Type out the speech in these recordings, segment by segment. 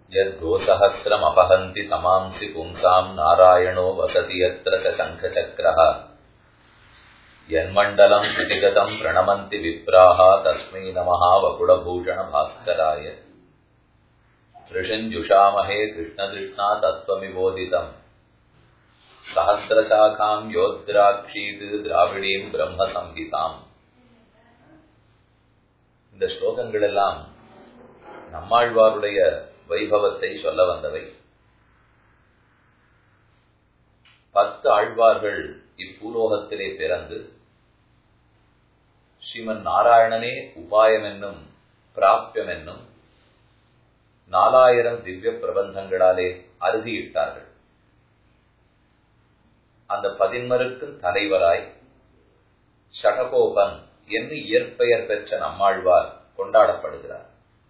यद्गोसहस्रमपहन्ति तमांसि पुंसाम् नारायणो वसति यत्र च शङ्खचक्रः यन्मण्डलम् कृतिगतम् प्रणमन्ति विप्राः तस्मै नमः वकुलभूषणभास्कराय ऋषिञ्जुषामहे कृष्णदृष्णा तत्त्वमिबोधितम् सहस्रशाखाम् योद्राक्षीत् திராவிடீம் பிரம்ம சம்ஹிதாம் இந்த ஸ்லோகங்கள் எல்லாம் நம்மாழ்வாருடைய வைபவத்தை சொல்ல வந்தவை பத்து ஆழ்வார்கள் இப்பூலோகத்திலே பிறந்து ஸ்ரீமன் நாராயணனே உபாயம் என்னும் பிராப்பியம் என்னும் நாலாயிரம் திவ்ய பிரபந்தங்களாலே அருதியிட்டார்கள் அந்த பதின்மருக்கும் தலைவராய் ஷடகோபன் என்று இயற்பெயர் பெற்ற நம்மாழ்வார் கொண்டாடப்படுகிறார்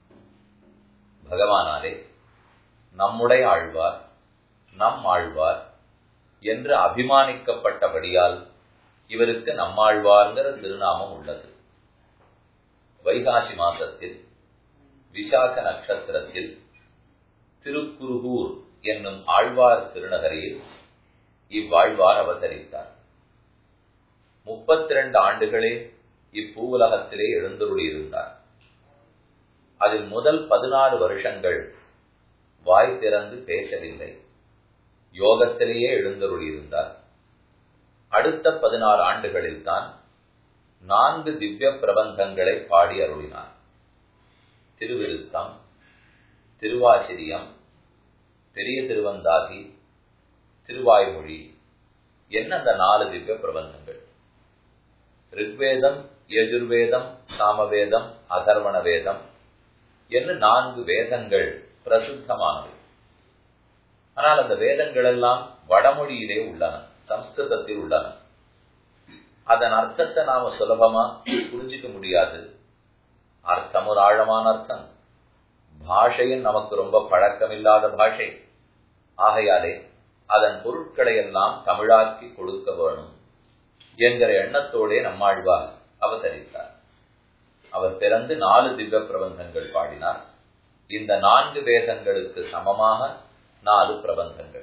பகவானாலே நம்முடைய ஆழ்வார் நம் ஆழ்வார் என்று அபிமானிக்கப்பட்டபடியால் இவருக்கு நம்மாழ்வார்ங்கிற திருநாமம் உள்ளது வைகாசி மாசத்தில் விசாக நட்சத்திரத்தில் திருக்குருகூர் என்னும் ஆழ்வார் திருநகரில் இவ்வாழ்வார் அவதரித்தார் முப்பத்தி இரண்டு ஆண்டுகளே இப்பூவுலகத்திலே எழுந்தருளியிருந்தார் அதில் முதல் பதினாறு வருஷங்கள் வாய் திறந்து பேசவில்லை யோகத்திலேயே எழுந்தருளியிருந்தார் அடுத்த பதினாறு ஆண்டுகளில் தான் நான்கு திவ்ய பிரபந்தங்களை பாடி அருளினார் திருவிருத்தம் திருவாசிரியம் பெரிய திருவந்தாதி திருவாய்மொழி என்ன அந்த நாலு திவ்ய பிரபந்தங்கள் ரிக்வேதம் யஜுர்வேதம் சாமவேதம் அதர்வண வேதம் என்று நான்கு வேதங்கள் பிரசித்தமானவை ஆனால் அந்த வேதங்கள் எல்லாம் வடமொழியிலே உள்ளன சம்ஸ்கிருதத்தில் உள்ளன அதன் அர்த்தத்தை நாம சுலபமா புரிஞ்சிக்க முடியாது அர்த்தம் ஒரு ஆழமான அர்த்தம் பாஷையும் நமக்கு ரொம்ப பழக்கமில்லாத பாஷை ஆகையாலே அதன் பொருட்களை எல்லாம் தமிழாக்கி கொடுக்க வேணும் என்கிற எண்ணத்தோடே நம்மாழ்வார் அவதரித்தார் அவர் பிறந்து நாலு திவ்ய பிரபந்தங்கள் பாடினார் இந்த நான்கு வேதங்களுக்கு சமமாக நாலு பிரபந்தங்கள்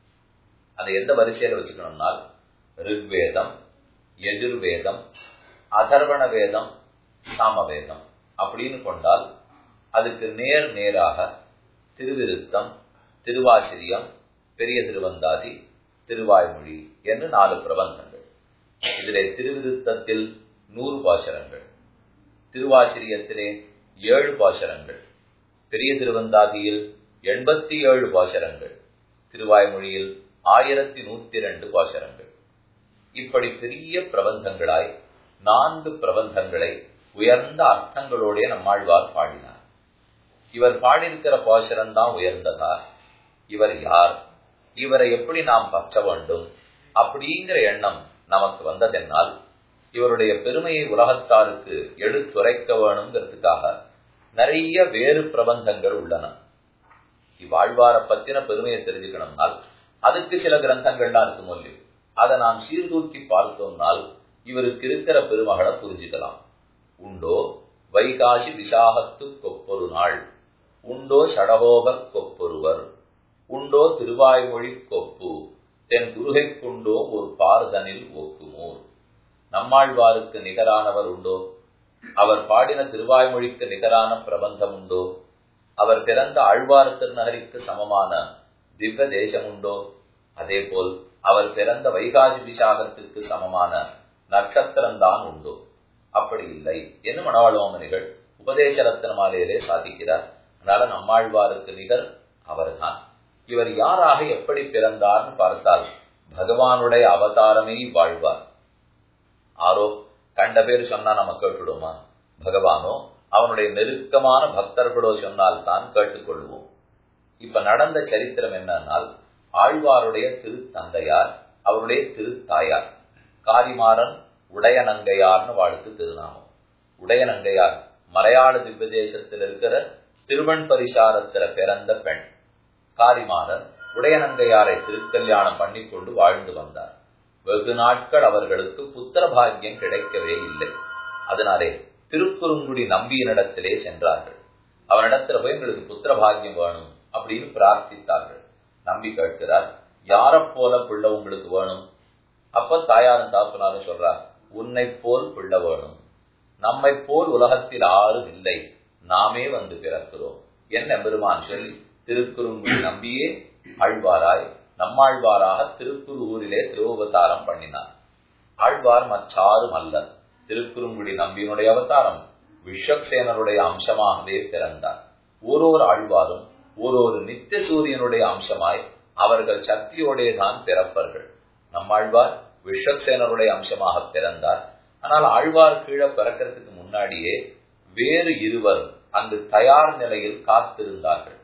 அதை எந்த வரிசையில வச்சுக்கணும்னால் ரிக்வேதம் எஜுர்வேதம் அதர்வண வேதம் சாமவேதம் அப்படின்னு கொண்டால் அதுக்கு நேர் நேராக திருவிருத்தம் திருவாசிரியம் பெரிய திருவந்தாதி திருவாய்மொழி என்று நாலு பிரபந்தங்கள் இதிலே திருவிருத்தத்தில் நூறு பாசரங்கள் திருவாசிரியத்திலே ஏழு பாசரங்கள் பெரிய திருவந்தாதியில் எண்பத்தி ஏழு பாசரங்கள் திருவாய்மொழியில் ஆயிரத்தி நூத்தி ரெண்டு பாசரங்கள் இப்படி பெரிய பிரபந்தங்களாய் நான்கு பிரபந்தங்களை உயர்ந்த அர்த்தங்களோட நம்மாழ்வார் பாடினார் இவர் பாடியிருக்கிற பாசரம் தான் உயர்ந்ததா இவர் யார் இவரை எப்படி நாம் பற்ற வேண்டும் அப்படிங்கிற எண்ணம் நமக்கு வந்ததென்னால் இவருடைய பெருமையை உலகத்தாருக்கு எடுத்துரைக்க வேணுங்கிறதுக்காக நிறைய வேறு பிரபந்தங்கள் உள்ளன இவ்வாழ்வாரை பத்தின பெருமையை தெரிஞ்சுக்கணும்னால் அதுக்கு சில கிரந்தங்கள்லாம் இருக்கும் இல்லையோ அதை நாம் சீர்தூக்கி பார்த்தோம்னால் இவருக்கு இருக்கிற பெருமகளை புரிஞ்சுக்கலாம் உண்டோ வைகாசி விசாகத்து கொப்பொரு நாள் உண்டோ சடகோபர் கொப்பொருவர் உண்டோ திருவாய்மொழி கொப்பு தென் குருகை கொண்டோ ஒரு பார்தனில் ஒக்குமோர் நம்மாழ்வாருக்கு நிகரானவர் உண்டோ அவர் பாடின திருவாய்மொழிக்கு நிகரான பிரபந்தம் உண்டோ அவர் பிறந்த ஆழ்வார் திருநகரிக்கு சமமான திவ்ய தேசம் உண்டோ அதே போல் அவர் பிறந்த வைகாசி விசாகத்திற்கு சமமான நட்சத்திரம்தான் உண்டோ அப்படி இல்லை என்று மணவாழ்வாமணிகள் உபதேச ரத்தன மாலையிலே சாதிக்கிறார் அதனால நம்மாழ்வாருக்கு நிகர் அவர்தான் இவர் யாராக எப்படி பிறந்தார்னு பார்த்தால் பகவானுடைய அவதாரமே வாழ்வார் ஆரோ கண்ட பேர் சொன்னா நம்ம கேட்டுடுமா பகவானோ அவனுடைய நெருக்கமான பக்தர்களோ சொன்னால் தான் கேட்டுக்கொள்வோம் இப்ப நடந்த சரித்திரம் என்னன்னால் ஆழ்வாருடைய திருத்தந்தையார் அவருடைய திருத்தாயார் காரிமாறன் உடையநங்கையார்னு வாழ்த்து திருநாமம் உடையநங்கையார் மலையாள திவ்ய தேசத்தில் இருக்கிற திருவன் பரிசாரத்துல பிறந்த பெண் காரிமாறன் உடையநங்கையாரை திருக்கல்யாணம் பண்ணி கொண்டு வாழ்ந்து வந்தார் வெகு நாட்கள் அவர்களுக்கு புத்திர பாக்கியம் கிடைக்கவே இல்லை அதனாலே திருக்குறுங்குடி நம்பியனிடத்திலே சென்றார்கள் அவனிடத்துல போய் எங்களுக்கு புத்திர பாக்கியம் வேணும் அப்படின்னு பிரார்த்தித்தார்கள் நம்பி கேட்கிறார் யார போல பிள்ளை உங்களுக்கு வேணும் அப்ப தாயாரும் தாப்பனாரும் சொல்றார் உன்னை போல் பிள்ளை வேணும் நம்மை போல் உலகத்தில் ஆறும் இல்லை நாமே வந்து பிறக்கிறோம் என்ன பெருமான் சொல்லி திருக்குறுங்குடி நம்பியே ஆழ்வாராய் நம்மாழ்வாராக திருக்குறு ஊரிலே திருவவதாரம் பண்ணினார் ஆழ்வார் மற்றாரும் அல்ல திருக்குறுங்குடி நம்பியினுடைய அவதாரம் விஸ்வக்சேனருடைய அம்சமாகவே பிறந்தார் ஓரோரு ஆழ்வாரும் ஓரொரு நித்திய சூரியனுடைய அம்சமாய் அவர்கள் சக்தியோடே தான் பிறப்பர்கள் நம்மாழ்வார் விஸ்வக்சேனருடைய அம்சமாக பிறந்தார் ஆனால் ஆழ்வார் கீழே பிறக்கிறதுக்கு முன்னாடியே வேறு இருவர் அங்கு தயார் நிலையில் காத்திருந்தார்கள்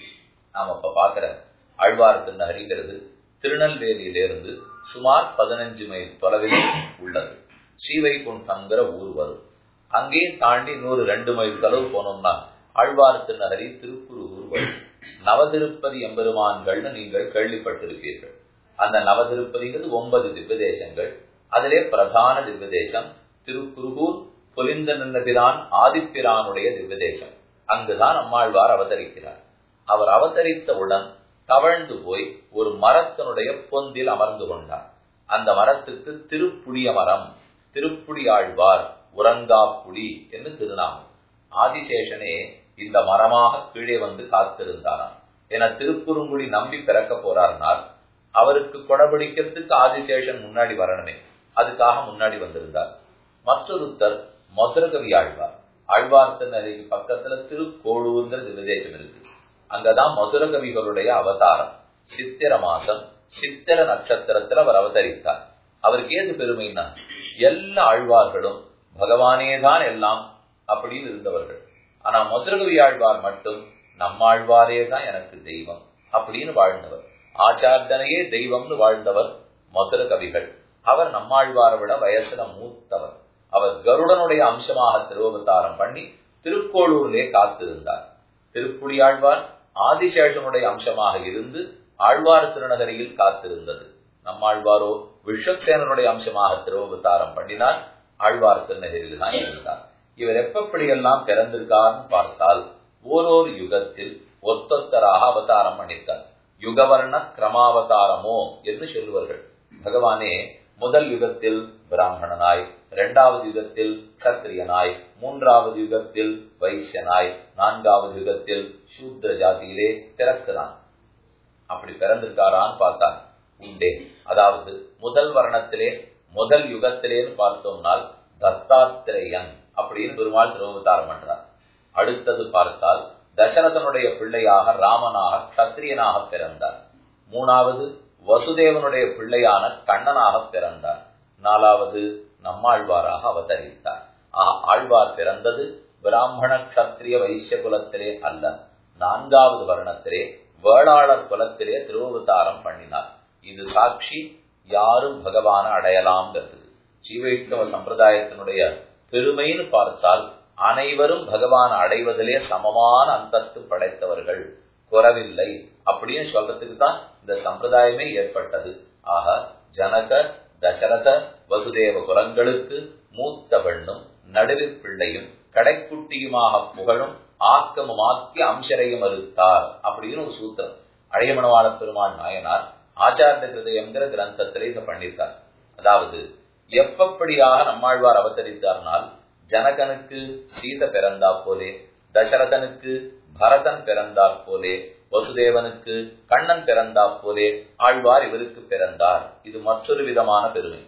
நாம இப்ப பாக்குற ஆழ்வார் அறிகிறது திருநெல்வேலியிலிருந்து சுமார் பதினஞ்சு மைல் தொலைவில் உள்ளது ஸ்ரீவைகுண்டங்கிற ஊர் வரும் அங்கே தாண்டி நூறு ரெண்டு மைல் தொலைவு போனோம்னா ஆழ்வார் திருநகரி திருக்குறு ஊர் வரும் நவதிருப்பதி எம்பெருமான்கள்னு நீங்கள் கேள்விப்பட்டிருப்பீர்கள் அந்த நவதிருப்பதிங்கிறது ஒன்பது திவ்யதேசங்கள் அதிலே பிரதான திவ்யதேசம் திருக்குருகூர் பொலிந்த நின்றபிரான் ஆதிப்பிரானுடைய திவ்யதேசம் அங்குதான் அம்மாழ்வார் அவதரிக்கிறார் அவர் அவதரித்தவுடன் தவழ்ந்து போய் ஒரு மரத்தினுடைய பொந்தில் அமர்ந்து கொண்டார் அந்த மரத்துக்கு திருப்புடிய மரம் திருப்புடி ஆழ்வார் உறங்கா புடி என்று திருநாமம் ஆதிசேஷனே இந்த மரமாக கீழே வந்து காத்திருந்தாராம் என திருக்குறுங்குடி நம்பி பிறக்க போறார்னால் அவருக்கு கொடபிடிக்கிறதுக்கு ஆதிசேஷன் முன்னாடி வரணுமே அதுக்காக முன்னாடி வந்திருந்தார் மற்றொருத்தர் மதுரகவி ஆழ்வார் ஆழ்வார்த்த நதிக்கு பக்கத்துல திருக்கோளூர்ங்கிற திவ்யதேசம் இருக்கு அங்கதான் மதுரகவிகளுடைய அவதாரம் சித்திர மாசம் சித்திர நட்சத்திரத்துல அவர் அவதரித்தார் அவருக்கு ஏது பெருமைன்னா எல்லா ஆழ்வார்களும் பகவானே தான் எல்லாம் அப்படின்னு இருந்தவர்கள் ஆனா மதுரகவி ஆழ்வார் மட்டும் நம்மாழ்வாரே தான் எனக்கு தெய்வம் அப்படின்னு வாழ்ந்தவர் ஆச்சார்தனையே தெய்வம்னு வாழ்ந்தவர் மதுர கவிகள் அவர் நம்மாழ்வாரை விட வயசுல மூத்தவர் அவர் கருடனுடைய அம்சமாக திருவவதாரம் பண்ணி திருக்கோளூரிலே காத்திருந்தார் திருப்புடியாழ்வார் ஆதிசேஷனுடைய அம்சமாக இருந்து ஆழ்வார் திருநகரியில் காத்திருந்தது நம்மாழ்வாரோ விஸ்வக்சேனனுடைய அம்சமாக திருவவதாரம் பண்ணினார் ஆழ்வார் திருநகரில் தான் இருந்தார் இவர் எப்படியெல்லாம் பிறந்திருக்கார்னு பார்த்தால் ஓரோரு யுகத்தில் ஒத்தொத்தராக அவதாரம் பண்ணிருக்கார் யுகவர்ண கிரமாவதாரமோ என்று சொல்லுவார்கள் பகவானே முதல் யுகத்தில் பிராமணனாய் இரண்டாவது யுகத்தில் கத்திரியனாய் மூன்றாவது யுகத்தில் வைசியனாய் நான்காவது யுகத்தில் சூத்திர ஜாதியிலே பிறக்கிறான் அப்படி பிறந்திருக்காரான்னு பார்த்தான் உண்டே அதாவது முதல் வர்ணத்திலே முதல் யுகத்திலேன்னு பார்த்தோம்னால் தத்தாத்திரேயன் அப்படின்னு பெருமாள் திருவவதாரம் பண்றார் அடுத்தது பார்த்தால் தசரதனுடைய பிள்ளையாக ராமனாக கத்திரியனாக பிறந்தார் மூணாவது வசுதேவனுடைய பிள்ளையான கண்ணனாக பிறந்தார் நாலாவது நம்மாழ்வாராக அவதரித்தார் ஆழ்வார் பிறந்தது பிராமண கத்திரிய வைசிய குலத்திலே அல்ல நான்காவது வருணத்திலே வேளாளர் குலத்திலே திருவவதாரம் பண்ணினார் இது சாட்சி யாரும் பகவான அடையலாம்ங்கிறது ஜீவைஷ்ணவ சம்பிரதாயத்தினுடைய பெருமைன்னு பார்த்தால் அனைவரும் பகவான் அடைவதிலே சமமான அந்தஸ்து படைத்தவர்கள் குறவில்லை அப்படின்னு சொல்றதுக்கு தான் இந்த சம்பிரதாயமே ஏற்பட்டது ஆக ஜனக தசரத வசுதேவ குலங்களுக்கு மூத்த பெண்ணும் நடுவில் பிள்ளையும் கடைக்குட்டியுமாக புகழும் ஆக்கமுமாக்கி அம்சரையும் மறுத்தார் அப்படின்னு ஒரு சூத்திரம் அழையமணவாள பெருமான் நாயனார் ஆச்சாரிய கிருதயங்கிற கிரந்தத்திலே இதை பண்ணியிருக்கார் அதாவது எப்படியாக நம்மாழ்வார் அவதரித்தார்னால் ஜனகனுக்கு சீத பிறந்தா போலே தசரதனுக்கு பரதன் பிறந்தார் போலே வசுதேவனுக்கு கண்ணன் பிறந்தா போலே ஆழ்வார் இவருக்கு பிறந்தார் இது மற்றொரு விதமான பெருமை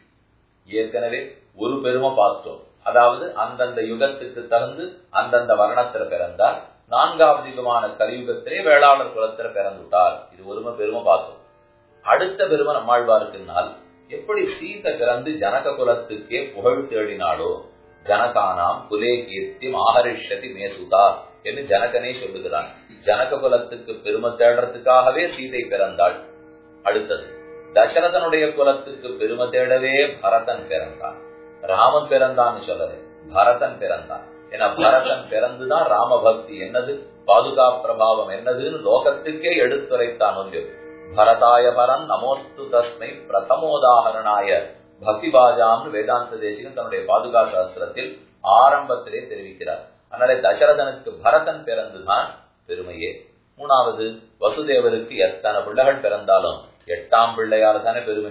ஏற்கனவே ஒரு பெருமை பார்த்தோம் அதாவது அந்தந்த யுகத்துக்கு தகுந்து அந்தந்த வர்ணத்துல பிறந்தார் நான்காவது யுகமான கலியுகத்திலே வேளாளர் குலத்துல பிறந்துட்டார் இது ஒருமை பெருமை பார்த்தோம் அடுத்த பெருமை நம்மாழ்வாருக்குனால் எப்படி சீத பிறந்து ஜனக குலத்துக்கே புகழ் தேடினாளோ ஜனகானாம் குலே கீர்த்தி ஆகரிஷதி மேசுதா என்று ஜனகனே சொல்லுகிறான் ஜனக குலத்துக்கு பெருமை தேடுறதுக்காகவே சீதை பிறந்தாள் அடுத்தது தசரதனுடைய குலத்துக்கு பெருமை தேடவே பரதன் பிறந்தான் ராமன் பிறந்தான்னு சொல்லலை பரதன் பிறந்தான் ஏன்னா பரதன் பிறந்துதான் ராமபக்தி என்னது பாதுகா பிரபாவம் என்னதுன்னு லோகத்துக்கே எடுத்துரைத்தான் ஒன்று பரதாய பரன் நமோஸ்து தஸ்மை பிரதமோதாகரணாய பக்தி பாஜாம்னு வேதாந்த தேசிகன் தன்னுடைய பாதுகா சாஸ்திரத்தில் ஆரம்பத்திலே தெரிவிக்கிறார் அதனால தசரதனுக்கு பரதன் பிறந்துதான் பெருமையே மூணாவது வசுதேவருக்கு எத்தனை பிள்ளைகள் பிறந்தாலும் எட்டாம் பிள்ளையால தானே பெருமை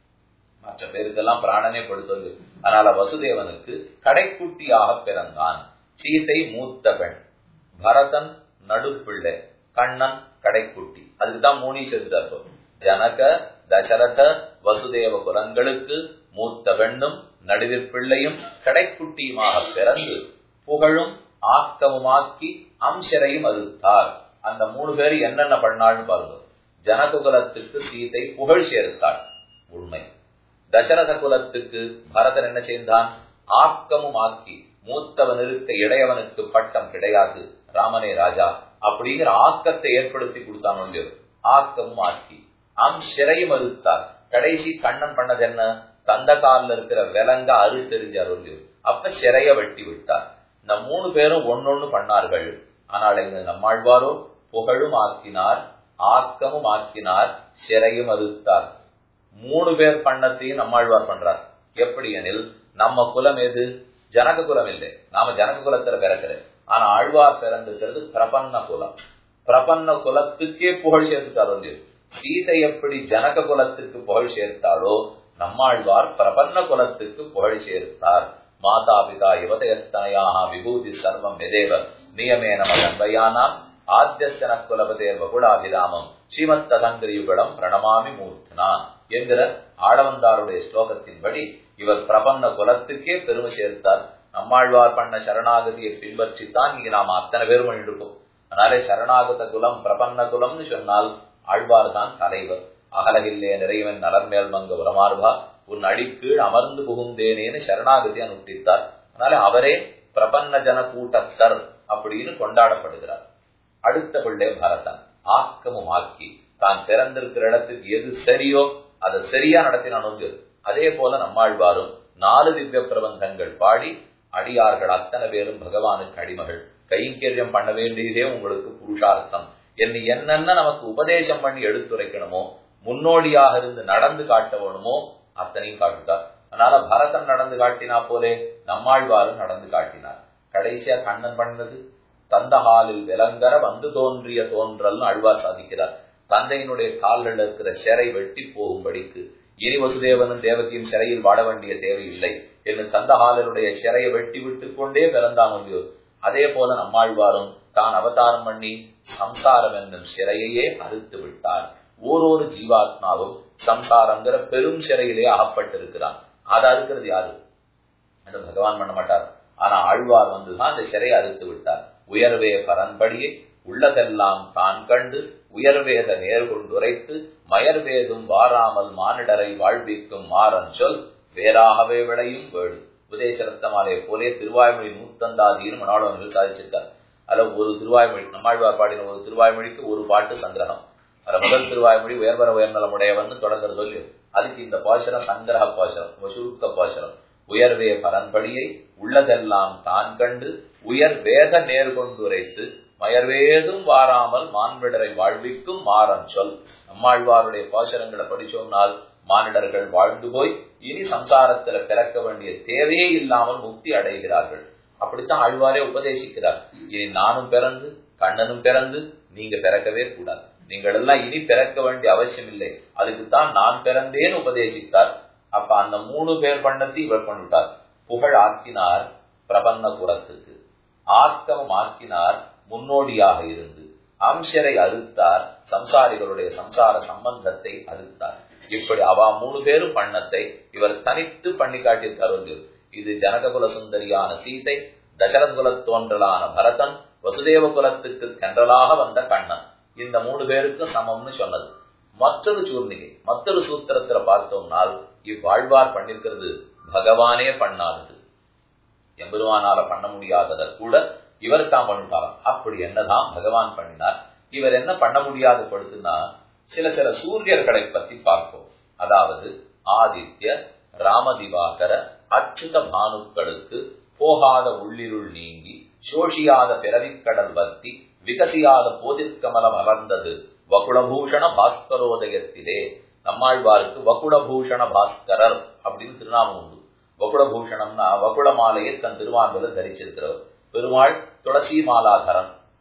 மற்ற பேருக்கெல்லாம் பிராணனே படுத்தது அதனால வசுதேவனுக்கு கடைக்குட்டியாக பிறந்தான் சீதை மூத்த பெண் பரதன் நடுப்பிள்ளை கண்ணன் கடைக்குட்டி அதுக்குதான் மூணி சேர்த்தார் ஜனக தசரத வசுதேவ குலங்களுக்கு மூத்த பெண்ணும் நடுவிற் பிள்ளையும் கடைக்குட்டியுமாக பிறந்து புகழும் ஆக்கமுமாக்கி அம்சரையும் அறுத்தார் அந்த மூணு பேர் என்னென்ன பண்ணாள்னு பாருங்க ஜனகுலத்துக்கு சீதை புகழ் சேர்த்தாள் உண்மை தசரத குலத்துக்கு பரதன் என்ன செய்தான் ஆக்கமும் ஆக்கி மூத்தவன் இருக்க இடையவனுக்கு பட்டம் கிடையாது ராமனே ராஜா அப்படிங்கிற ஆக்கத்தை ஏற்படுத்தி கொடுத்தான் ஒன்று ஆக்கமும் ஆக்கி அம் சிறையும் அறுத்தார் கடைசி கண்ணன் பண்ணது என்ன தந்த காலில் இருக்கிற விலங்க அறுத்தெறிஞ்சார் ஒன்று அப்ப சிறைய வெட்டி விட்டார் இந்த மூணு பேரும் ஒன்னொன்னு பண்ணார்கள் ஆனால் எங்க நம்மாழ்வாரோ புகழும் ஆக்கினார் ஆக்கமும் ஆக்கினார் சிறையும் அறுத்தார் மூணு பேர் பண்ணத்தையும் நம்மாழ்வார் பண்றார் எப்படி எனில் நம்ம குலம் எது ஜனக குலம் இல்லை நாம ஜனக குலத்துல பிறக்கிற ஆனா ஆழ்வார் பிறந்திருக்கிறது பிரபன்ன குலம் பிரபன்ன குலத்துக்கே புகழ் சேர்த்துட்டார் வந்து சீதை எப்படி ஜனக குலத்துக்கு புகழ் சேர்த்தாலோ நம்மாழ்வார் பிரபன்ன குலத்துக்கு புகழ் சேர்த்தார் மாதா பிதா யுவதயஸ்தனையாக விபூதி சர்வம் எதேவ நியமேன மகன்வையானாம் ஆத்தியஸ்தன குலபதேவ குலாபிராமம் ஸ்ரீமத் ததங்கிரியுகடம் பிரணமாமி மூர்த்தனா என்கிற ஆழவந்தாருடைய ஸ்லோகத்தின்படி இவர் பிரபன்ன குலத்துக்கே பெருமை சேர்த்தார் நம்மாழ்வார் பண்ண சரணாகதியை பின்பற்றித்தான் இங்க நாம அத்தனை பேரும் பண்ணிருக்கோம் அதனாலே சரணாகத குலம் பிரபன்ன குலம்னு சொன்னால் ஆழ்வார் தான் தலைவர் அகலகில்லே நிறைவன் நலன்மேல் மங்க உரமார்பா உன் அடிக்கீழ் அமர்ந்து புகுந்தேனேன்னு சரணாகதி அனுஷ்டித்தார் அதனால அவரே பிரபன்ன ஜன கூட்டஸ்தர் அப்படின்னு கொண்டாடப்படுகிறார் அடுத்த பிள்ளை பரதன் ஆக்கமும் ஆக்கி தான் பிறந்திருக்கிற இடத்துக்கு எது சரியோ அதை சரியா நடத்தினான் வந்து அதே போல நம்மாழ்வாரும் நாலு திவ்ய பிரபந்தங்கள் பாடி அடியார்கள் அத்தனை பேரும் பகவானுக்கு அடிமகள் கைங்கரியம் பண்ண வேண்டியதே உங்களுக்கு புருஷார்த்தம் என்ன என்னென்ன நமக்கு உபதேசம் பண்ணி எடுத்துரைக்கணுமோ முன்னோடியாக இருந்து நடந்து காட்ட வேணுமோ அத்தனையும் காட்டுத்தார் அதனால பரதன் நடந்து காட்டினா போலே நம்மாழ்வாரும் நடந்து காட்டினார் கடைசியா கண்ணன் பண்ணது தந்தஹாலில் விலங்கர வந்து தோன்றிய தோன்றல் அழ்வார் சாதிக்கிறார் தந்தையினுடைய கால்கள் இருக்கிற சிறை வெட்டி போகும்படிக்கு இனி வசுதேவனும் தேவகியும் சிறையில் வாட வேண்டிய தேவையில்லை என்று தந்தஹாலனுடைய சிறையை வெட்டி விட்டு கொண்டே பிறந்தான் இல்லையோ அதே போல நம்மாழ்வாரும் தான் அவதாரம் பண்ணி சம்சாரம் என்னும் சிறையையே அறுத்து விட்டார் ஓரொரு ஜீவாத்மாவும் சம்சாரங்கிற பெரும் சிறையிலே அகப்பட்டிருக்கிறான் அதை அறுக்கிறது யாரு அந்த பகவான் பண்ண மாட்டார் ஆனா ஆழ்வார் வந்துதான் அந்த சிறையை அறுத்து விட்டார் உயர்வே பரன்படியே உள்ளதெல்லாம் தான் கண்டு உயர்வேத நேர்கொண்டுரைத்து மயர்வேதும் வாராமல் மானிடரை வாழ்விக்கும் மாறன் சொல் வேறாகவே விளையும் வேடு உபதேசரத்தமாலே போலே திருவாய்மொழி நூத்தந்தாதின்னு மனாளவர்கள் சாதிச்சிருக்கார் அதுல ஒரு திருவாய்மொழி நம்மாழ்வார் பாடின ஒரு திருவாய்மொழிக்கு ஒரு பாட்டு சங்கிரகம் அதுல முதல் திருவாய்மொழி உயர்வர உயர்நலமுடையவன் தொடர்ந்து சொல்லி அதுக்கு இந்த பாசனம் சங்கிரக பாசனம் சுருக்க பாசனம் உயர்வே பரன்படியை உள்ளதெல்லாம் தான் கண்டு உயர் வேத நேர்கொண்டுரைத்து மயர்வேதும் வாராமல் மான்விடரை வாழ்விக்கும் மாறன் சொல் நம்மாழ்வாருடைய பாசனங்களை படிச்சோம்னால் மானிடர்கள் வாழ்ந்து போய் இனி சம்சாரத்துல பிறக்க வேண்டிய தேவையே இல்லாமல் முக்தி அடைகிறார்கள் அப்படித்தான் ஆழ்வாரே உபதேசிக்கிறார் இனி நானும் பிறந்து கண்ணனும் பிறந்து நீங்க பிறக்கவே கூடாது நீங்கள் எல்லாம் இனி பிறக்க வேண்டிய அவசியம் இல்லை அதுக்குத்தான் நான் பிறந்தேன் உபதேசித்தார் அப்ப அந்த மூணு பேர் பண்ணத்தை இவர் பண்ணிட்டார் புகழ் ஆக்கினார் பிரபன்ன குலத்துக்கு ஆக்கமும் ஆக்கினார் முன்னோடியாக இருந்து அம்சரை அறுத்தார் சம்சாரிகளுடைய சம்சார சம்பந்தத்தை அறுத்தார் இப்படி அவா மூணு பேரும் பண்ணத்தை இவர் தனித்து பண்ணி காட்டியிருக்கார் இது ஜனககுல சுந்தரியான சீதை தசரத் குல தோன்றலான பரதன் வசுதேவ குலத்துக்கு சென்றலாக வந்த கண்ணன் இந்த மூணு பேருக்கும் சமம்னு சொன்னது மற்றொரு சூர்ணிகை மற்றொரு சூத்திரத்துல பார்த்தோம்னால் இவ்வாழ்வார் பண்ணிருக்கிறது பகவானே பண்ணாதது எம்பெருமானால பண்ண முடியாததை கூட இவர் தான் பண்ணிட்டாராம் அப்படி என்னதான் பகவான் பண்ணினார் இவர் என்ன பண்ண முடியாது படுத்துனா சில சில சூரியர்களை பத்தி பார்ப்போம் அதாவது ஆதித்ய ராமதிவாகர அச்சுத பானுக்களுக்கு போகாத உள்ளிருள் நீங்கி சோஷியாத பிறவிக்கடல் வத்தி விகசியாத போதிற்கமலம் அலர்ந்தது வகுடபூஷண பாஸ்கரோதயத்திலே நம்மாழ்வாருக்கு வகுடபூஷண பாஸ்கரர் அப்படின்னு திருநாமம் உண்டு வகுடபூஷணம்னா வகுட மாலையை தன் திருவான்களை தரிச்சிருக்கிறவர் பெருமாள் துளசி மாலாதரன்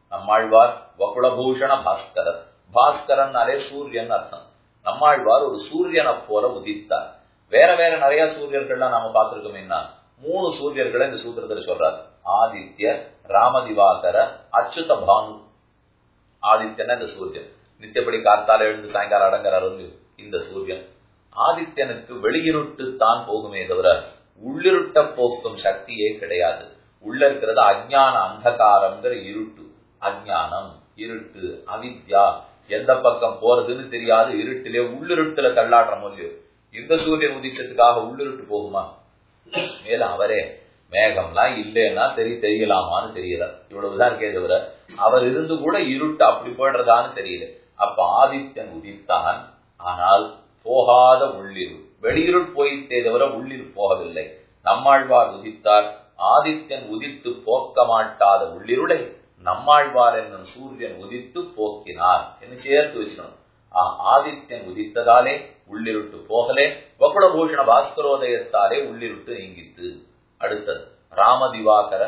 நம்மாழ்வார் வகுளபூஷண பாஸ்கரர் பாஸ்கரன்னாலே சூரியன் அர்த்தம் நம்மாழ்வார் ஒரு சூரியனை போல உதித்தார் வேற வேற நிறைய சூரியர்கள்லாம் நாம பார்த்திருக்கோம் மூணு சூரியர்களை இந்த சூத்திரத்தில் சொல்றார் ஆதித்ய ராமதிவாகர அச்சுத பானு ஆதித்யன் இந்த சூரியன் நித்தியப்படி காத்தால எழுந்து சாயங்காலம் அடங்குறாரு இந்த சூரியன் ஆதித்யனுக்கு வெளியிருட்டு தான் போகுமே தவிர உள்ளிருட்ட போக்கும் சக்தியே கிடையாது உள்ள இருக்கிறது அஜ்ஞான அந்தகாரம்ங்கிற இருட்டு அஜ்ஞானம் இருட்டு அவித்யா எந்த பக்கம் போறதுன்னு தெரியாது இருட்டிலே உள்ளிருட்டுல தள்ளாடுற மொழியோ இந்த சூரியன் உதிச்சதுக்காக உள்ளிருட்டு போகுமா மேல அவரே மேகம்லாம் இல்லைன்னா சரி தெரியலாமான்னு தெரியல இவ்வளவுதான் இருக்கே தவிர அவர் இருந்து கூட இருட்டு அப்படி போயிடுறதான்னு தெரியல அப்ப ஆதித்யன் உதித்தான் ஆனால் போகாத உள்ளிரு வெளியிருள் போயிட்டே தவிர உள்ளிரு போகவில்லை நம்மாழ்வார் உதித்தார் ஆதித்யன் உதித்து போக்க மாட்டாத உள்ளிருளை நம்மாழ்வார் என்னும் சூரியன் உதித்து போக்கினார் என்று சேர்த்து வச்சுக்கணும் ஆதித்யன் உதித்ததாலே உள்ளிருட்டு போகலே வகுடபூஷண பாஸ்கரோதயத்தாலே உள்ளிருட்டு நீங்கித்து அடுத்தது ராமதிவாகர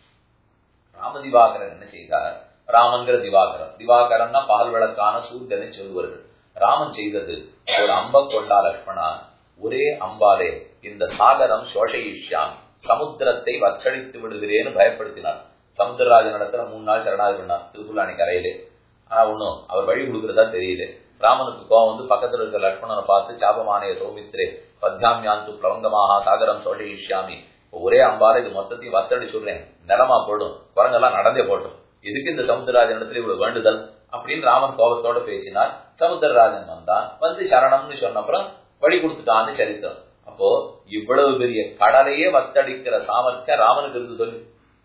ராமதிவாகரன் என்ன செய்தார் ராமங்கிற திவாகரன் திவாகரன்னா பகல் விளக்கான சூரியனை சொல்வார்கள் ராமன் செய்தது ஒரு அம்ப கொண்டா லட்சுமணா ஒரே அம்பாலே இந்த சாகரம் சோஷயிஷ்யாமி சமுத்திரத்தை வச்சடித்து விடுகிறேன்னு பயப்படுத்தினார் சமுத்திரராஜன் இடத்துல மூணு நாள் சரணாதி பண்ணார் திருப்புலாணி கரையிலே ஆனா ஒண்ணும் அவர் வழி கொடுக்கறதா தெரியல ராமனுக்கு கோவம் வந்து பக்கத்துல இருக்கிற லட்சுமணனை பார்த்து சாபமானே சௌமித்ரே பத்யாமியாந்து பிளவங்கமாக சாகரம் சோஷயிஷ்யாமி ஒரே அம்பால இது மொத்தத்தையும் வத்தடி சொல்றேன் நிலமா போடும் குரங்கெல்லாம் நடந்தே போட்டும் இதுக்கு இந்த சமுத்திரராஜன் இடத்துல இவ்வளவு வேண்டுதல் அப்படின்னு ராமன் கோபத்தோட பேசினார் சமுத்திரராஜன் வந்தான் வந்து சரணம்னு சொன்ன அப்புறம் வழி கொடுத்துட்டான்னு சரித்திரம் அப்போ இவ்வளவு பெரிய கடலையே வத்தடிக்கிற சாமர்த்தியம் ராமனுக்கு இருந்து சொல்லு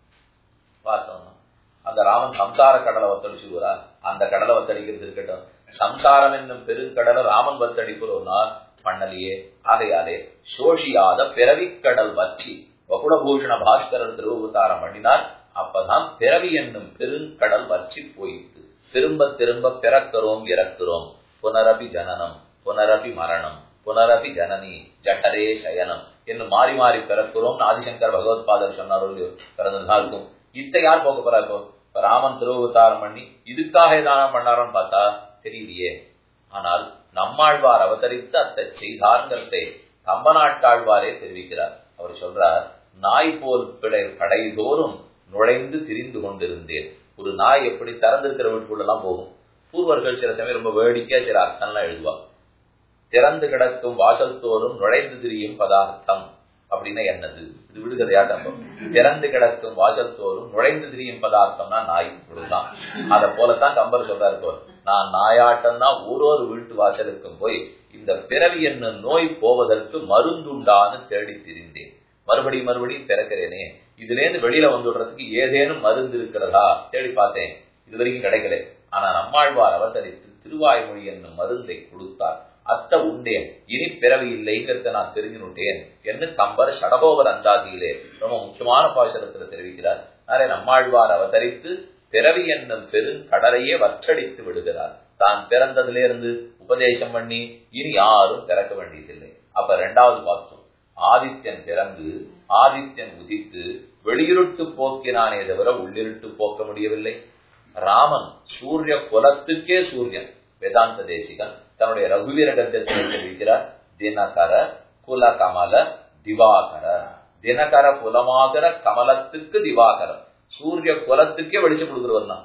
பார்த்தோம் அந்த ராமன் சம்சார கடலை வத்தடிச்சுடுவா அந்த கடலை வத்தடிக்கிறது இருக்கட்டும் சம்சாரம் என்னும் பெருங்கடலை ராமன் வத்தடிக்கிறோம்னா பண்ணலையே ஆகையாலே சோஷியாத பிறவிக்கடல் வச்சி வகுடபூஷண பாஸ்கரர் திருவுத்தாரம் பண்ணினார் அப்பதான் பிறவி என்னும் பெருங்கடல் வச்சி போயிட்டு திரும்ப திரும்ப பிறக்கிறோம் இறக்கிறோம் புனரபி ஜனனம் புனரபி மரணம் புனரபி ஜனனி ஜட்டரே சயனம் என்று மாறி மாறி பிறக்கிறோம் ஆதிசங்கர் பகவத்பாதர் சொன்னாரோ பிறந்த நாளுக்கும் இத்த யார் போக போறா இப்போ ராமன் திருவுத்தாரம் பண்ணி இதுக்காக தானம் பண்ணாரோன்னு பார்த்தா தெரியலையே ஆனால் நம்மாழ்வார் அவதரித்து அத்தை செய்தார்ங்கிறதை கம்பநாட்டாழ்வாரே தெரிவிக்கிறார் அவர் சொல்றார் நாய் போல் பிழை கடைதோறும் நுழைந்து திரிந்து கொண்டிருந்தேன் ஒரு நாய் எப்படி திறந்திருக்கிற வீட்டுக்குள்ளதான் போகும் பூர்வர்கள் சில சமயம் ரொம்ப வேடிக்கையா சில அர்த்தம்லாம் எழுதுவா திறந்து கிடக்கும் வாசல் தோறும் நுழைந்து திரியும் பதார்த்தம் அப்படின்னா என்னது இது விடுகதையாட்டம் திறந்து கிடக்கும் வாசல் தோறும் நுழைந்து திரியும் பதார்த்தம்னா நாய் இப்படிதான் அத போலத்தான் கம்பர் சொல்றாரு போல் நான் நாயாட்டம் தான் ஒரு வீட்டு வாசலுக்கும் போய் இந்த பிறவி என்ன நோய் போவதற்கு மருந்துண்டான்னு தேடி திரிந்தேன் மறுபடியும் மறுபடியும் பிறக்கிறேனே இதுல இருந்து வெளியில வந்துடுறதுக்கு ஏதேனும் மருந்து இருக்கிறதா தேடி பார்த்தேன் இது வரைக்கும் கிடைக்கல ஆனா நம்மாழ்வார் அவதரித்து திருவாய்மொழி என்னும் மருந்தை கொடுத்தார் அத்த உண்டேன் இனி பிறவி இல்லைங்கிறத நான் தெரிஞ்சுனுட்டேன் என்று கம்பர் சடகோபர் அந்தாதியிலே ரொம்ப முக்கியமான பாசனத்துல தெரிவிக்கிறார் அதனால நம்மாழ்வார் அவதரித்து பிறவி என்னும் பெருங்கடலையே வற்றடித்து விடுகிறார் தான் பிறந்ததிலிருந்து உபதேசம் பண்ணி இனி யாரும் பிறக்க வேண்டியதில்லை அப்ப ரெண்டாவது பார்த்தோம் ஆதித்யன் பிறந்து ஆதித்யன் உதித்து வெளியிருட்டு போக்கினானே தவிர உள்ளிருட்டு போக்க முடியவில்லை ராமன் சூரிய குலத்துக்கே சூரியன் வேதாந்த தேசிகன் தன்னுடைய ரகுவீர கத்தியத்தில் தெரிவிக்கிறார் தினகர குல கமல திவாகர தினகர குலமாகர கமலத்துக்கு திவாகரன் சூரிய குலத்துக்கே வெளிச்சம் கொடுக்கிறவர் தான்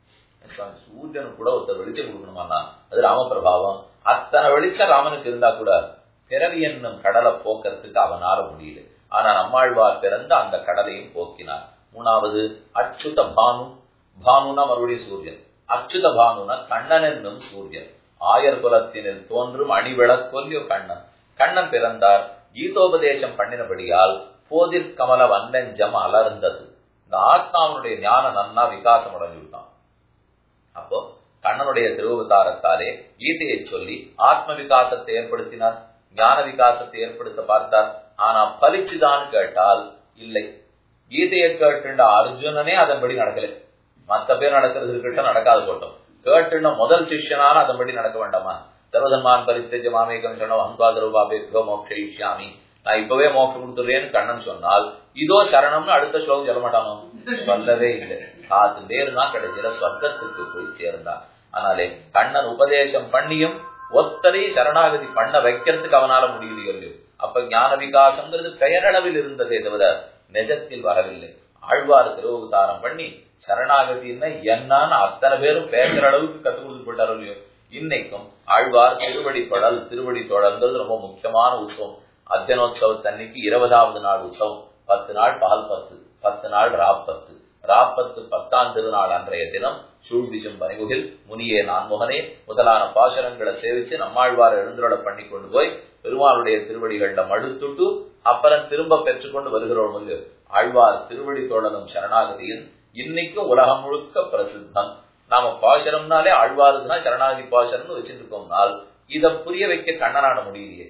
சூரியனுக்கு கூட ஒருத்தர் வெளிச்சம் கொடுக்கணுமாண்ணா அது ராமபிரபாவம் அத்தனை வெளிச்சம் ராமனுக்கு இருந்தா கூட பிறவி என்னும் கடலை போக்குறதுக்கு அவனால முடியல ஆனா நம்மாழ்வார் பிறந்து அந்த கடலையும் போக்கினார் மூணாவது அச்சுத பானு பானுனா மறுபடியும் சூரியன் அச்சுத பானுனா கண்ணன் என்னும் சூரியன் ஆயர் குலத்தினில் தோன்றும் அணிவிளக்கொல்லியோ கண்ணன் கண்ணன் பிறந்தார் கீதோபதேசம் பண்ணினபடியால் போதிர் கமல வந்தஞ்சம் அலர்ந்தது இந்த ஆத்மாவனுடைய ஞான நன்னா விகாசம் அடைஞ்சுட்டான் அப்போ கண்ணனுடைய திருவதாரத்தாலே கீதையை சொல்லி ஆத்ம விகாசத்தை ஏற்படுத்தினார் ஞான விகாசத்தை ஏற்படுத்த பார்த்தார் ஆனா பலிச்சுதான்னு கேட்டால் இல்லை கீதையை கேட்டுண்ட அர்ஜுனனே அதன்படி நடக்கல மத்த பேர் நடக்கிறது இருக்கட்டும் நடக்காது போட்டோம் கேட்டுன முதல் சிஷ்யனான அதன்படி நடக்க வேண்டாமா சர்வதன்மான் பரித்தேஜ மாமேகம் சொன்ன அன்பாதரூபாபேக்கோ மோக்ஷயிஷ்யாமி நான் இப்பவே மோட்சம் கொடுத்துறேன்னு கண்ணன் சொன்னால் இதோ சரணம்னு அடுத்த ஸ்லோகம் சொல்ல மாட்டானோ சொல்லவே இல்லை காத்துட்டே இருந்தான் கடைசியில சொர்க்கத்துக்கு போய் சேர்ந்தான் ஆனாலே கண்ணன் உபதேசம் பண்ணியும் ஒத்தரை சரணாகதி பண்ண வைக்கிறதுக்கு அவனால முடியலையோ இல்லையோ அப்ப ஞான விகாசங்கிறது பெயரளவில் இருந்ததே தவிர நிஜத்தில் வரவில்லை ஆழ்வார் திருவகுதாரம் பண்ணி சரணாகதின்னா என்னன்னு அத்தனை பேரும் பேசுற அளவுக்கு கத்துக் கொடுத்து போட்டாரோ இல்லையோ இன்னைக்கும் ஆழ்வார் திருவடி படல் திருவடி தொடர்ந்தது ரொம்ப முக்கியமான உற்சவம் அத்தியனோத்சவத்தன்னைக்கு இருபதாவது நாள் உற்சவம் பத்து நாள் பகல் பத்து பத்து நாள் ராப்பத்து ராப்பத்து பத்தாம் திருநாள் அன்றைய தினம் சூழ்திசும் பனிமுகில் முனியே நான்முகனே முதலான பாசனங்களை சேவிச்சு நம்மாழ்வார் எழுந்துருள பண்ணி கொண்டு போய் பெருமாளுடைய திருவடிகள்ல மடுத்துட்டு அப்புறம் திரும்ப பெற்றுக்கொண்டு வருகிறோம் ஆழ்வார் திருவடி தோழனும் சரணாகதியில் இன்னைக்கும் உலகம் முழுக்க பிரசித்தம் நாம பாசனம்னாலே ஆழ்வாருக்குனா சரணாகதி பாசனம்னு வச்சுட்டு இருக்கோம்னால் இதை புரிய வைக்க கண்ணனாட முடியலையே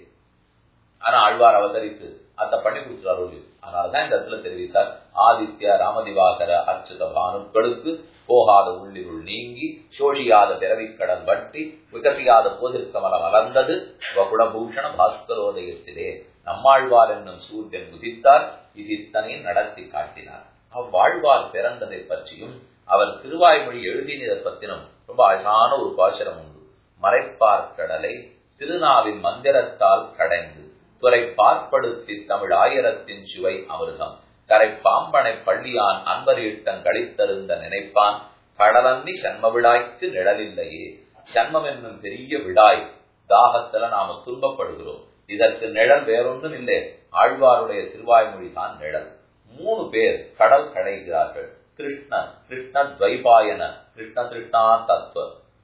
ஆனா ஆழ்வார் அவதரித்து அத பண்ணி கொடுத்துறாரு அதனாலதான் இந்த இடத்துல தெரிவித்தார் ஆதித்ய ராமதிவாகர அச்சுத பானுக்களுக்கு போகாத உள்ளிருள் நீங்கி சோழியாத பிறவிக்கடல் வட்டி விகசியாத போதிற்கமலம் மலர்ந்தது வகுடபூஷண பாஸ்கரோதயத்திலே நம்மாழ்வார் என்னும் சூரியன் உதித்தார் இது இத்தனை நடத்தி காட்டினார் அவ்வாழ்வார் பிறந்ததை பற்றியும் அவர் திருவாய்மொழி எழுதினதை பற்றினும் ரொம்ப அழகான ஒரு பாசனம் உண்டு மறைப்பார் கடலை திருநாவின் மந்திரத்தால் கடைந்து துறை பார்ப்படுத்தி தமிழ் ஆயிரத்தின் சுவை அமிர்தம் கரை பாம்பனை பள்ளியான் அன்பரீட்டம் கழித்தருந்த நினைப்பான் கடலன்னி சண்ம விழாய்க்கு நிழலில்லையே சண்மம் என்னும் பெரிய விழாய் தாகத்துல நாம துன்பப்படுகிறோம் இதற்கு நிழல் வேறொன்றும் இல்லை ஆழ்வாருடைய திருவாய்மொழி தான் நிழல் மூணு பேர் கடல் கடைகிறார்கள் கிருஷ்ணன் கிருஷ்ண துவைபாயன கிருஷ்ண கிருஷ்ணா தத்துவ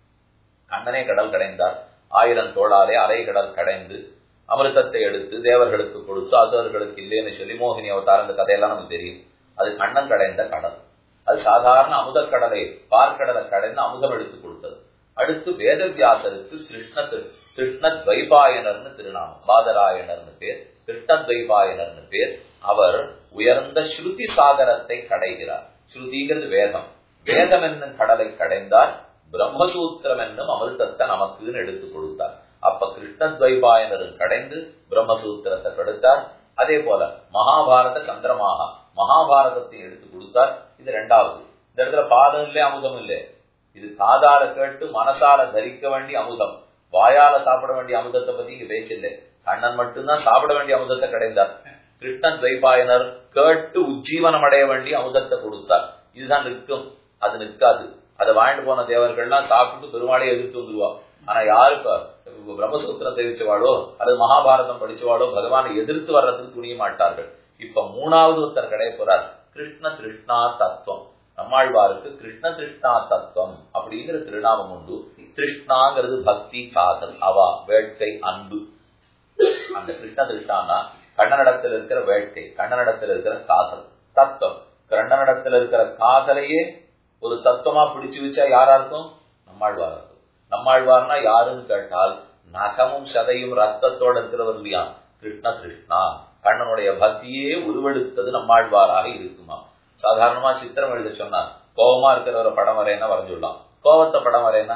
கண்ணனே கடல் கடைந்தார் ஆயிரம் தோளாலே அரை கடல் கடைந்து அமிர்தத்தை எடுத்து தேவர்களுக்கு கொடுத்து அசுரர்களுக்கு இல்லைன்னு சொல்லி மோகினி அவதார இந்த கதையெல்லாம் நமக்கு தெரியும் அது கண்ணன் கடைந்த கடல் அது சாதாரண அமுத கடலை பார்க்கடலை கடைந்து அமுதம் எடுத்து கொடுத்தது அடுத்து வேதவியாசருக்கு கிருஷ்ண கிருஷ்ண துவைபாயனர்னு திருநாமம் பாதராயணர்னு பேர் கிருஷ்ண துவைபாயனர்னு பேர் அவர் உயர்ந்த ஸ்ருதி சாகரத்தை கடைகிறார் ஸ்ருதிங்கிறது வேதம் வேதம் என்னும் கடலை கடைந்தார் பிரம்மசூத்திரம் என்னும் அமிர்தத்தை நமக்குன்னு எடுத்து கொடுத்தார் அப்ப கிருஷ்ணத்வைபாயனரும் கடைந்து பிரம்மசூத்திரத்தை கெடுத்தார் அதே போல மகாபாரத சந்திரமாக மகாபாரதத்தை எடுத்து கொடுத்தார் இது ரெண்டாவது இந்த இடத்துல பாதம் இல்லை அமுதம் இல்லை இது காதால கேட்டு மனசால தரிக்க வேண்டிய அமுதம் வாயால சாப்பிட வேண்டிய அமுதத்தை பத்தி இங்க பேச்சில்லை கண்ணன் மட்டும்தான் சாப்பிட வேண்டிய அமுதத்தை கிடைந்தார் கிருஷ்ணன் துவைபாயனர் கேட்டு உஜ்ஜீவனம் அடைய வேண்டிய அமுதத்தை கொடுத்தார் இதுதான் நிற்கும் அது நிற்காது அதை வாழ்ந்து போன தேவர்கள்லாம் சாப்பிட்டு பெருமாளை எதிர்த்து வந்துருவா ஆனா யாரு இப்ப பிரம்மசூத்திரம் சேவிச்சவாளோ அல்லது மகாபாரதம் படிச்சவாளோ பகவானை எதிர்த்து வர்றதுக்கு துணிய மாட்டார்கள் இப்ப மூணாவது ஒருத்தர் கிடைய போறார் கிருஷ்ண கிருஷ்ணா தத்துவம் நம்மாழ்வாருக்கு கிருஷ்ண கிருஷ்ணா தத்துவம் அப்படிங்கிற திருநாமம் உண்டு கிருஷ்ணாங்கிறது பக்தி காதல் அவா வேட்கை அன்பு அந்த கிருஷ்ண கிருஷ்ணானா கண்ணனிடத்தில் இருக்கிற வேட்கை கண்ணனிடத்தில் இருக்கிற காதல் தத்துவம் கண்ணனிடத்தில் இருக்கிற காதலையே ஒரு தத்துவமா பிடிச்சு வச்சா யாரா இருக்கும் நம்மாழ்வாரா இருக்கும் நம்மாழ்வார்னா யாருன்னு கேட்டால் நகமும் சதையும் ரத்தத்தோட இருக்கிறவர் இல்லையா கிருஷ்ண கிருஷ்ணா கண்ணனுடைய பக்தியே உருவெடுத்தது நம்மாழ்வாராக இருக்குமா சாதாரணமா சித்திரம் எழுத சொன்னா கோபமா இருக்கிறவர படம் வரையனா வரைஞ்சுடலாம் கோபத்தை படம் வரையனா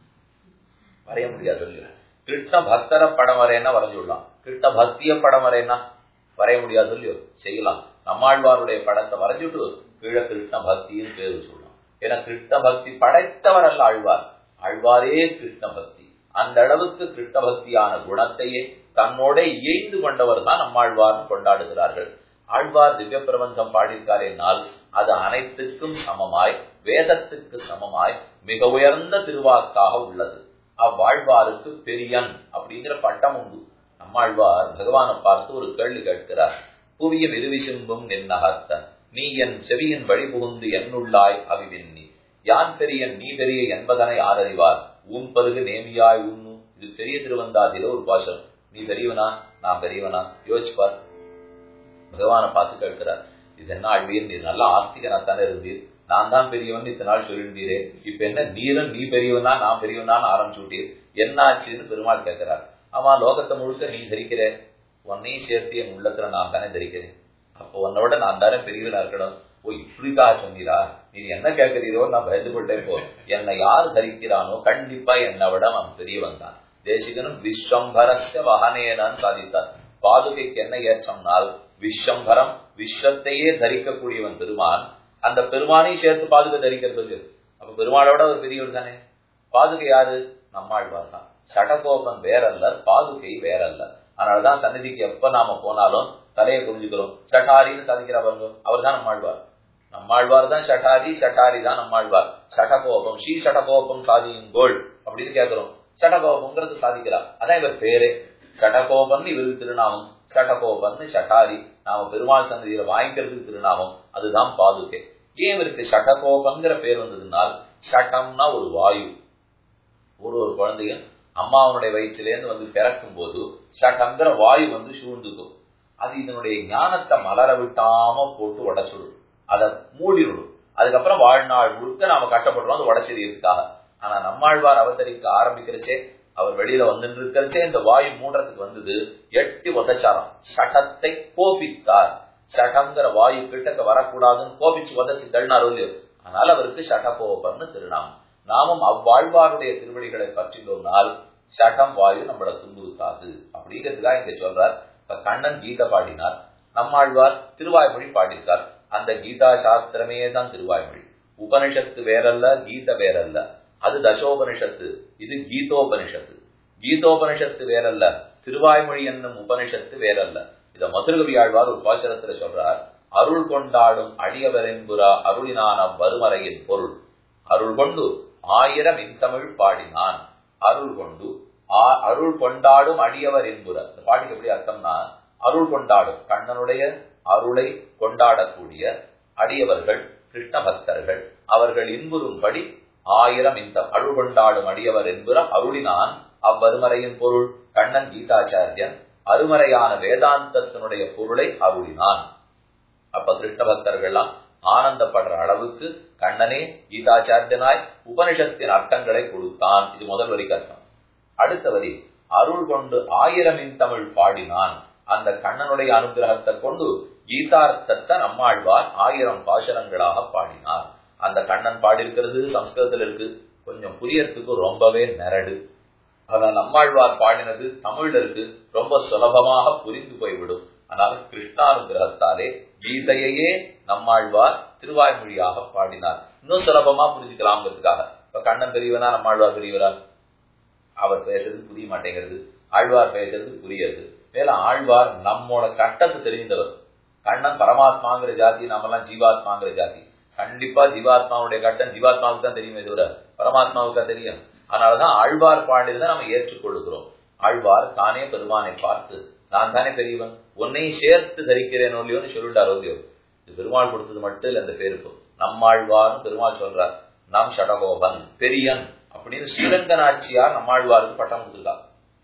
வரைய முடியாது இல்லையா கிருஷ்ண பக்தர படம் வரையனா வரைஞ்சுடலாம் கிருஷ்ண பக்திய படம் வரையனா வரைய முடியாது இல்லையோ செய்யலாம் நம்மாழ்வாருடைய படத்தை வரைஞ்சுட்டு கீழே கிருஷ்ண பக்தின்னு பேரு சொல்லலாம் ஏன்னா கிருஷ்ண பக்தி படைத்தவர் அல்ல ஆழ்வார் ஆழ்வாரே கிருஷ்ண பக்தி அந்த அளவுக்கு கிருஷ்ண பக்தியான குணத்தையே தன்னோட இயைந்து கொண்டவர் தான் நம்மாழ்வார் கொண்டாடுகிறார்கள் ஆழ்வார் திவ்ய பிரபந்தம் பாடியிருக்கார் என்னால் அது அனைத்துக்கும் சமமாய் வேதத்துக்கு சமமாய் மிக உயர்ந்த திருவாக்காக உள்ளது அவ்வாழ்வாருக்கு பெரியன் அப்படிங்கிற பட்டம் உண்டு நம்மாழ்வார் பகவானை பார்த்து ஒரு கேள்வி கேட்கிறார் புவிய விருவிசும்பும் நின்னகர்த்த நீ என் செவியின் வழி புகுந்து என்னுள்ளாய் அவிவின்னி யான் பெரியன் நீ பெரிய என்பதனை ஆதறிவார் உன் பருகு நேமியாய் உண்ணு இது பெரிய திருவந்தாதியில ஒரு பாசம் நீ பெரியவனா நான் பெரியவனா யோசிப்பார் பகவானை பார்த்து கேட்கிறார் இது என்ன ஆழ்வீர் நீர் நல்ல ஆஸ்திகனா தானே இருந்தீர் நான் தான் பெரியவன் இத்தனை நாள் சொல்லியிருந்தீரே இப்ப என்ன நீரும் நீ பெரியவனா நான் பெரியவனான்னு ஆரம்பிச்சுட்டீர் என்ன ஆச்சுன்னு பெருமாள் கேட்கிறார் ஆமா லோகத்தை முழுக்க நீ தரிக்கிற உன்னையும் சேர்த்து என் உள்ளத்துல நான் தானே தரிக்கிறேன் அப்போ உன்னோட நான் தானே பெரியவனா இருக்கணும் ஓ இப்படிக்காக சொன்னீரா நீ என்ன கேட்கிறீரோ நான் பயந்து கொண்டே போ என்னை யார் தரிக்கிறானோ கண்டிப்பா என்னை விட அவன் பெரியவன் தான் தேசிகனும் விஸ்வம்பரஸ்ய வகனேனான்னு சாதித்தார் பாதுகைக்கு என்ன ஏற்றம்னால் விஸ்வம்பரம் விஸ்வத்தையே தரிக்கக்கூடியவன் பெருமான் அந்த பெருமானையும் சேர்த்து பாதுகை தரிக்கிறது இல்லையோ அப்ப பெருமாளோட ஒரு பெரியவர் தானே பாதுகை யாரு நம்மாழ்வார் தான் சடகோபன் வேறல்ல பாதுகை வேறல்ல அதனாலதான் சந்நிதிக்கு எப்ப நாம போனாலும் தலையை குறிஞ்சுக்கிறோம் சட்டாரின்னு சாதிக்கிற பாருங்க அவர் தான் நம்மாழ்வார் நம்மாழ்வார் தான் சட்டாரி சட்டாரி தான் நம்மாழ்வார் சடகோபம் ஸ்ரீ சடகோபம் சாதியும் கோல் அப்படின்னு கேட்கிறோம் சடகோபம்ங்கிறது சாதிக்கிறார் அதான் இவர் பேரே சடகோபன் இவருக்கு திருநாமம் சடகோபன் சட்டாரி நாம பெருமாள் சன்னதியில வாங்கிக்கிறதுக்கு திருநாமம் அதுதான் பாதுகை ஏன் இவருக்கு சடகோபங்கிற பேர் வந்ததுனால் சட்டம்னா ஒரு வாயு ஒரு ஒரு குழந்தையும் அம்மாவனுடைய வயிற்றிலேருந்து வந்து பிறக்கும் போது சட்டங்கிற வாயு வந்து சூழ்ந்துக்கும் அது இதனுடைய ஞானத்தை மலர விட்டாம போட்டு உடச்சுடும் அதை மூடிவிடும் அதுக்கப்புறம் வாழ்நாள் முழுக்க நாம கஷ்டப்படுறோம் அது உடச்செறியதுக்காக ஆனா நம்மாழ்வார் அவதரிக்க ஆரம்பிக்கிறச்சே அவர் வெளியில வந்து இருக்கிறச்சே இந்த வாயு மூடுறதுக்கு வந்தது எட்டி உதச்சாரம் சட்டத்தை கோபித்தார் சட்டங்கிற வாயு கிட்டக்க வரக்கூடாதுன்னு கோபிச்சு உதச்சு தள்ளினாரோ இல்லையோ அதனால அவருக்கு சட்டகோபர்னு திருநாமம் நாமும் அவ்வாழ்வாருடைய திருவடிகளை பற்றினோம்னால் சட்டம் வாயு நம்மள துன்புறுத்தாது அப்படிங்கிறதுக்காக இங்க சொல்றார் இப்ப கண்ணன் கீதை பாடினார் நம்மாழ்வார் திருவாய்மொழி பாடியிருக்கார் அந்த கீதா சாஸ்திரமே தான் திருவாய்மொழி உபனிஷத்து வேறல்ல கீதை வேறல்ல அது தசோபனிஷத்து இது கீதோபனிஷத்து கீதோபனிஷத்து வேறல்ல திருவாய்மொழி என்னும் உபனிஷத்து வேறல்ல இத மதுரகவி ஆழ்வார் ஒரு பாசனத்துல சொல்றார் அருள் கொண்டாடும் அடியவரென்புறா அருளினான வறுமறையின் பொருள் அருள் கொண்டு ஆயிரம் இன்தமிழ் பாடினான் அருள் கொண்டு அருள் கொண்டாடும் அடியவர் என்புற இந்த பாட்டுக்கு எப்படி அர்த்தம்னா அருள் கொண்டாடும் கண்ணனுடைய அருளை கொண்டாடக்கூடிய அடியவர்கள் கிருஷ்ண பக்தர்கள் அவர்கள் இன்புறும்படி ஆயிரம் இந்த அருள் கொண்டாடும் அடியவர் என்புற அருளினான் அவ்வருமறையின் பொருள் கண்ணன் கீதாச்சாரியன் அருமறையான வேதாந்தத்தினுடைய பொருளை அருளினான் அப்ப கிருஷ்ண பக்தர்கள்லாம் ஆனந்தப்படுற அளவுக்கு கண்ணனே கீதாச்சாரியனாய் உபனிஷத்தின் அர்த்தங்களை கொடுத்தான் இது முதல் வரி அர்த்தம் அடுத்த வரி அருள் கொண்டு ஆயிரமின் தமிழ் பாடினான் அந்த கண்ணனுடைய அனுகிரகத்தை கொண்டு கீதார்த்தத்தை நம்மாழ்வார் ஆயிரம் பாசனங்களாக பாடினார் அந்த கண்ணன் பாடியிருக்கிறது சம்ஸ்கிருதத்தில் இருக்கு கொஞ்சம் புரியறதுக்கு ரொம்பவே நெரடு அத நம்மாழ்வார் பாடினது தமிழ்ல இருக்கு ரொம்ப சுலபமாக புரிந்து போய்விடும் ஆனால் கிருஷ்ணானுகிரகத்தாலே கீதையையே நம்மாழ்வார் திருவாய்மொழியாக பாடினார் இன்னும் சுலபமா புரிஞ்சுக்கலாம்ங்கிறதுக்காக இப்ப கண்ணன் பெரியவனா நம்மாழ்வார் பெரியவரா அவர் பேசுறது புரிய மாட்டேங்கிறது ஆழ்வார் பேசுறது புரியாது மேல ஆழ்வார் நம்மோட கட்டத்தை தெரிந்தவர் கண்ணன் பரமாத்மாங்கிற ஜாதி நாமெல்லாம் ஜீவாத்மாங்கிற ஜாதி கண்டிப்பா ஜீவாத்மாவுடைய கட்டம் ஜீவாத்மாவுக்கு தான் தெரியுமே தவிர பரமாத்மாவுக்கா தெரியும் அதனாலதான் ஆழ்வார் பாடியதை நம்ம ஏற்றுக்கொள்ளுகிறோம் ஆழ்வார் தானே பெருமானை பார்த்து நான் தானே பெரியவன் உன்னையும் சேர்த்து தரிக்கிறேன் இல்லையோன்னு சொல்லிட்டாரோ இல்லையோ இது பெருமாள் கொடுத்தது மட்டும் இல்ல அந்த பேருக்கு நம்மாழ்வார்னு பெருமாள் சொல்றார் நம் ஷடகோபன் பெரியன் அப்படின்னு ஸ்ரீரங்கநாச்சியார் நம்மாழ்வாருக்கு பட்டம் கொடுத்துருக்காங்க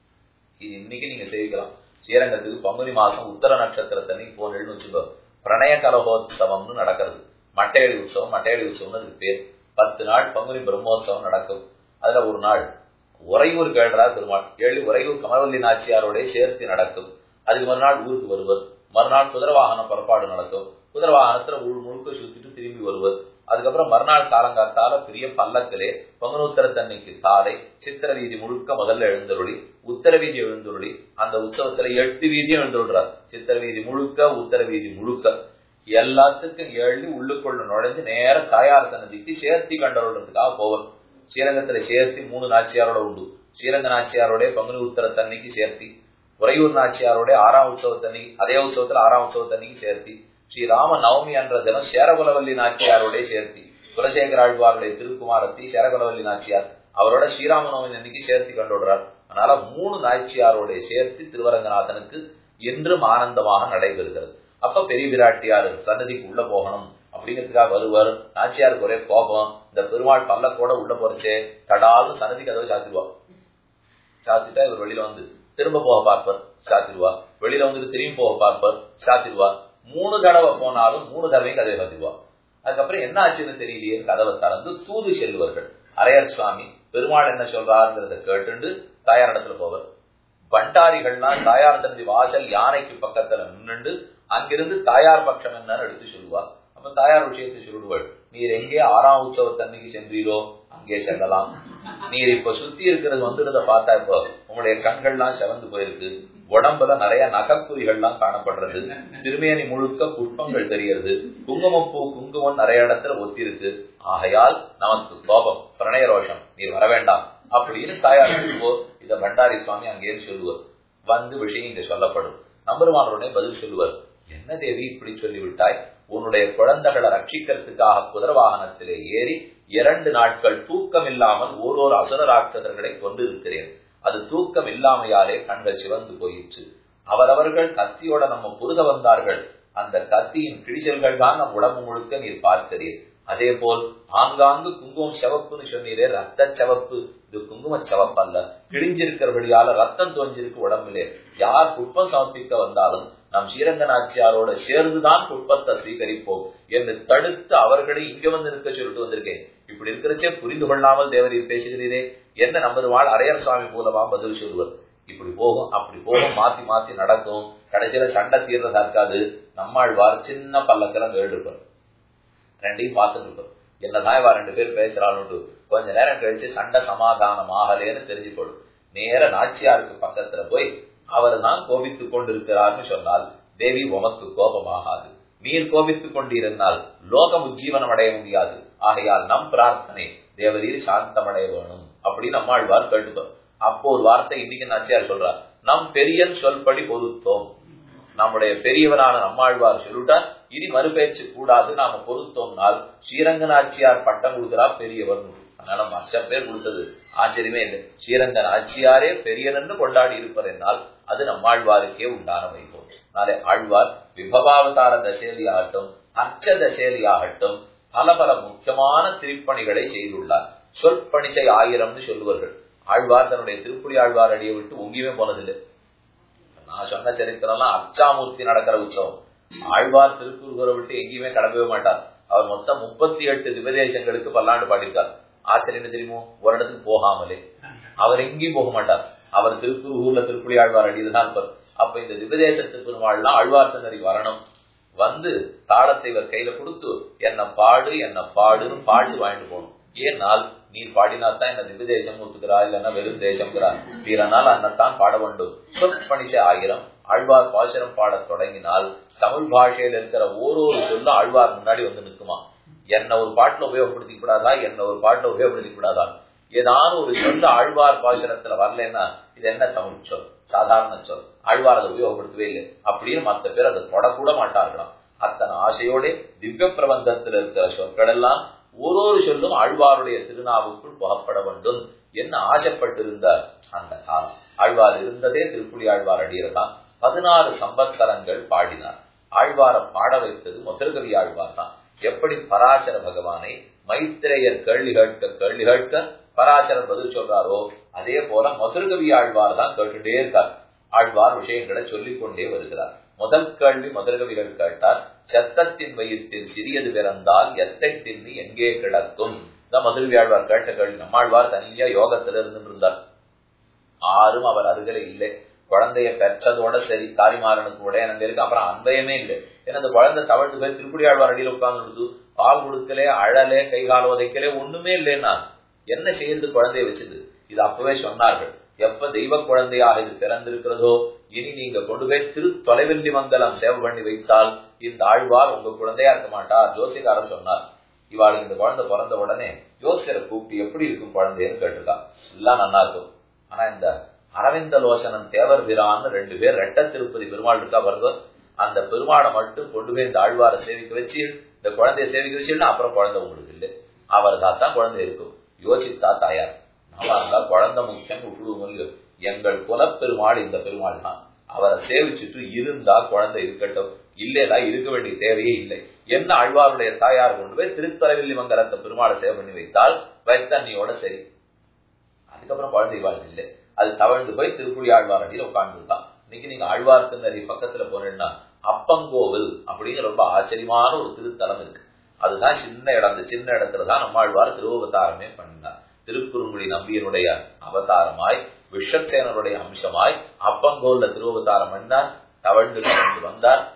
இது இன்னைக்கு நீங்க தெரிவிக்கலாம் ஸ்ரீரங்கத்துக்கு பங்குனி மாசம் உத்தர நட்சத்திரத்தன்னைக்கு போனேன்னு வச்சுக்கோ பிரணய கலகோத்சவம்னு நடக்கிறது மட்டையடி உற்சவம் மட்டையடி உற்சவம்னு அதுக்கு பேர் பத்து நாள் பங்குனி பிரம்மோத்சவம் நடக்கும் அதுல ஒரு நாள் உறையூர் கேள்றார் பெருமாள் ஏழு உறையூர் கமலவல்லி நாச்சியாரோட சேர்த்து நடக்கும் அதுக்கு மறுநாள் ஊருக்கு வருவர் மறுநாள் குதிரவாகனம் புறப்பாடு நடக்கும் குதிரவாகனத்துல ஊர் முழுக்க சுத்திட்டு திரும்பி வருவர் அதுக்கப்புறம் மறுநாள் காலங்காத்தால பெரிய பல்லக்கிலே பங்குனூத்தரத்தன்னைக்கு காலை சித்திர வீதி முழுக்க முதல்ல எழுந்தருளி உத்தர வீதி எழுந்தருளி அந்த உற்சவத்துல எட்டு வீதியும் எழுந்துள்ளார் சித்திர வீதி முழுக்க உத்தர வீதி முழுக்க எல்லாத்துக்கும் எழுதி உள்ளுக்குள்ள நுழைஞ்சு நேர தாயார் சன்னதிக்கு சேர்த்தி கண்டருள்றதுக்காக போவர் ஸ்ரீரங்கத்துல சேர்த்தி மூணு நாச்சியாரோட உண்டு ஸ்ரீரங்க நாச்சியாரோட பங்குனி உத்தரத்தன்னைக்கு சேர்த்தி உறையூர் நாச்சியாரோட ஆறாம் உற்சவத்தன்னைக்கு அதே உற்சவத்துல ஆறாம் உற்சவத்தன்னைக்கு சேர்த்தி ஸ்ரீ ராம நவமி என்ற தினம் சேரகுலவல்லி நாச்சியாரோட சேர்த்தி குலசேகர ஆழ்வாருடைய திருக்குமாரத்தி சேரகுலவல்லி நாச்சியார் அவரோட ஸ்ரீராம நவமி அன்னைக்கு சேர்த்தி கண்டுடுறார் அதனால மூணு நாச்சியாரோட சேர்த்து திருவரங்கநாதனுக்கு என்றும் ஆனந்தமாக நடைபெறுகிறது அப்ப பெரிய விராட்டியார் சன்னதிக்கு உள்ள போகணும் அப்படிங்கிறதுக்காக வருவார் நாச்சியாருக்கு ஒரே கோபம் இந்த பெருமாள் பல்லக்கோட உள்ள போறச்சே தடாலும் சன்னதிக்கு கதவை சாத்திடுவா சாத்திட்டா இவர் வெளியில வந்து திரும்ப போக பார்ப்பார் சாத்திடுவா வெளியில வந்து திரும்பி போக பார்ப்பார் சாத்திடுவா மூணு தடவை போனாலும் மூணு தடவையும் கதவை சாத்திடுவா அதுக்கப்புறம் என்ன ஆச்சுன்னு தெரியலையே கதவை திறந்து தூது செல்வார்கள் அரையர் சுவாமி பெருமாள் என்ன சொல்றாருங்கிறத கேட்டுண்டு தாயார் இடத்துல போவர் பண்டாரிகள்லாம் தாயார் தந்தி வாசல் யானைக்கு பக்கத்துல நின்றுண்டு அங்கிருந்து தாயார் பட்சம் என்னன்னு எடுத்து சொல்லுவா அப்ப அப்ப தாயார் விஷயத்தை சொல்லுவாள் நீர் எங்கே ஆறாம் உற்சவத்தன்னைக்கு சென்றீரோ அங்கே செல்லலாம் நீர் இப்ப சுத்தி இருக்கிறது வந்துடுறத பார்த்தா இப்போ உங்களுடைய கண்கள்லாம் செவந்து போயிருக்கு உடம்புல நிறைய நகக்குறிகள்லாம் காணப்படுறது திருமேனி முழுக்க புஷ்பங்கள் தெரியறது குங்குமப்பூ குங்குமம் நிறைய இடத்துல ஒத்திருக்கு ஆகையால் நமக்கு கோபம் பிரணய ரோஷம் நீர் வர வேண்டாம் அப்படின்னு தாயார் சொல்லுவோ இத பண்டாரி சுவாமி அங்கேயே சொல்லுவார் வந்து விஷயம் இங்க சொல்லப்படும் நம்பருமானோடனே பதில் சொல்லுவார் என்ன தேவி இப்படி சொல்லிவிட்டாய் உன்னுடைய குழந்தைகளை ரட்சிக்கிறதுக்காக குதிர வாகனத்திலே ஏறி இரண்டு நாட்கள் தூக்கம் இல்லாமல் ஓரோரு அசுர ராட்சதர்களை கொண்டு இருக்கிறேன் அது தூக்கம் இல்லாமையாலே கண்கள் சிவந்து போயிற்று அவரவர்கள் கத்தியோட நம்ம புருத வந்தார்கள் அந்த கத்தியின் கிழிச்சல்கள் தான் நம் உடம்பு முழுக்க நீர் பார்க்கிறீர் அதே போல் ஆங்காங்கு குங்குமம் செவப்புன்னு சொன்னீரே ரத்த செவப்பு இது குங்கும செவப்பு அல்ல கிழிஞ்சிருக்கிறபடியால ரத்தம் தோஞ்சிருக்கு உடம்பிலே யார் புட்பம் சமர்ப்பிக்க வந்தாலும் நம் ஸ்ரீரங்க நாச்சியாரோட சேர்ந்துதான் புட்பத்தை ஸ்வீகரிப்போம் என்று தடுத்து அவர்களை இங்க வந்து நிற்க சொல்லிட்டு வந்திருக்கேன் இப்படி இருக்கிறச்சே புரிந்து கொள்ளாமல் தேவரீர் பேசுகிறீரே என்ன நமது வாழ் அரையர் சுவாமி மூலமா பதில் சொல்லுவர் இப்படி போகும் அப்படி போகும் மாத்தி மாத்தி நடக்கும் கடைசியில சண்டை தீர்றதா இருக்காது நம்மாழ்வார் சின்ன பல்லக்கில எழுப்பார் ரெண்டையும் பார்த்துட்டு இருப்பார் என்னதான் இவா ரெண்டு பேர் பேசுறான்னு கொஞ்ச நேரம் கழிச்சு சண்டை சமாதானம் ஆகலேன்னு தெரிஞ்சு போடும் நேர நாச்சியாருக்கு பக்கத்துல போய் அவர் தான் கோபித்துக் கொண்டிருக்கிறார்னு சொன்னால் தேவி உமக்கு கோபமாகாது நீர் கோபித்துக் கொண்டிருந்தால் லோகம் உஜ்ஜீவனம் அடைய முடியாது ஆகையால் நம் பிரார்த்தனை தேவரீர் சாந்தமடைய வேணும் அப்படின்னு நம்மாழ்வார் கேட்டுப்பார் அப்போ ஒரு வார்த்தை இன்னைக்கு நாச்சியார் சொல்றார் நம் பெரியன் சொல்படி பொருத்தோம் நம்முடைய பெரியவரான நம்மாழ்வார் சொல்லிட்டார் இனி மறுபேச்சு கூடாது நாம பொருத்தோம்னால் ஸ்ரீரங்க நாச்சியார் பட்டம் கொடுக்கிறார் பெரியவர் அதனால மற்ற பேர் கொடுத்தது ஆச்சரியமே இல்லை ஸ்ரீரங்க நாச்சியாரே பெரியனன்னு கொண்டாடி இருப்பர் என்னால் அது நம்மாழ்வாருக்கே உண்டான வைபவம் நாளை ஆழ்வார் விபவாவதார தசேலி ஆகட்டும் அச்ச தசேலி ஆகட்டும் பல பல முக்கியமான திருப்பணிகளை செய்துள்ளார் சொற்பணிசை ஆயிரம்னு சொல்லுவார்கள் ஆழ்வார் தன்னுடைய திருப்புடி ஆழ்வார் அடியை விட்டு ஒங்கியுமே போனதில்லை நான் சொன்ன சரித்திரம்லாம் அச்சாமூர்த்தி நடக்கிற உற்சவம் ஆழ்வார் திருக்குறுகரை விட்டு எங்கேயுமே கிளம்பவே மாட்டார் அவர் மொத்தம் முப்பத்தி எட்டு திவதேசங்களுக்கு பல்லாண்டு பாடியிருக்கார் ஆச்சரியம் தெரியுமோ ஒரு இடத்துக்கு போகாமலே அவர் எங்கேயும் போக மாட்டார் அவர் திருக்குறுகூர்ல திருப்புடி ஆழ்வார் அடியில் தான் இருப்பார் அப்ப இந்த திவதேசத்து பெருமாள்லாம் ஆழ்வார் சன்னதிக்கு வரணும் வந்து தாளத்தை இவர் கையில கொடுத்து என்ன பாடு என்ன பாடுன்னு பாட்டு வாங்கிட்டு போகணும் ஏனால் நீ பாடினாத்தான் என்ன திவ்யதேசம் ஒத்துக்கிறா இல்லைன்னா வெறும் தேசம்ங்கிறா வீரனால் அன்னத்தான் பாட வேண்டும் சொற்பணிசை ஆயிரம் ஆழ்வார் பாசனம் பாடத் தொடங்கினால் தமிழ் பாஷையில இருக்கிற ஓரொரு சொல்ல ஆழ்வார் முன்னாடி வந்து நிற்குமா என்ன ஒரு பாட்டுல உபயோகப்படுத்திக் கூடாதா என்ன ஒரு பாட்டுல உபயோகப்படுத்திக் கூடாதா ஏதாவது ஒரு சொல்ல ஆழ்வார் பாசனத்துல வரலன்னா இது என்ன தமிழ் சொல் சாதாரண சொல் ஆழ்வார் அதை உபயோகப்படுத்தவே இல்லை அப்படின்னு மற்ற பேர் அதை தொடக்கூட மாட்டார்களாம் அத்தனை ஆசையோட திவ்ய பிரபந்தத்தில் இருக்கிற சொற்கள் எல்லாம் ஒரு ஒரு சொல்லும் ஆழ்வாருடைய திருநாவுக்குள் புகப்பட வேண்டும் என்ன ஆசைப்பட்டிருந்த அந்த காலம் ஆழ்வார் இருந்ததே திருப்புலி ஆழ்வார் அடியர்தான் பதினாறு சம்பத்கரங்கள் பாடினார் ஆழ்வார பாட வைத்தது முதல்கவி ஆழ்வார் தான் எப்படி பராசர பகவானை மைத்திரையர் கேள்வி கேட்க கேள்வி கேட்க பராசரர் பதில் சொல்றாரோ அதே போல முதல்கவி ஆழ்வார் தான் கேட்டுட்டே இருக்கார் ஆழ்வார் விஷயங்களை சொல்லிக் கொண்டே வருகிறார் முதல் கேள்வி முதல்கவிகள் கேட்டார் சத்தத்தின் வயிற்றில் சிறியது பிறந்தால் எத்தை தின்னி எங்கே கிடக்கும் தான் முதல்வி ஆழ்வார் கேட்ட கேள்வி நம்மாழ்வார் தனியா யோகத்துல இருந்து இருந்தார் ஆறும் அவர் அருகில இல்லை குழந்தைய பெற்றதோட சரி தாரிமாறனுக்கு உடையனங்க இருக்கு அப்புறம் அன்பயமே இல்லை ஏன்னா அந்த குழந்தை தவழ்ந்து போய் திருப்படி ஆழ்வார் அடியில் உட்கார்ந்து பால் கொடுக்கலே அழலே கை கால் உதைக்கலே ஒண்ணுமே இல்லைன்னா என்ன செய்யறது குழந்தைய வச்சது இது அப்பவே சொன்னார்கள் எப்ப தெய்வ குழந்தையாக இது பிறந்திருக்கிறதோ இனி நீங்க கொண்டு போய் திரு தொலைவெல்லி மங்கலம் சேவை பண்ணி வைத்தால் இந்த ஆழ்வார் உங்க குழந்தையா இருக்க மாட்டார் ஜோசிகாரன் சொன்னார் இவாளுக்கு இந்த குழந்தை பிறந்த உடனே ஜோசியரை கூப்பிட்டு எப்படி இருக்கும் குழந்தைன்னு கேட்டிருக்கா எல்லாம் நல்லா இருக்கும் ஆனா இந்த அரவிந்த லோசனன் தேவர் வீரான்னு ரெண்டு பேர் ரெட்ட திருப்பதி பெருமாள் இருக்கா வருதோ அந்த பெருமாளை மட்டும் கொண்டு போய் இந்த ஆழ்வாரை சேவிக்க வச்சு இந்த குழந்தைய சேவிக்க வச்சுன்னா அப்புறம் குழந்தை உங்களுக்கு இல்லை அவர் தான் குழந்தை இருக்கும் யோசித்தா தாயார் நாம இருந்தா குழந்தை முக்கியம் விட்டுடுவோம் எங்கள் குலப்பெருமாள் இந்த பெருமாள் தான் அவரை சேவிச்சுட்டு இருந்தா குழந்தை இருக்கட்டும் இல்லையா இருக்க வேண்டிய தேவையே இல்லை என்ன ஆழ்வாருடைய தாயார் கொண்டு போய் திருத்தலவில்லி மங்கலத்தை பெருமாளை சேவை பண்ணி வைத்தால் வைத்தண்ணியோட சரி அதுக்கப்புறம் குழந்தை வாழ்வு இல்லை அது தவழ்ந்து போய் திருப்புலி ஆழ்வார் அடியில் உட்கார்ந்துருந்தான் இன்னைக்கு நீங்க ஆழ்வார் திருநறி பக்கத்துல போனீங்கன்னா அப்பங்கோவில் அப்படின்னு ரொம்ப ஆச்சரியமான ஒரு திருத்தலம் இருக்கு அதுதான் சின்ன இடம் அந்த சின்ன இடத்துல தான் நம்மாழ்வார் திருவவதாரமே பண்ணினார் திருக்குறுங்குடி நம்பியனுடைய அவதாரமாய் விஷக்சேனருடைய அம்சமாய் அப்பங்கோல்ல திருவவதாரம் பண்ணார் தவழ்ந்து தவழ்ந்து வந்தார்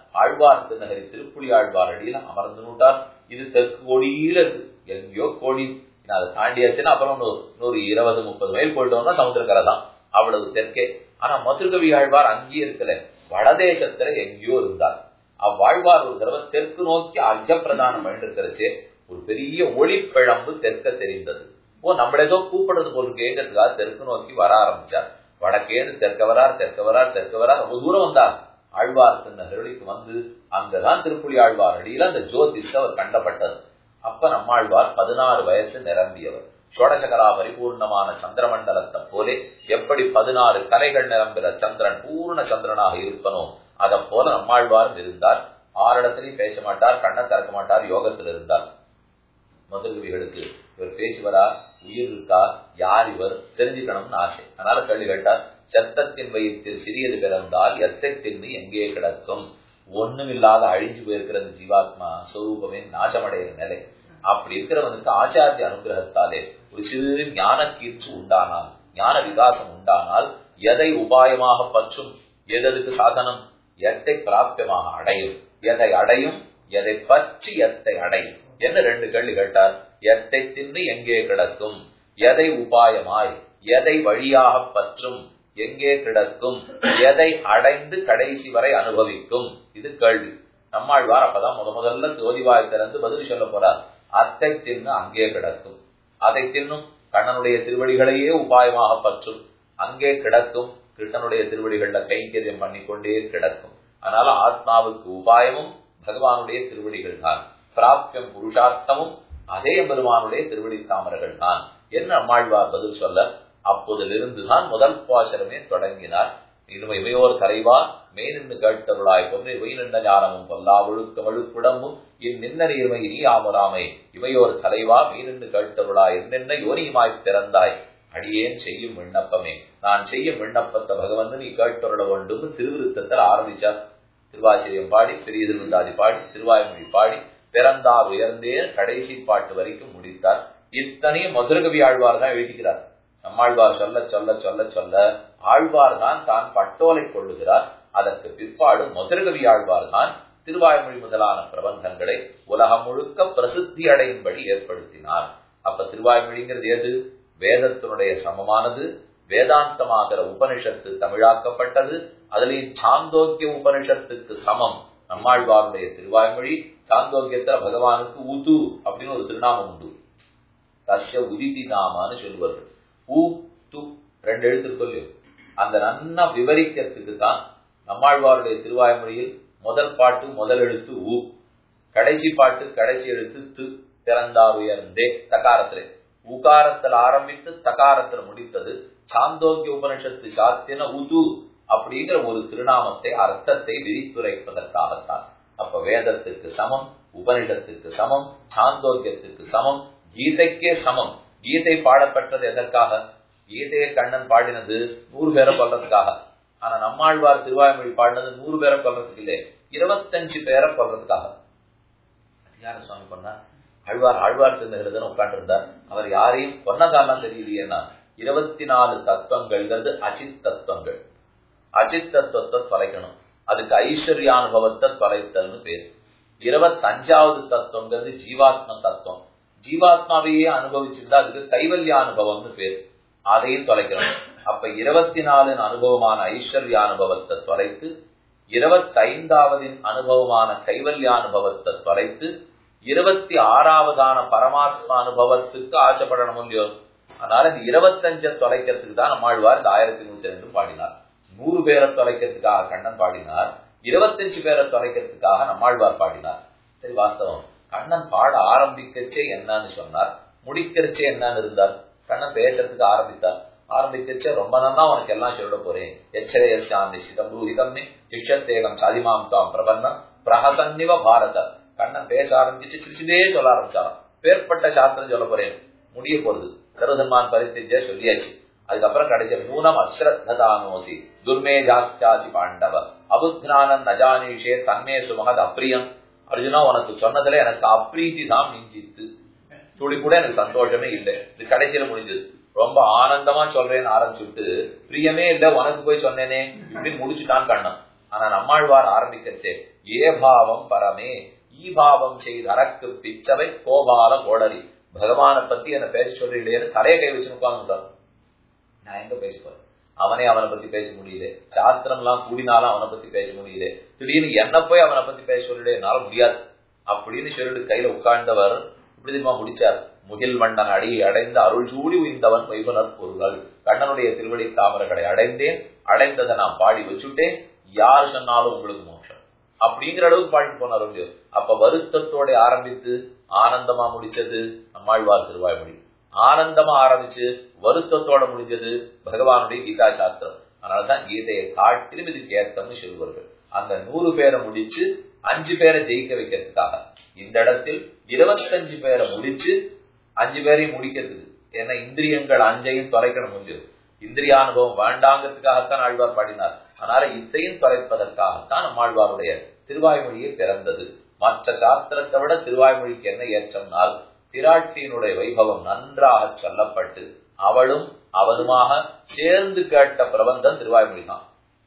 ஆழ்வார் திருநகரி திருப்புலி ஆழ்வார் அடியில அமர்ந்து நூட்டார் இது தெற்கு கோடியில இருக்கு எங்கேயோ கோடி அதை தாண்டியாச்சுன்னா அப்புறம் நூறு நூறு இருபது முப்பது மைல் போயிட்டோம்னா சமுத்திரக்கரை தான் அவ்வளவு தெற்கே ஆனா மதுர்கவி ஆழ்வார் அங்கேயே இருக்கல வடதேசத்துல எங்கேயோ இருந்தார் அவ்வாழ்வார் ஒரு தடவை தெற்கு நோக்கி அர்க்க பிரதானம் பண்ணிருக்கிறச்சே ஒரு பெரிய ஒளிப்பிழம்பு தெற்க தெரிந்தது ஓ நம்மள ஏதோ கூப்பிடுறது போல கேட்கறதுக்காக தெற்கு நோக்கி வர ஆரம்பிச்சார் வடக்கேன்னு தெற்க வரார் தெற்க வரார் தெற்க வரார் ரொம்ப தூரம் வந்தார் ஆழ்வார் திருநகருக்கு வந்து அங்கதான் திருப்புலி ஆழ்வார் அடியில அந்த ஜோதிஷ் அவர் கண்டப்பட்டது அப்ப நம்மாழ்வார் பதினாறு வயசு நிரம்பியவர் சோடசகலா பரிபூர்ணமான சந்திரமண்டலத்தை போலே எப்படி பதினாறு கலைகள் நிரம்புகிற சந்திரன் பூர்ண சந்திரனாக இருப்பனோ அதை போல நம்மாழ்வாரும் இருந்தார் ஆரிடத்திலையும் பேச மாட்டார் கண்ணை திறக்க மாட்டார் யோகத்தில் இருந்தார் மதுரகவிகளுக்கு இவர் பேசுவரா உயிர் இருக்கா யார் இவர் தெரிஞ்சுக்கணும்னு ஆசை அதனால கேள்வி கேட்டார் சத்தத்தின் வயிற்றில் சிறியது பிறந்தால் எத்தை தின்னு எங்கே கிடக்கும் ஒண்ணும் இல்லாத அழிஞ்சு போயிருக்கிற அந்த ஜீவாத்மா சொரூபமே நாசமடைகிற நிலை அப்படி இருக்கிறவனுக்கு ஆச்சாரிய அனுகிரகத்தாலே ஒரு சிறு ஞான கீர்ச்சி உண்டானால் ஞான விகாசம் உண்டானால் எதை உபாயமாக பற்றும் எதற்கு சாதனம் எத்தை பிராப்தியமாக அடையும் எதை அடையும் எதை பற்றி எத்தை அடையும் என்ன ரெண்டு கேள்வி கேட்டார் எத்தை தின்னு எங்கே கிடக்கும் எதை உபாயமாய் எதை வழியாக பற்றும் எங்கே கிடக்கும் எதை அடைந்து கடைசி வரை அனுபவிக்கும் இது கேள்வி நம்மாழ்வார் அப்பதான் முத முதல்ல ஜோதிவாய் திறந்து பதில் சொல்ல போறார் அத்தை தின்னு அங்கே கிடக்கும் அதை தின்னும் கண்ணனுடைய திருவடிகளையே உபாயமாக பற்றும் அங்கே கிடக்கும் கிருஷ்ணனுடைய திருவடிகள்ல கைங்கரியம் பண்ணிக்கொண்டே கிடக்கும் அதனால ஆத்மாவுக்கு உபாயமும் பகவானுடைய திருவடிகள் தான் பிராப்தியம் புருஷார்த்தமும் அதே பெருமானுடைய திருவடி தாமர்கள் தான் என்ன அம்மாழ்வார் பதில் சொல்ல அப்போதிலிருந்துதான் முதல் பாசரமே தொடங்கினார் இனிமே இவையோர் கரைவா மேனின்று கேட்டருளாய் பொன்னை வெயிலின்ற ஞானமும் பொல்லா ஒழுக்க வழுக்குடம்பும் இன் நின்ன நீர்மை நீ ஆமராமை இவையோர் கலைவா மீனின்று கேட்டருளாய் என்னென்ன யோனியுமாய் திறந்தாய் அடியேன் செய்யும் விண்ணப்பமே நான் செய்யும் விண்ணப்பத்தை பகவன் நீ கேட்டருள வேண்டும் திருவிருத்தத்தில் ஆரம்பிச்சார் திருவாசிரியம் பாடி பெரிய திருவிந்தாதி பாடி திருவாய்மொழி பாடி பிறந்தார் உயர்ந்தேன் கடைசி பாட்டு வரைக்கும் முடித்தார் இத்தனையும் மதுரகவி ஆழ்வார் தான் எழுதிக்கிறார் நம்மாழ்வார் சொல்ல சொல்ல சொல்ல சொல்ல ஆழ்வார் தான் தான் பட்டோலை கொள்ளுகிறார் அதற்கு பிற்பாடு மதுரகவி ஆழ்வார் தான் திருவாய்மொழி முதலான பிரபந்தங்களை உலகம் முழுக்க பிரசித்தி அடையும்படி ஏற்படுத்தினார் அப்ப திருவாய்மொழிங்கிறது எது வேதத்தினுடைய சமமானது வேதாந்தமாகிற உபனிஷத்து தமிழாக்கப்பட்டது அதுலேயும் சாந்தோக்கிய உபனிஷத்துக்கு சமம் நம்மாழ்வாருடைய திருவாய்மொழி சாந்தோக்கியத்துல பகவானுக்கு உது அப்படின்னு ஒரு திருநாமம் உண்டு தஸ்ய உதிதி நாமான்னு சொல்லுவார்கள் ஊ து ரெண்டு எழுத்து சொல்லு அந்த நன்னா விவரிக்கிறதுக்கு தான் நம்மாழ்வாருடைய திருவாய்மொழியில் முதல் பாட்டு முதல் எழுத்து ஊ கடைசி பாட்டு கடைசி எழுத்து து பிறந்தார் உயர்ந்தே தகாரத்திலே உகாரத்தில் ஆரம்பித்து தகாரத்தில் முடித்தது சாந்தோக்கிய உபனிஷத்து சாத்தின உது அப்படிங்கிற ஒரு திருநாமத்தை அர்த்தத்தை விரித்துரைப்பதற்காகத்தான் அப்ப வேதத்துக்கு சமம் உபனிஷத்துக்கு சமம் சாந்தோக்கியத்துக்கு சமம் கீதைக்கே சமம் கீதை பாடப்பட்டது எதற்காக கீதையை கண்ணன் பாடினது நூறு பேரை கொல்றதுக்காக ஆனா நம்மாழ்வார் திருவாய்மொழி பாடினது நூறு பேரை கொல்றதுக்கு இல்லை இருபத்தஞ்சு பேரை கொல்றதுக்காக யார சுவாமி பண்ணா ஆழ்வார் ஆழ்வார் திருநகர்தான் உட்காண்டிருந்தார் அவர் யாரையும் கொன்னதாலாம் தெரியலையேன்னா இருபத்தி நாலு தத்துவங்கள்ங்கிறது அஜித் தத்துவங்கள் அஜித் தத்துவத்தை தொலைக்கணும் அதுக்கு ஐஸ்வர்யானுபவத்தை தொலைத்தல்னு பேர் இருபத்தஞ்சாவது தத்துவங்கிறது ஜீவாத்ம தத்துவம் ஜீவாத்மாவையே அனுபவிச்சிருந்தா அதுக்கு கைவல்ய அனுபவம்னு பேர் அதையும் தொலைக்கணும் அப்ப இருபத்தி நாலு அனுபவமான ஐஸ்வர்ய அனுபவத்தை தொலைத்து இருபத்தி ஐந்தாவதின் அனுபவமான கைவல்ய அனுபவத்தை தொலைத்து இருபத்தி ஆறாவதான பரமாத்மா அனுபவத்துக்கு ஆசைப்படணும் இல்லையோ அதனால இந்த இருபத்தஞ்ச தொலைக்கிறதுக்கு தான் நம்மாழ்வார் இந்த ஆயிரத்தி நூத்தி ரெண்டு பாடினார் நூறு பேரை தொலைக்கிறதுக்காக கண்ணன் பாடினார் இருபத்தஞ்சு பேரை தொலைக்கிறதுக்காக நம்மாழ்வார் பாடினார் சரி வாஸ்தவம் கண்ணன் பாட ஆரம்பிக்கச்சே என்னன்னு சொன்னார் முடிக்கிறச்சே என்னன்னு இருந்தார் கண்ணன் பேசுறதுக்கு ஆரம்பித்தார் ஆரம்பிக்கச்சே ரொம்ப நல்லா உனக்கு எல்லாம் சொல்ல போறேன் எச்சரேயாந்தி சிதம் ரூஹிதம் சிக்ஷத்தேகம் சதிமாம் தாம் பிரபந்தம் பிரகசன்னிவ பாரத கண்ணன் பேச ஆரம்பிச்சு சிரிச்சுதே சொல்ல ஆரம்பிச்சாராம் பேர்பட்ட சாஸ்திரம் சொல்ல போறேன் முடிய போறது கருதன்மான் பரித்திஜ சொல்லியாச்சு அதுக்கப்புறம் கடைசி மூலம் அஸ்ரத்தானோசி துர்மே ஜாஸ்தியாதி பாண்டவ அபுத்னானன் நஜானீஷே தன்மே சுமகத் அப்பிரியம் அர்ஜுனா உனக்கு சொன்னதுல எனக்கு அப்ரீதி தான் மிஞ்சித்து துளி கூட எனக்கு சந்தோஷமே இல்லை இது கடைசியில முடிஞ்சது ரொம்ப ஆனந்தமா சொல்றேன்னு ஆரம்பிச்சுட்டு பிரியமே இல்ல உனக்கு போய் சொன்னேனே இப்படி முடிச்சுட்டான் கண்ணன் ஆனா நம்மாழ்வார் ஆரம்பிக்கச்சே ஏபாவம் பரமே ஈபாவம் செய்து அரக்கு பிச்சவை கோபால கோடரி பகவானை பத்தி என்ன பேச சொல்றீங்களேன்னு தலையை கை வச்சு உட்காந்துட்டான் நான் எங்க பேச போறேன் அவனே அவனை பத்தி பேச முடியல சாஸ்திரம் எல்லாம் கூடினாலும் அவனை பத்தி பேச முடியல திடீர்னு என்ன போய் அவனை பத்தி பேச சொல்லல என்னால முடியாது அப்படின்னு சொல்லிட்டு கையில உட்கார்ந்தவர் இப்படி தெரியுமா முடிச்சார் முகில் வண்ணன் அடியை அடைந்து அருள் சூடி உய்ந்தவன் வைபனர் பொருள்கள் கண்ணனுடைய திருவடி தாமரங்களை அடைந்தேன் அடைந்ததை நான் பாடி வச்சுட்டேன் யார் சொன்னாலும் உங்களுக்கு மோட்சம் அப்படிங்கிற அளவுக்கு பாடிட்டு போனார் இல்லையோ அப்ப வருத்தத்தோட ஆரம்பித்து ஆனந்தமா முடிச்சது நம்மாழ்வார் திருவாய்மொழி ஆனந்தமா ஆரம்பிச்சு வருத்தத்தோட முடிஞ்சது பகவானுடைய கீதா சாஸ்திரம் அதனாலதான் கீதையை காட்டிலும் இதுக்கு ஏத்தம்னு சொல்லுவார்கள் அந்த நூறு பேரை முடிச்சு அஞ்சு பேரை ஜெயிக்க வைக்கிறதுக்காக இந்த இடத்தில் இருபத்தஞ்சு பேரை முடிச்சு அஞ்சு பேரையும் முடிக்கிறதுக்கு ஏன்னா இந்திரியங்கள் அஞ்சையும் தொலைக்கணும் முடியும் இந்திரிய அனுபவம் வேண்டாங்கிறதுக்காகத்தான் ஆழ்வார் பாடினார் அதனால இத்தையும் தொலைப்பதற்காகத்தான் நம்மாழ்வாருடைய திருவாய்மொழியே பிறந்தது மற்ற சாஸ்திரத்தை விட திருவாய்மொழிக்கு என்ன ஏற்றம்னால் பிராட்டியினுடைய வைபவம் நன்றாக சொல்லப்பட்டு அவளும் அவனுமாக சேர்ந்து கேட்ட பிரபந்தம் திருவாய்மொழி தான்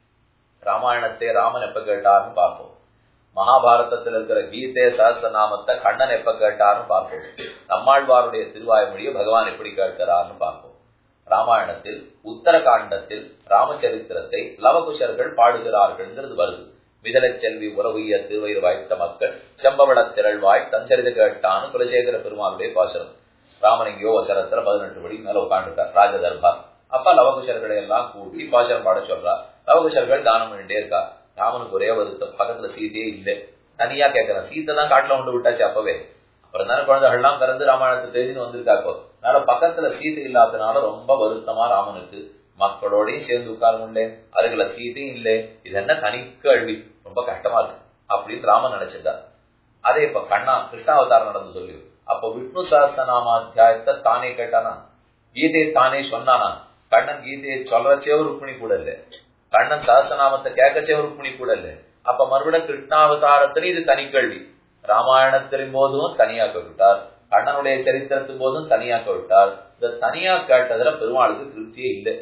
ராமாயணத்தை ராமன் எப்ப கேட்டார்னு பார்ப்போம் மகாபாரதத்தில் இருக்கிற கீதே சஹசிரநாமத்தை கண்ணன் எப்ப கேட்டார்னு பார்ப்போம் நம்மாழ்வாருடைய திருவாய்மொழியை பகவான் எப்படி கேட்கிறார்னு பார்ப்போம் ராமாயணத்தில் உத்தரகாண்டத்தில் ராமச்சரித்திரத்தை லவகுஷர்கள் பாடுகிறார்கள்ங்கிறது வருது மிதலை செல்வி உறவுய திருவயிறு வாய்த்த மக்கள் செம்பவள திரள்வாய் தஞ்சரித கேட்டான்னு குலசேகர பெருமாளுடைய பாசனம் ராமன் எங்கேயோ வசரத்துல பதினெட்டு படி மேல உட்காந்துருக்கார் ராஜ தர்பார் அப்ப லவகுஷர்களை எல்லாம் கூட்டி பாசனம் பாட சொல்றா லவகுஷர்கள் தானம் பண்ணிட்டே இருக்கா ராமனுக்கு ஒரே வருத்தம் பக்கத்துல சீதையே இல்லை தனியா கேட்கறேன் சீத்தை தான் காட்டுல கொண்டு விட்டாச்சு அப்பவே அப்புறம் தானே குழந்தைகள்லாம் பிறந்து ராமாயணத்து தேதின்னு வந்திருக்காக்கோ அதனால பக்கத்துல சீதை இல்லாதனால ரொம்ப வருத்தமா ராமனுக்கு மக்களோடையும் சேர்ந்து உட்கார முடியல அருகில சீதையும் இல்லை இது என்ன தனி கேள்வி ரொம்ப கஷ்டமா இருக்கு அப்படின்னு ராமன் நினைச்சிருந்தார் அதே இப்ப கண்ணா கிருஷ்ணாவதாரம் நடந்து சொல்லி அப்ப விஷ்ணு சஹஸ்ரநாம அத்தியாயத்தை தானே கேட்டானா கீதையை தானே சொன்னானா கண்ணன் கீதையை சொல்றச்சே ருக்மிணி கூட இல்ல கண்ணன் சஹஸ்ரநாமத்தை கேட்கச்சே ருக்மிணி கூட இல்ல அப்ப மறுபடியும் கிருஷ்ணாவதாரத்திலும் இது தனி கேள்வி ராமாயணத்தின் போதும் தனியாக்க விட்டார் கண்ணனுடைய சரித்திரத்தின் போதும் தனியாக்க விட்டார் இந்த தனியா கேட்டதுல பெருமாளுக்கு திருப்தியே இல்லை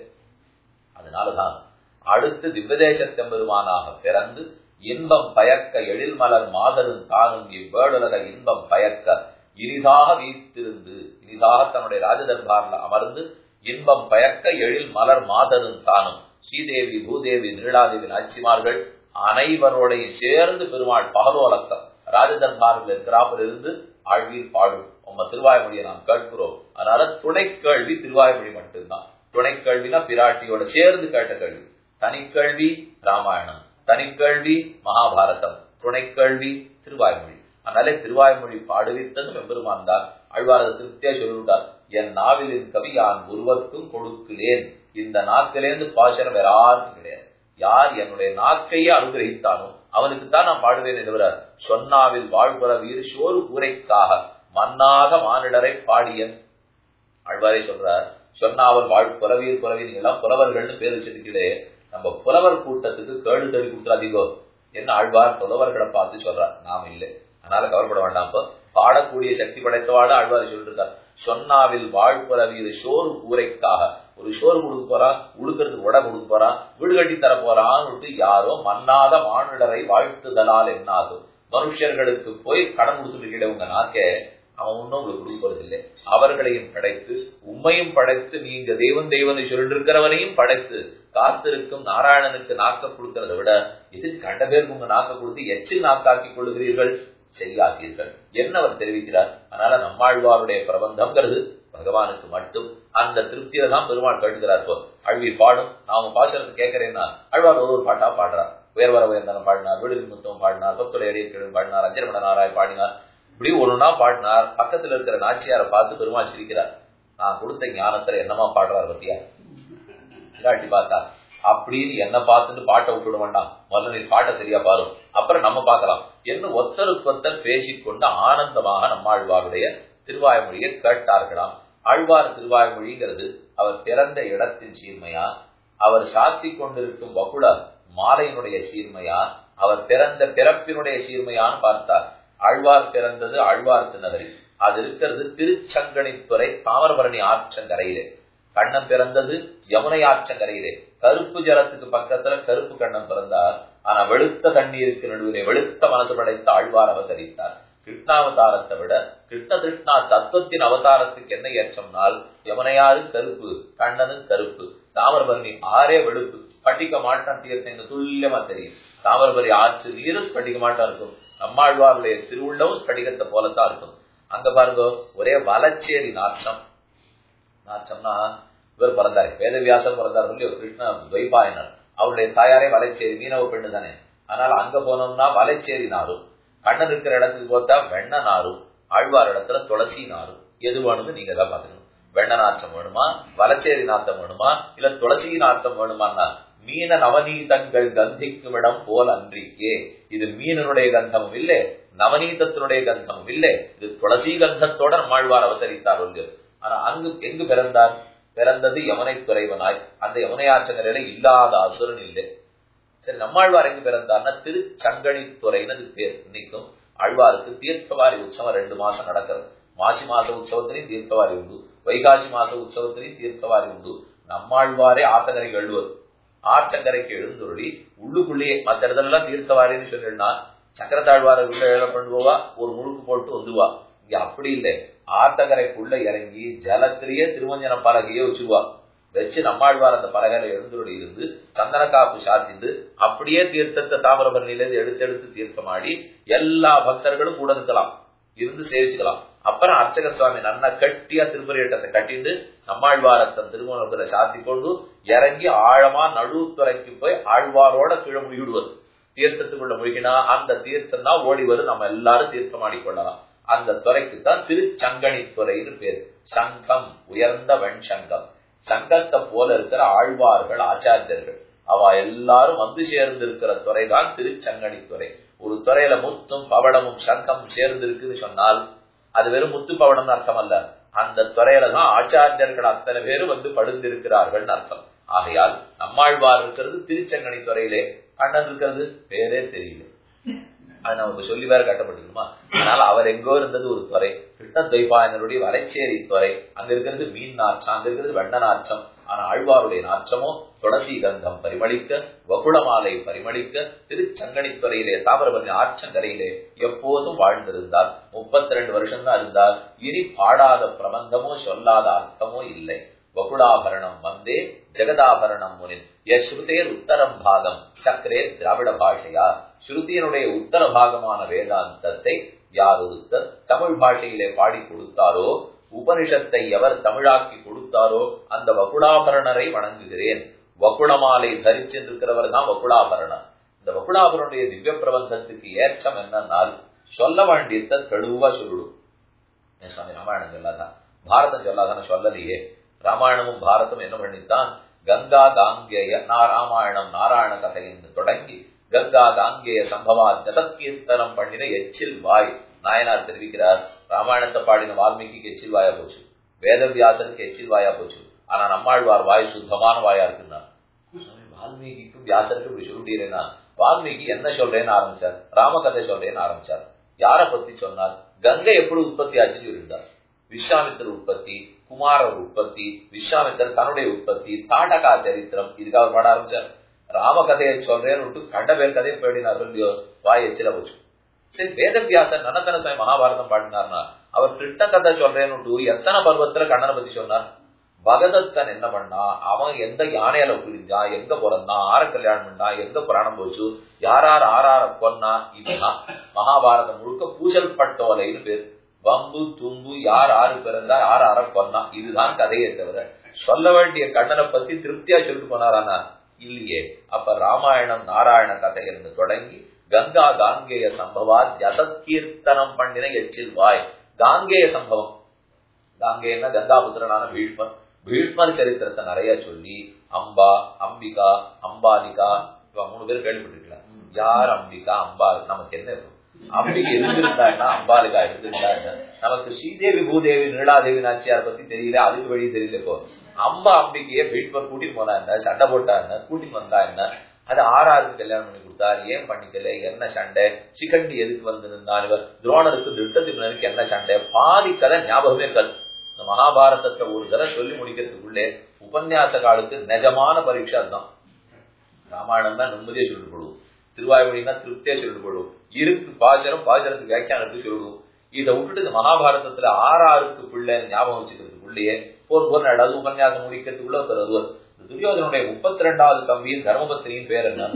அதனாலதான் அடுத்து திவ்வதேசத்தெம்பெருமானாக பிறந்து இன்பம் பயக்க எழில் மலர் மாதரும் தானும் இவ்வேடுலக இன்பம் பயக்க இனிதாக வீத்திருந்து இனிதாக தன்னுடைய ராஜதர்பார்ல அமர்ந்து இன்பம் பயக்க எழில் மலர் மாதரும் தானும் ஸ்ரீதேவி பூதேவி நீலாதேவி நாச்சிமார்கள் அனைவரோடையும் சேர்ந்து பெருமாள் பகலோலக்கம் ராஜதர்பாரில் இருக்கிறாப்பில் இருந்து ஆழ்வீர் பாடும் உங்க திருவாய்மொழியை நாம் கேட்கிறோம் அதனால துணை கேள்வி திருவாய்மொழி மட்டும்தான் துணை கேள்வினா பிராட்டியோட சேர்ந்து கேட்ட கேள்வி தனிக்கல்வி ராமாயணம் தனிக்கல்வி மகாபாரதம் துணை கேள்வி திருவாய்மொழி அதனாலே திருவாய்மொழி பாடுவித்ததும் எம்பெருமான் தான் அழ்வாரத திருப்தியா சொல்லிவிட்டார் என் நாவிலின் கவியான் ஒருவருக்கும் கொடுக்கிறேன் இந்த நாக்கிலேருந்து பாசனம் வேற யாருக்கும் கிடையாது யார் என்னுடைய நாக்கையே அனுகிரகித்தானோ அவனுக்கு தான் நான் பாடுவேன் தவிர சொன்னாவில் வாழ்புற வீர் சோறு கூரைக்காக மன்னாக மானிடரை பாடியன் அழ்வாரே சொல்றார் சொன்னாவல் வாழ் புலவீர் புலவீர் எல்லாம் புலவர்கள்னு பேர் வச்சிருக்கிறே நம்ம புலவர் கூட்டத்துக்கு கேடு தேடி கொடுத்துறாதீங்கோ என்ன ஆழ்வார் புலவர்களை பார்த்து சொல்றார் நாம் இல்லை அதனால கவலைப்பட வேண்டாம் இப்போ பாடக்கூடிய சக்தி படைத்தவாட ஆழ்வார் சொல்லிருக்கார் சொன்னாவில் வாழ்புறவீர் சோறு கூரைக்காக ஒரு சோறு கொடுக்க போறான் உடுக்கிறதுக்கு உடை கொடுக்க போறான் வீடு கட்டி தர போறான்னு யாரோ மன்னாத மானுடரை வாழ்த்துதலால் என்னாகும் மனுஷர்களுக்கு போய் கடன் கொடுத்துட்டு உங்க நாக்கே அவன் ஒன்னும் உங்களுக்கு கொடுக்க போறதில்லை அவர்களையும் படைத்து உண்மையும் படைத்து நீங்க தெய்வம் தெய்வனை சொல்லிட்டு இருக்கிறவனையும் படைத்து காத்திருக்கும் நாராயணனுக்கு நாக்க கொடுக்கறதை விட இது கண்ட பேருக்கு உங்க நாக்க கொடுத்து எச்சில் நாக்காக்கி கொள்ளுகிறீர்கள் செய்யாதீர்கள் என்ன அவர் தெரிவிக்கிறார் அதனால நம்மாழ்வாருடைய பிரபந்தம்ங்கிறது பகவானுக்கு மட்டும் அந்த திருப்தியில தான் பெருமாள் கேட்டுக்கிறார் இப்போ அழ்வி பாடும் நாம பாசுரத்தை கேட்கிறேன்னா அழ்வார் ஒரு ஒரு பாட்டா பாடுறார் உயர்வர உயர்ந்தனம் பாடினார் விடுதி முத்தம் பாடினார் பத்துடைய அடியக்கிழமை பாடினார் அஞ்சரமட நாராய பாடினார் இப்படி ஒரு நாள் பாடினார் பக்கத்துல இருக்கிற நாச்சியாரை பார்த்து பெருமாள் சிரிக்கிறார் நான் கொடுத்த ஞானத்துல என்னமா பாடுறார் பத்தியா இல்லாட்டி பார்த்தா அப்படின்னு என்ன பார்த்துட்டு பாட்டை விட்டுட வேண்டாம் முதல்ல நீ பாட்டை சரியா பாரு அப்புறம் நம்ம பார்க்கலாம் என்ன ஒத்தருக்கு ஒத்தர் பேசிக்கொண்டு ஆனந்தமாக நம்மாழ்வாருடைய திருவாய்மொழியை கேட்டார்களாம் ஆழ்வார் திருவாய்மொழிங்கிறது அவர் பிறந்த இடத்தின் சீர்மையா அவர் சாத்தி கொண்டிருக்கும் வகுட மாலையினுடைய சீர்மையா அவர் பிறந்த பிறப்பினுடைய சீர்மையான்னு பார்த்தார் ஆழ்வார் பிறந்தது ஆழ்வார் திருநகரி அது இருக்கிறது திருச்சங்கணித்துறை தாமிரபரணி ஆற்றங்கரையிலே கண்ணன் பிறந்தது யமுனை ஆற்றங்கரையிலே கருப்பு ஜலத்துக்கு பக்கத்துல கருப்பு கண்ணன் பிறந்தார் ஆனா வெளுத்த தண்ணீருக்கு நடுவிலே வெளுத்த மனசு படைத்த ஆழ்வார் அவதரித்தார் கிருஷ்ணாவதாரத்தை விட கிருஷ்ண கிருஷ்ணா தத்துவத்தின் அவதாரத்துக்கு என்ன ஏற்றம்னால் யமுனையாறு கருப்பு கண்ணனும் கருப்பு தாமிரபரணி ஆறே வெளுப்பு ஸ்பட்டிக்க மாட்டான் தீர்த்த துல்லியமா தெரியும் தாமிரபரணி ஆற்று நீரும் ஸ்பட்டிக்க மாட்டா இருக்கும் நம்மாழ்வாருடைய திருவுள்ளவும் ஸ்படிகத்தை போலத்தான் இருக்கும் அங்க பாருங்க ஒரே வலச்சேரி நாற்றம் நாற்றம்னா இவர் பிறந்தாரு வேதவியாசம் பிறந்தார் சொல்லி கிருஷ்ண துவைபாயனர் அவருடைய தாயாரே வலைச்சேரி மீனவ பெண்ணு தானே ஆனால் அங்க போனோம்னா வலைச்சேரி நாரும் கண்ணன் இருக்கிற இடத்துக்கு பார்த்தா வெண்ண நாரும் ஆழ்வார் இடத்துல துளசி நாரும் எது வேணும்னு நீங்க தான் பாத்துக்கணும் வெண்ண நாற்றம் வேணுமா வலச்சேரி நாத்தம் வேணுமா இல்ல துளசி நாட்டம் வேணுமான்னா மீன நவநீதங்கள் கந்திக்கும் இடம் போல் அன்றிக்கே இது மீனனுடைய கந்தமும் இல்லை நவநீதத்தினுடைய கந்தமும் இல்லை இது துளசி கந்தத்தோட நம்மாழ்வார் அவதரித்தார் ஒன்று ஆனா அங்கு எங்கு பிறந்தார் பிறந்தது யமுனை துறைவனாய் அந்த யமுனையாற்றங்கரையில இல்லாத அசுரன் இல்லை சரி நம்மாழ்வார் எங்கு பிறந்தார்னா திருச்சங்கணி துறைன்னு பேர் இன்னைக்கும் ஆழ்வாருக்கு தீர்த்தவாரி உற்சவம் ரெண்டு மாசம் நடக்கிறது மாசி மாச உற்சவத்திலையும் தீர்த்தவாரி உண்டு வைகாசி மாச உற்சவத்திலையும் தீர்த்தவாரி உண்டு நம்மாழ்வாரே ஆத்தங்கரைக்கு எழுதுவது ஆற்றங்கரைக்கு எழுந்துருளி உள்ளுக்குள்ளேயே மத்த இடத்துல எல்லாம் தீர்த்தவாரின்னு சொல்லிடுனா சக்கரத்தாழ்வார உள்ள எழ பண்ணுவா ஒரு முழுக்கு போட்டு வந்துவா இங்க அப்படி இல்லை ஆத்தங்கரைக்குள்ள இறங்கி ஜலத்திலேயே திருவஞ்சன பலகையே வச்சுருவா வச்சு நம்மாழ்வார் அந்த பலகையில எழுந்துருளி இருந்து சந்தன காப்பு சாத்திட்டு அப்படியே தீர்த்தத்தை தாமிரபரணியிலிருந்து எடுத்து எடுத்து தீர்த்தமாடி எல்லா பக்தர்களும் கூட இருக்கலாம் இருந்து சேவிச்சுக்கலாம் அப்புறம் அர்ச்சக சுவாமி நன்னா கட்டியா திருப்பரியட்டத்தை கட்டிட்டு நம்மாழ்வாரத்தன் திருமணத்துல சாத்தி கொண்டு இறங்கி ஆழமா நடுத்துறைக்கு போய் ஆழ்வாரோட கீழே முழுகிடுவது தீர்த்தத்துக்குள்ள முழுகினா அந்த தீர்த்தம் தான் ஓடி வரும் நம்ம எல்லாரும் தீர்த்தமாடி கொள்ளலாம் அந்த துறைக்கு தான் திருச்சங்கணி துறைன்னு பேரு சங்கம் உயர்ந்த வெண்சங்கம் சங்கத்தை போல இருக்கிற ஆழ்வார்கள் ஆச்சாரியர்கள் அவ எல்லாரும் வந்து சேர்ந்து இருக்கிற துறை தான் திருச்சங்கணி துறை ஒரு துறையில முத்தும் பவடமும் சங்கம் சேர்ந்து இருக்குன்னு சொன்னால் அது வெறும் முத்து பவடம் அர்த்தம் அல்ல அந்த துறையில தான் ஆச்சாரியர்கள் அத்தனை பேரும் வந்து படுந்திருக்கிறார்கள் அர்த்தம் ஆகையால் நம்மாழ்வார் இருக்கிறது திருச்சங்கணி துறையிலே கண்ணன் இருக்கிறது பேரே தெரியல அது நமக்கு சொல்லி வேற கட்டப்பட்டிருக்குமா அதனால அவர் எங்கோ இருந்தது ஒரு துறை கிருஷ்ண துவைபாயனருடைய வரைச்சேரி துறை அங்க இருக்கிறது மீன் நாற்றம் அங்க இருக்கிறது வெண்ண நாற்றம் ஆனா ஆழ்வாருடைய நாற்றமோ துளசி கந்தம் பரிமளிக்க வகுளமாலை பரிமளிக்க திருச்சங்கனித்துறையிலே தாமிரபரணி ஆற்றங்கரையிலே எப்போதும் வாழ்ந்திருந்தார் முப்பத்தி ரெண்டு வருஷம் தான் இருந்தார் இனி பாடாத பிரபந்தமோ சொல்லாத அர்த்தமோ இல்லை வகுடாபரணம் வந்தே ஜெகதாபரணம் முனின் யஸ்ருதேர் உத்தரம் பாகம் சக்கரே திராவிட பாஷையா ஸ்ருதியனுடைய உத்தர பாகமான வேதாந்தத்தை யார் ஒருத்தர் தமிழ் பாஷையிலே பாடி கொடுத்தாரோ உபனிஷத்தை எவர் தமிழாக்கி கொடுத்தாரோ அந்த வகுடாபரணரை வணங்குகிறேன் வகுளமாலை தரிச்சிருக்கிறவர் தான் வகுடாபரணர் இந்த வகுடாபரனுடைய திவ்ய பிரபந்தத்துக்கு ஏற்றம் என்னன்னால் சொல்ல வேண்டியத தெளிவா சொல்லிடும் சுவாமி ராமாயணம் சொல்லாதான் பாரதம் சொல்லாதான சொல்லலையே ராமாயணமும் பாரதம் என்ன பண்ணித்தான் கங்கா காங்கேய ராமாயணம் நாராயண கதை என்று தொடங்கி கங்கா காங்கேய சம்பவா ஜதக்கீர்த்தனம் பண்ணின எச்சில் வாய் நாயனார் தெரிவிக்கிறார் ராமாயணத்தை பாடின வால்மீகிக்கு எச்சில் வாயா போச்சு வேதவியாசனுக்கு எச்சில் வாயா போச்சு ஆனா நம்மாழ்வார் வாய் சுத்தமான வாயா இருக்குன்னா வால்மீகிக்கும் வியாசருக்கும் இப்படி சொல்லிட்டீரேனா வால்மீகி என்ன சொல்றேன்னு ஆரம்பிச்சார் ராமகதை சொல்றேன்னு ஆரம்பிச்சார் யார பத்தி சொன்னார் கங்கை எப்படி உற்பத்தி ஆச்சுன்னு இருந்தார் விஸ்வாமித்தர் உற்பத்தி குமாரர் உற்பத்தி விஸ்வாமித்தர் தன்னுடைய உற்பத்தி தாடகா சரித்திரம் இதுக்காக பாட ஆரம்பிச்சார் ராமகதையை சொல்றேன்னு விட்டு கண்ட பேர் கதையை போயிடினார் இல்லையோ வாய் எச்சில போச்சு சரி வேதவியாசன் நனத்தன சுவாமி மகாபாரதம் பாடினார்னா அவர் கிருஷ்ண கதை சொல்றேன்னு விட்டு எத்தனை பருவத்துல கண்ணனை பத்தி சொன்னார் பகதத்தன் என்ன பண்ணா அவன் எந்த யானையில புரிஞ்சா எங்க பிறந்தான் ஆற கல்யாணம் பண்ணா எங்க புராணம் போச்சு யாரார் ஆறார கொன்னா இதுதான் மகாபாரதம் முழுக்க பூசல் பட்டோலைன்னு பேர் வம்பு தும்பு யார் ஆறு பிறந்தா யார் ஆற கொன்னா இதுதான் கதையே தவிர சொல்ல வேண்டிய கண்ணனை பத்தி திருப்தியா சொல்லிட்டு போனாரானா இல்லையே அப்ப ராமாயணம் நாராயண கதை என்று தொடங்கி கங்கா காங்கேய சம்பவா ஜசத்கீர்த்தனம் பண்ணின எச்சில் வாய் காங்கேய சம்பவம் காங்கேயன்னா கங்காபுத்திரனான பீஷ்மர் பீஷ்மர் சரித்திரத்தை நிறைய சொல்லி அம்பா அம்பிகா அம்பாலிகா இவ மூணு பேரும் கேள்விப்பட்டிருக்கலாம் யார் அம்பிகா அம்பா நமக்கு என்ன இருக்கும் அம்பிகை இருந்திருந்தா என்ன அம்பாலிகா இருந்திருந்தா என்ன நமக்கு ஸ்ரீதேவி பூதேவி நீலாதேவி நாச்சியார் பத்தி தெரியல அதுக்கு வழி தெரியல இப்போ அம்பா அம்பிகைய பீஷ்மர் கூட்டிட்டு போனா என்ன சண்டை போட்டா என்ன கூட்டிட்டு வந்தா என்ன அது ஆறாருக்கு கல்யாணம் பண்ணி கொடுத்தார் ஏன் பண்ணிக்கல என்ன சண்டை சிகண்டி எதுக்கு வந்திருந்தான் இவர் துரோணருக்கு திட்டத்துக்கு என்ன சண்டை பாதி கதை ஞாபகமே இருக்காது இந்த மகாபாரதத்தை ஒரு தடவை சொல்லி முடிக்கிறதுக்குள்ளே உபன்யாச காலுக்கு நிஜமான பரீட்சை அதுதான் ராமாயணம் தான் நிம்மதியா சொல்லிட்டு போடுவோம் திருவாய்மொழினா திருப்தியா சொல்லிட்டு போடுவோம் இருக்கு பாசரம் பாசரத்துக்கு வியாக்கியானத்துக்கு சொல்லுவோம் இதை விட்டுட்டு இந்த மகாபாரதத்துல ஆறாருக்கு பிள்ளை ஞாபகம் வச்சுக்கிறதுக்குள்ளேயே போர் போர் நடந்து உபன்யாசம் முடிக்கிறதுக்குள்ள ஒருத்தர் வருவார் இந்த துரியோதனுடைய முப்பத்தி ரெண்டாவது கம்பியின் தர்மபத்திரியின் பேர் என்ன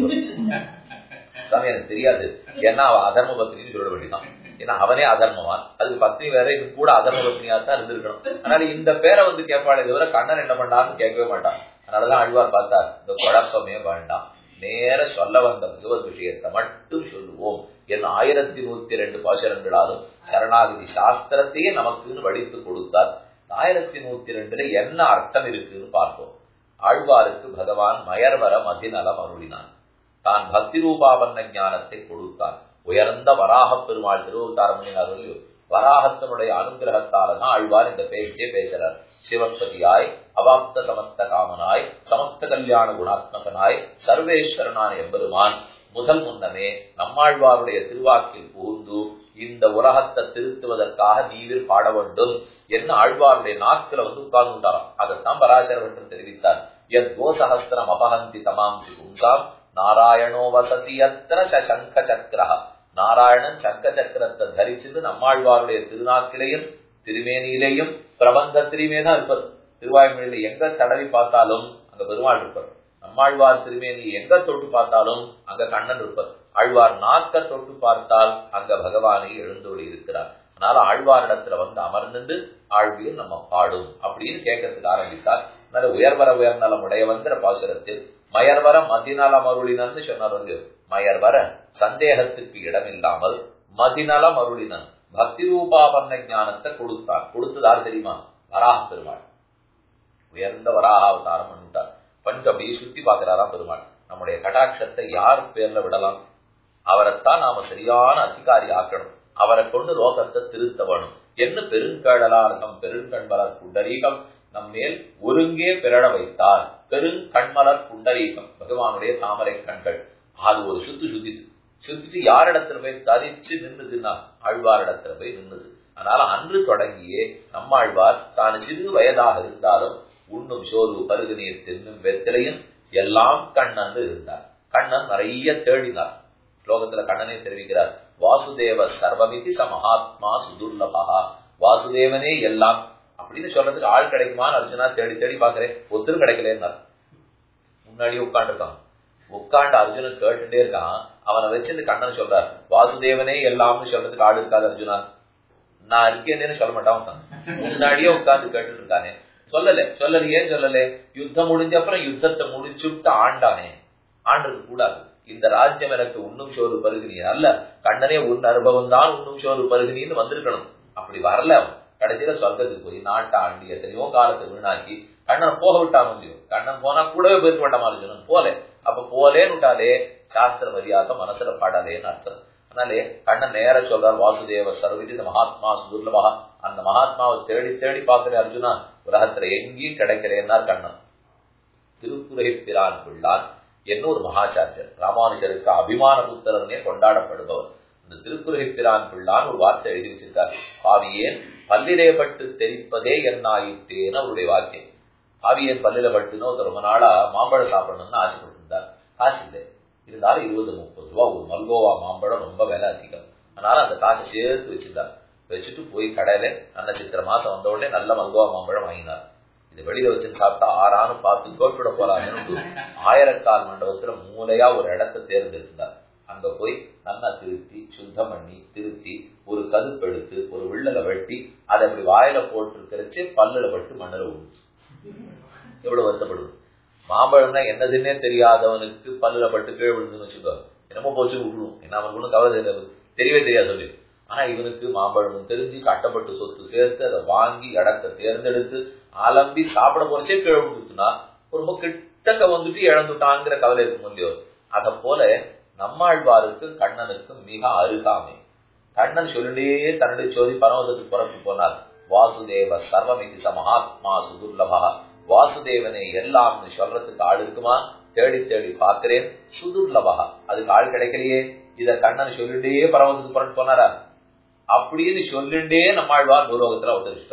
சாமி எனக்கு தெரியாது ஏன்னா அவன் அதர்ம பத்திரின்னு சொல்ல வேண்டியதான் ஏன்னா அவனே அதர்மவான் அதுக்கு பத்னி வேற இது கூட அதர்ம பத்னியா தான் இருந்திருக்கணும் அதனால இந்த பேரை வந்து கேட்பாளே தவிர கண்ணன் என்ன பண்ணாருன்னு கேட்கவே மாட்டான் அதனாலதான் அழ்வார் பார்த்தார் இந்த குழப்பமே வேண்டாம் நேர சொல்ல வந்த பகவத் விஷயத்தை மட்டும் சொல்லுவோம் என் ஆயிரத்தி நூத்தி ரெண்டு பாசரங்களாலும் சரணாகதி சாஸ்திரத்தையே நமக்குன்னு வடித்து கொடுத்தார் ஆயிரத்தி நூத்தி ரெண்டுல என்ன அர்த்தம் இருக்குன்னு பார்ப்போம் ஆழ்வாருக்கு பகவான் மயர்வர மதிநலம் அருளினான் தான் பக்தி ரூபாவண்ண ஞானத்தை கொடுத்தான் உயர்ந்த வராக பெருமாள் திருவத்தாரம் பண்ணினார்கள் வராகத்தினுடைய அனுகிரகத்தால தான் ஆழ்வார் இந்த பேச்சே பேசுறார் சிவப்பதியாய் அவாப்த சமஸ்த காமனாய் சமஸ்த கல்யாண குணாத்மகனாய் சர்வேஸ்வரனான எம்பெருமான் முதல் முன்னமே நம்மாழ்வாருடைய திருவாக்கில் புகுந்து இந்த உலகத்தை திருத்துவதற்காக நீவிர் பாட வேண்டும் என்ன ஆழ்வாருடைய நாட்களை வந்து உட்கார்ந்துட்டாராம் அதைத்தான் பராசரவற்று தெரிவித்தார் எத் கோசஹஸ்திரம் அபஹந்தி தமாம்சி பும்சாம் நாராயணோ வசதி அத்தன சங்க சக்கரா நாராயணன் சங்க சக்கரத்தை தரிச்சுட்டு நம்மாழ்வாருடைய திருநாக்கிலையும் திருமேனியிலேயும் பிரபந்தத்திலையுமே தான் இருப்பார் திருவாய்மொழியில எங்க தடவி பார்த்தாலும் அங்க பெருமாள் இருப்பார் நம்மாழ்வார் திருமேனி எங்க தொட்டு பார்த்தாலும் அங்க கண்ணன் இருப்பார் ஆழ்வார் நாக்க தொட்டு பார்த்தால் அங்க பகவானை எழுந்தோடி இருக்கிறார் அதனால ஆழ்வாரிடத்துல வந்து அமர்ந்து ஆழ்வியில் நம்ம பாடும் அப்படின்னு கேட்கறதுக்கு ஆரம்பித்தார் அதனால உயர்வர உயர்நலம் உடையவங்கிற பாசுரத்தில் மயர்வர மதிநலம் அருளினன்னு சொன்னார் வந்து மயர்வர சந்தேகத்துக்கு இடமில்லாமல் மதிநலம் அருளினன் பக்தி ரூபாபன்ன ஞானத்தை கொடுத்தார் கொடுத்தது யார் தெரியுமா வராக பெருமாள் உயர்ந்த வராக அவதாரம் பண்ணிட்டார் பஞ்சு அப்படியே சுத்தி பார்க்கிறாராம் பெருமாள் நம்முடைய கடாட்சத்தை யார் பேர்ல விடலாம் அவரைத்தான் நாம சரியான அதிகாரி ஆக்கணும் அவரை கொண்டு லோகத்தை திருத்த வேணும் என்ன பெருங்கடலார்கம் பெருங்கண்மலர் புண்டரீகம் நம்மேல் ஒருங்கே பிறழ வைத்தார் பெருங்கண்மலர் புண்டரீகம் பகவானுடைய தாமரை கண்கள் அது ஒரு சுத்து சுத்திச்சு சுத்திட்டு யாரிடத்துல போய் தரிச்சு நின்றுதுன்னா ஆழ்வாரிடத்துல போய் நின்றுது அதனால அன்று தொடங்கியே நம்மாழ்வார் தான் சிறு வயதாக இருந்தாலும் உண்ணும் சோறு பருகு நீர் தின்னும் வெத்திலையும் எல்லாம் கண்ணன் இருந்தார் கண்ணன் நிறைய தேடினார் லோகத்துல கண்ணனே தெரிவிக்கிறார் வாசுதேவ சர்வமிதி ச மகாத்மா சுதுர்லபா வாசுதேவனே எல்லாம் அப்படின்னு சொல்றதுக்கு ஆள் கிடைக்குமான்னு அர்ஜுனா தேடி தேடி பாக்குறேன் ஒத்துரும் கிடைக்கலன்னார் முன்னாடி உட்காந்துருக்கான் உட்காந்து அர்ஜுனன் கேட்டுட்டே இருக்கான் அவனை வச்சு கண்ணன் சொல்றார் வாசுதேவனே எல்லாம்னு சொல்றதுக்கு ஆள் இருக்காது அர்ஜுனா நான் இருக்கேன்னு சொல்ல மாட்டான் முன்னாடியே உட்கார்ந்து கேட்டுட்டு இருக்கானே சொல்லல சொல்லலையே சொல்லல யுத்தம் முடிஞ்ச அப்புறம் யுத்தத்தை முடிச்சுட்டு ஆண்டானே ஆண்டது கூடாது இந்த ராஜ்யம் எனக்கு உண்ணும் சோறு பருகினி அல்ல கண்ணனே உன் அனுபவம் தான் உண்ணும் சோறு பருகினின்னு வந்திருக்கணும் அப்படி வரல அவன் கடைசியில சொர்க்கத்துக்கு போய் நாட்டை ஆண்டி எத்தனையோ காலத்தை வீணாக்கி கண்ணன் போக விட்டான் முடியும் கண்ணன் போனா கூடவே போயிருக்க மாட்டாமா அர்ஜுனன் போல அப்ப போலேன்னு விட்டாலே சாஸ்திர மரியாதை மனசுல பாடாதேன்னு அர்த்தம் அதனாலே கண்ணன் நேர சொல்றார் வாசுதேவ சர்வஜித மகாத்மா சுதுர்லபா அந்த மகாத்மாவை தேடி தேடி பார்க்கிற அர்ஜுனா உலகத்துல எங்கேயும் கிடைக்கிறேன்னார் கண்ணன் திருப்புரை பிரான் பிள்ளான் என்ன ஒரு மகாச்சாரியர் ராமானுஜருக்கு அபிமான புத்திரனே கொண்டாடப்படுபவர் இந்த திருக்குறளை பிரான் பிள்ளான் ஒரு வார்த்தை எழுதி வச்சிருக்கார் பாவியேன் பல்லிலே பட்டு தெரிப்பதே என்னாயிட்டேன்னு அவருடைய வாக்கியம் பாவியேன் பல்லில பட்டுன்னு ஒருத்தர் ரொம்ப நாளா மாம்பழம் சாப்பிடணும்னு ஆசைப்பட்டிருந்தார் காசு இல்லை இருந்தாலும் இருபது முப்பது ரூபா ஒரு மல்கோவா மாம்பழம் ரொம்ப விலை அதிகம் அதனால அந்த காசை சேர்த்து வச்சிருந்தார் வச்சுட்டு போய் கடையில நல்ல சித்திர மாசம் வந்த உடனே நல்ல மல்கோவா மாம்பழம் வாங்கினார் இது வெளியில வச்சு சாப்பிட்டா ஆறான்னு பார்த்து கோப்பிட போறாங்கன்னு ஆயிரக்கால் மண்டபத்துல மூலையா ஒரு இடத்தை தேர்ந்தெடுத்தார் அங்க போய் நல்லா திருத்தி சுத்தம் பண்ணி திருத்தி ஒரு கதுப்பு எடுத்து ஒரு வில்லல வெட்டி அதை அப்படி வாயில போட்டு இருக்கிறச்சு பல்லுல பட்டு மண்ணில் விழுந்து எவ்வளவு வருத்தப்படுது மாம்பழம்னா என்னதுன்னே தெரியாதவனுக்கு பல்லுல பட்டு கீழே விழுந்துன்னு வச்சுக்கோ என்னமோ போச்சு விட்டுருவோம் என்ன அவனுக்கு ஒன்றும் கவலை தெரியாது தெரியவே தெரியாது சொல்லி ஆனா இவனுக்கு மாம்பழம் தெரிஞ்சு கட்டப்பட்டு சொத்து சேர்த்து அதை வாங்கி இடத்தை தேர்ந்தெடுத்து அலம்பி சாப்பிட போறச்சே கீழே விழுந்துச்சுன்னா ரொம்ப கிட்டக்க வந்துட்டு இழந்துட்டாங்கிற கவலை இருக்கும் இல்லையோ அத போல நம்மாழ்வாருக்கு கண்ணனுக்கு மிக அருகாமை கண்ணன் சொல்லிட்டே தன்னுடைய சோதி பரமதத்துக்கு புறத்து போனார் வாசுதேவ சர்வமிதி ச மகாத்மா சுதுர்லபா வாசுதேவனை எல்லாம்னு சொல்றதுக்கு ஆள் இருக்குமா தேடி தேடி பார்க்கிறேன் சுதுர்லபா அதுக்கு ஆள் கிடைக்கலையே இத கண்ணன் சொல்லிட்டே பரமதத்துக்கு புறத்து போனாரா அப்படின்னு சொல்லிட்டே நம்மாழ்வார் பூலோகத்துல அவதரிச்சிட்டார்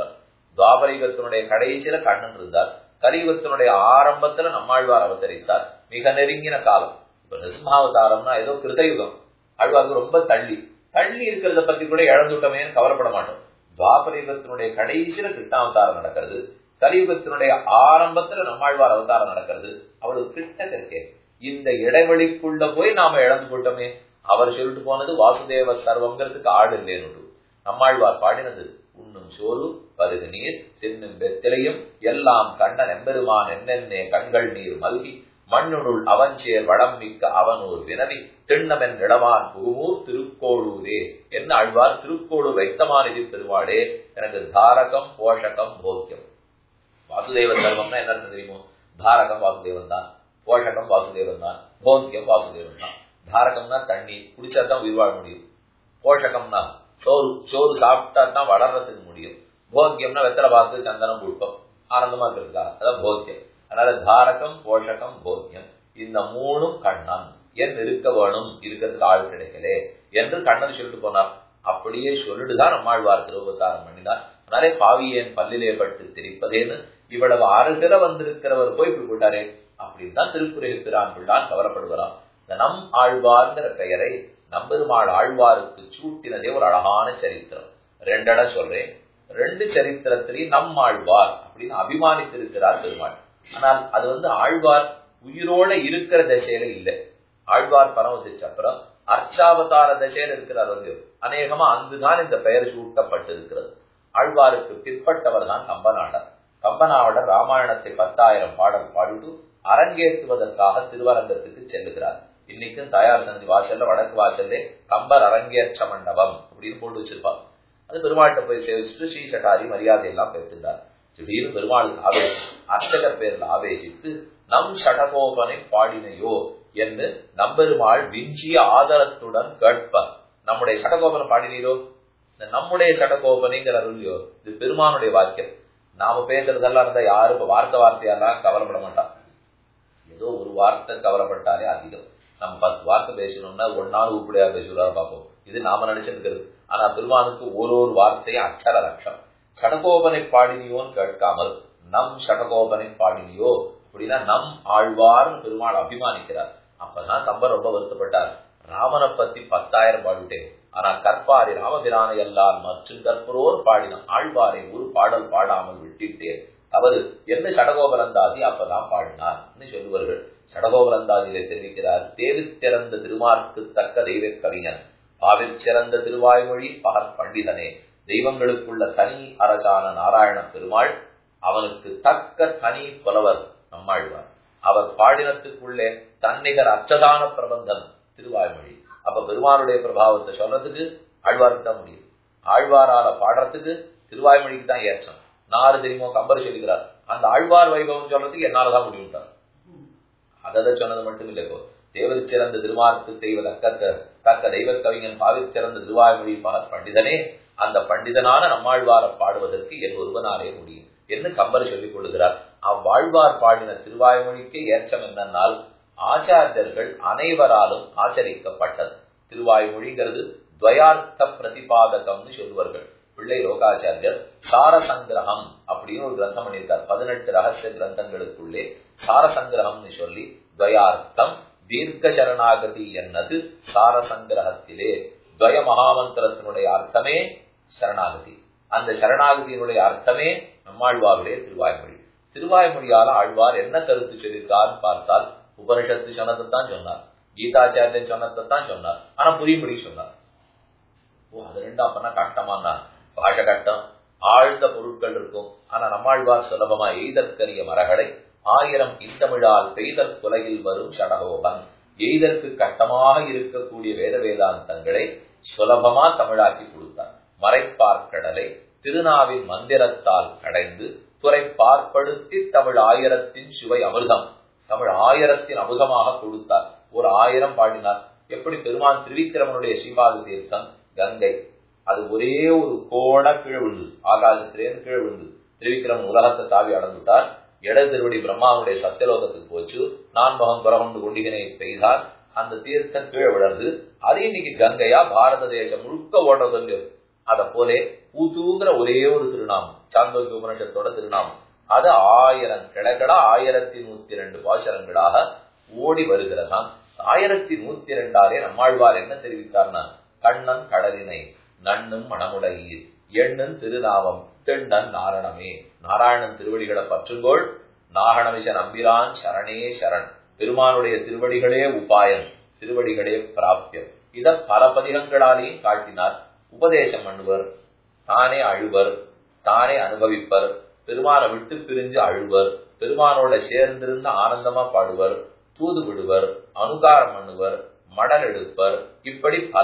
துவாபரிகத்தினுடைய கடைசியில கண்ணன் இருந்தார் கலியுகத்தினுடைய ஆரம்பத்துல நம்மாழ்வார் அவதரித்தார் மிக நெருங்கின காலம் இப்ப நிஸ்மாவதாரம்னா ஏதோ கிருதயுகம் ஆழ்வாருக்கு ரொம்ப தள்ளி தள்ளி இருக்கிறத பத்தி கூட இழந்துட்டோமேன்னு கவலைப்பட மாட்டோம் துவாபரிகத்தினுடைய கடைசியில கிருஷ்ணாவதாரம் நடக்கிறது கலியுகத்தினுடைய ஆரம்பத்துல நம்மாழ்வார் அவதாரம் நடக்கிறது அவ்வளவு கிட்ட இருக்கே இந்த இடைவெளிக்குள்ள போய் நாம இழந்து போட்டோமே அவர் சொல்லிட்டு போனது வாசுதேவ சர்வங்கிறதுக்கு ஆடு இல்லைன்னு நம்மாழ்வார் பாடினது உண்ணும் சோறு பருகு நீர் தின்னும் வெத்திலையும் எல்லாம் கண்ண நெம்பெருமான் என்னென்ன கண்கள் நீர் மல்கி மண்ணுனுள் அவஞ்சேர் வடம் மிக்க அவனூர் வினவி திண்ணமென் இளவான் புகுமூர் திருக்கோளூரே என்ன ஆழ்வார் திருக்கோளூர் வைத்தமானிதி பெருமாடே எனக்கு தாரகம் போஷகம் போக்கியம் வாசுதேவ சர்வம்னா என்ன தெரியுமோ தாரகம் வாசுதேவன் தான் போஷகம் வாசுதேவன் தான் போக்கியம் வாசுதேவன் தான் தாரகம்னா தண்ணி குடிச்சா தான் உயிர் வாழ முடியும் போஷகம்னா சோறு சோறு சாப்பிட்டா தான் வளர்றதுக்கு முடியும் போக்கியம்னா வெத்தலை பார்த்து சந்தனம் புழுப்பம் ஆனந்தமா இருக்கா அதான் போக்கியம் அதனால தாரகம் போஷகம் போக்கியம் இந்த மூணும் கண்ணன் என் இருக்க வேணும் இருக்கிறதுக்கு ஆள் கிடைக்கலே என்று கண்ணன் சொல்லிட்டு போனார் அப்படியே சொல்லிட்டுதான் நம்மாழ்வார் திருவத்தாரம் பண்ணினார் அதனாலே பாவியேன் பல்லிலே பட்டு திரிப்பதேன்னு இவ்வளவு அருகிற வந்திருக்கிறவர் போய் இப்படி போட்டாரே அப்படின்னு தான் திருக்குறைப்பிரான் பிள்ளான் கவரப்படுகிறான் இந்த நம் ஆழ்வார்ங்கிற பெயரை நம்பெருமாள் ஆழ்வாருக்கு சூட்டினதே ஒரு அழகான சரித்திரம் ரெண்டட சொல்றேன் ரெண்டு சரித்திரத்திலையும் நம் ஆழ்வார் அப்படின்னு அபிமானித்திருக்கிறார் பெருமாள் ஆனால் அது வந்து ஆழ்வார் உயிரோட இருக்கிற தசையில இல்லை ஆழ்வார் பரமதிச்ச அப்புறம் அர்ச்சாவதார தசையில இருக்கிறார் வந்து அநேகமா அங்குதான் இந்த பெயர் சூட்டப்பட்டிருக்கிறது ஆழ்வாருக்கு பிற்பட்டவர் தான் கம்பநாடர் கம்பநாடர் ராமாயணத்தை பத்தாயிரம் பாடல் பாடிட்டு அரங்கேற்றுவதற்காக திருவரங்கத்துக்கு செல்லுகிறார் இன்னைக்கும் தயார் சந்தி வாசல்ல வடக்கு வாசல்ல கம்பர் அரங்கேற்ற மண்டபம் அப்படின்னு போட்டு வச்சிருப்பாங்க அது பெருமாள்கிட்ட போய் சேவிச்சுட்டு ஸ்ரீ சட்டாரி மரியாதை எல்லாம் பெற்றிருந்தார் திடீர்னு பெருமாளுக்கு ஆவேசம் அர்ச்சகர் பேர்ல ஆவேசித்து நம் சடகோபனை பாடினையோ என்று நம்பெருமாள் விஞ்சிய ஆதரத்துடன் கேட்பார் நம்முடைய சடகோபனை பாடினீரோ இந்த நம்முடைய சடகோபனைங்கிற அருள்யோ இது பெருமானுடைய வாக்கியம் நாம பேசுறதெல்லாம் இருந்தா யாரும் இப்ப வார்த்தை வார்த்தையெல்லாம் கவலைப்பட மாட்டான் ஏதோ ஒரு வார்த்தை கவலைப்பட்டாலே அதிகம் நம்ம பத்து வார்த்தை பேசணும்னா ஒன்னாலும் உருப்படியா பேசுறாரு பார்ப்போம் இது நாம நினைச்சிருக்கிறது ஆனா பெருமானுக்கு ஒரு ஒரு வார்த்தையை அக்ஷர லட்சம் சடகோபனை பாடினியோன்னு கேட்காமல் நம் சடகோபனை பாடினியோ அப்படின்னா நம் ஆழ்வார்னு பெருமாள் அபிமானிக்கிறார் அப்பதான் கம்பர் ரொம்ப வருத்தப்பட்டார் ராமனை பத்தி பத்தாயிரம் பாடிட்டேன் ஆனா கற்பாரி ராமபிரானை எல்லாம் மற்றும் கற்பரோர் பாடின ஆழ்வாரை ஒரு பாடல் பாடாமல் விட்டிட்டேன் அவரு என்ன சடகோபலந்தாதி அப்பதான் பாடினார் சொல்லுவார்கள் சடகோபலந்தாதியிலே தெரிவிக்கிறார் தேவி திறந்த திருமார்க்கு தக்க தெய்வ கவிஞன் பாவில் சிறந்த திருவாய்மொழி பகற் பண்டிதனே தெய்வங்களுக்குள்ள தனி அரசான நாராயண பெருமாள் அவனுக்கு தக்க தனி புலவர் நம்மாழ்வார் அவர் பாடினத்துக்குள்ளே தன்னிகர் அச்சதான பிரபந்தம் திருவாய்மொழி அப்ப பெருமானுடைய பிரபாவத்தை சொல்றதுக்கு ஆழ்வாருக்கு தான் முடியும் ஆழ்வாரால பாடுறதுக்கு திருவாய்மொழிக்கு தான் ஏற்றம் நாலு தெரியுமோ கம்பர் சொல்லுகிறார் அந்த ஆழ்வார் வைபவம் சொல்றதுக்கு என்னாலதான் முடியும்ட்டார் அதை சொன்னது மட்டும் இல்லை இப்போ தேவர் சிறந்த திருமார்க்கு தெய்வ தக்க தக்க தெய்வ கவிஞன் பாவிற் சிறந்த திருவாய்மொழி பண்டிதனே அந்த பண்டிதனான நம்மாழ்வாரை பாடுவதற்கு என் ஒருவனாலே முடியும் என்று கம்பர் சொல்லிக் கொள்கிறார் அவ்வாழ்வார் பாடின திருவாய்மொழிக்கு ஏற்றம் என்னன்னால் ஆச்சாரியர்கள் அனைவராலும் ஆச்சரிக்கப்பட்டது திருவாய்மொழிங்கிறது துவயார்த்த பிரதிபாதகம்னு சொல்லுவார்கள் பிள்ளை லோகாச்சாரியர் சாரசங்கிரகம் அப்படின்னு ஒரு கிரந்தம் பண்ணியிருக்கார் பதினெட்டு ரகசிய கிரந்தங்களுக்குள்ளே சாரசங்கிரகம்னு சொல்லி துவயார்த்தம் தீர்க்க சரணாகதி என்னது சாரசங்கிரகத்திலே துவய மகாமந்திரத்தினுடைய அர்த்தமே சரணாகதி அந்த சரணாகதியினுடைய அர்த்தமே நம்மாழ்வாருடைய திருவாய்மொழி திருவாய்மொழியால ஆழ்வார் என்ன கருத்து சொல்லியிருக்கான்னு பார்த்தால் உபனிஷத்து சொன்னதைத்தான் சொன்னார் கீதாச்சாரியன் சொன்னதைத்தான் சொன்னார் ஆனா புரியும்படி சொன்னார் ஓ அது ரெண்டும் அப்பனா கஷ்டமானா பாஷ கட்டம் ஆழ்ந்த பொருட்கள் இருக்கும் ஆனா நம்மாழ்வார் சுலபமா எய்தற்கரிய மரகளை ஆயிரம் இந்தமிழால் பெய்தற் குலையில் வரும் சடகோபன் எய்தற்கு கட்டமாக இருக்கக்கூடிய வேத வேதாந்தங்களை சுலபமா தமிழாக்கி கொடுத்தார் மறைப்பார்க்கடலை திருநாவின் மந்திரத்தால் கடைந்து துறை பார்ப்படுத்தி தமிழ் ஆயிரத்தின் சுவை அமிர்தம் தமிழ் ஆயிரத்தின் அமுதமாக கொடுத்தார் ஒரு ஆயிரம் பாடினார் எப்படி பெருமான் திருவிக்கிரமனுடைய ஸ்ரீபாத தீர்த்தம் கங்கை அது ஒரே ஒரு கோண கீழ் விழுந்து ஆகாசத்திலேருந்து கீழ் விழுந்து திருவிக்கிரமன் உலகத்தை தாவி அடந்துட்டார் இடது திருவடி பிரம்மாவுடைய சத்தியலோகத்துக்கு போச்சு நான் முகம் புறகொண்டு கொண்டிகனை பெய்தார் அந்த தீர்த்தம் கீழே விழந்து அது இன்னைக்கு கங்கையா பாரத தேசம் முழுக்க ஓடுறது அத போலே ஊத்துங்கிற ஒரே ஒரு திருநாமம் சாந்தோக்கிய உபனிஷத்தோட திருநாமம் அது ஆயிரம் கிளைகளா ஆயிரத்தி நூத்தி ரெண்டு பாசரங்களாக ஓடி வருகிறதாம் ஆயிரத்தி நூத்தி ரெண்டாலே நம்மாழ்வார் என்ன தெரிவித்தார்னா கண்ணன் கடலினை நண்ணும் மணமுடையீர் எண்ணன் திருநாமம் தெண்ணன் நாரணமே நாராயணன் திருவடிகளை பற்றுங்கோள் நாகணமிஷ நம்பிரான் சரணே சரண் பெருமானுடைய திருவடிகளே உபாயம் திருவடிகளே பிராப்தியம் இத பல பதிகங்களாலேயும் காட்டினார் உபதேசம் பண்ணுவர் தானே அழுவர் தானே அனுபவிப்பர் பெருமானை விட்டு பிரிஞ்சு அழுவர் பெருமானோட சேர்ந்திருந்த ஆனந்தமா பாடுவர் தூது விடுவர் அனுகாரம் பண்ணுவர் மடல் எடுப்பர் இப்படி பல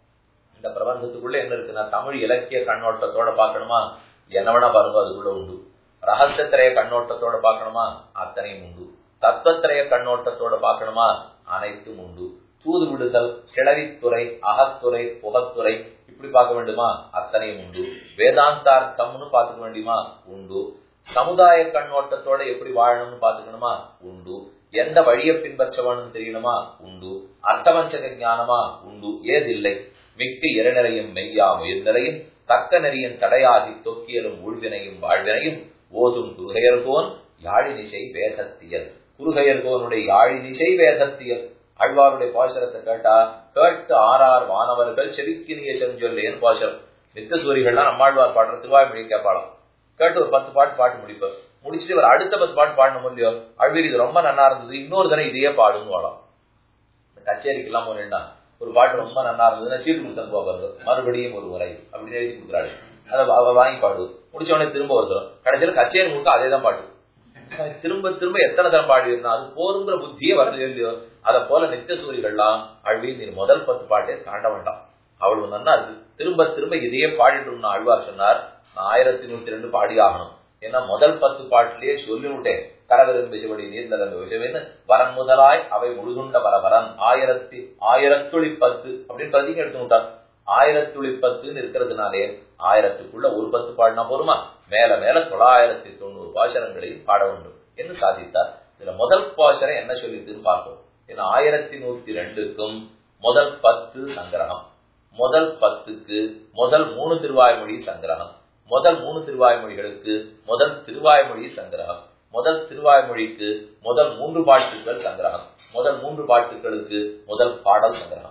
இந்த பிரபஞ்சத்துக்குள்ள என்ன இருக்குன்னா தமிழ் இலக்கிய கண்ணோட்டத்தோட பார்க்கணுமா என்ன வேணா பாருங்க அதுக்குள்ள உண்டு ரகசியத்திரைய கண்ணோட்டத்தோட பார்க்கணுமா அத்தனையும் உண்டு தத்துவத்திரைய கண்ணோட்டத்தோட பார்க்கணுமா அனைத்தும் உண்டு தூது விடுதல் கிளவித்துறை அகத்துறை புகத்துறை இப்படி பார்க்க வேண்டுமா அத்தனையும் உண்டு வேதாந்தார்த்தம்னு பார்த்துக்க வேண்டுமா உண்டு சமுதாய கண்ணோட்டத்தோட எப்படி வாழணும்னு பாத்துக்கணுமா உண்டு எந்த வழியை பின்பற்ற வேணும்னு தெரியணுமா உண்டு அர்த்தவஞ்சக ஞானமா உண்டு ஏதில்லை மிக்க இறைநிலையும் மெய்யா உயிர்நிலையும் தக்க நெறியின் தடையாகி தொக்கியலும் ஊழ்வினையும் வாழ்வினையும் ஓதும் குருகையர்கோன் யாழினிசை வேதத்தியல் குருகையர்கோனுடைய யாழினிசை வேதத்தியல் ஆழ்வாருடைய பாசரத்தை கேட்டா கேட்டு ஆறார் வானவர்கள் செவிக்கினிய செஞ்சொல்லேன்னு பாசரம் நித்தசூரிகள்லாம் நம்மாழ்வார் பாடுற திருவாய்மொழி கேட்பாளாம் கேட்டு ஒரு பத்து பாட்டு பாட்டு முடிப்பார் முடிச்சுட்டு இவர் அடுத்த பத்து பாட்டு பாடணும் இல்லையோ அழ்வீர் இது ரொம்ப நல்லா இருந்தது இன்னொரு தானே இதையே பாடுன்னு வாழலாம் இந்த கச்சேரிக்கு எல்லாம் போனேன்னா ஒரு பாட்டு ரொம்ப நல்லா இருந்ததுன்னா சீட்டு கொடுத்தா போவாரு மறுபடியும் ஒரு முறை அப்படின்னு எழுதி கொடுக்குறாரு அதை அவ வாங்கி பாடு முடிச்ச உடனே திரும்ப வருதும் கடைசியில கச்சேரி முழுக்க அதே தான் பாடு திரும்ப திரும்ப எத்தனை தரம் பாடி இருந்தா அது போருங்கிற புத்தியே வரது இல்லையோ அதை போல நித்திய சூரிகள்லாம் அழ்வி நீ முதல் பத்து பாட்டே தாண்ட வேண்டாம் அவ்வளவு நன்னா இருக்கு திரும்ப திரும்ப இதையே பாடிட்டு ஆழ்வார் சொன்னார் நான் ஆயிரத்தி நூத்தி ரெண்டு பாடி ஆகணும் ஏன்னா முதல் பத்து பாட்டிலேயே சொல்லி விட்டேன் கரவரும் விசுவடி நீர்ந்ததன் விஷயம்னு வரன் முதலாய் அவை முழுதுண்ட வரவரன் ஆயிரத்தி ஆயிரத்துளி பத்து அப்படின்னு பதிங்க எடுத்து விட்டார் ஆயிரத்துளி பத்துன்னு இருக்கிறதுனாலே ஆயிரத்துக்குள்ள ஒரு பத்து பாடினா போருமா மேல மேல தொள்ளாயிரத்தி தொண்ணூறு பாசனங்களையும் பாட வேண்டும் என்று சாதித்தார் இதுல முதல் பாசனம் என்ன சொல்லிட்டுன்னு பார்ப்போம் ஏன்னா ஆயிரத்தி நூத்தி ரெண்டுக்கும் முதல் பத்து சங்கிரகம் முதல் பத்துக்கு முதல் மூணு திருவாய்மொழி சங்கிரகம் முதல் மூணு திருவாய்மொழிகளுக்கு முதல் திருவாய்மொழி சங்கிரகம் முதல் திருவாய்மொழிக்கு முதல் மூன்று பாட்டுகள் சங்கிரகம் முதல் மூன்று பாட்டுகளுக்கு முதல் பாடல் சங்கிரகம்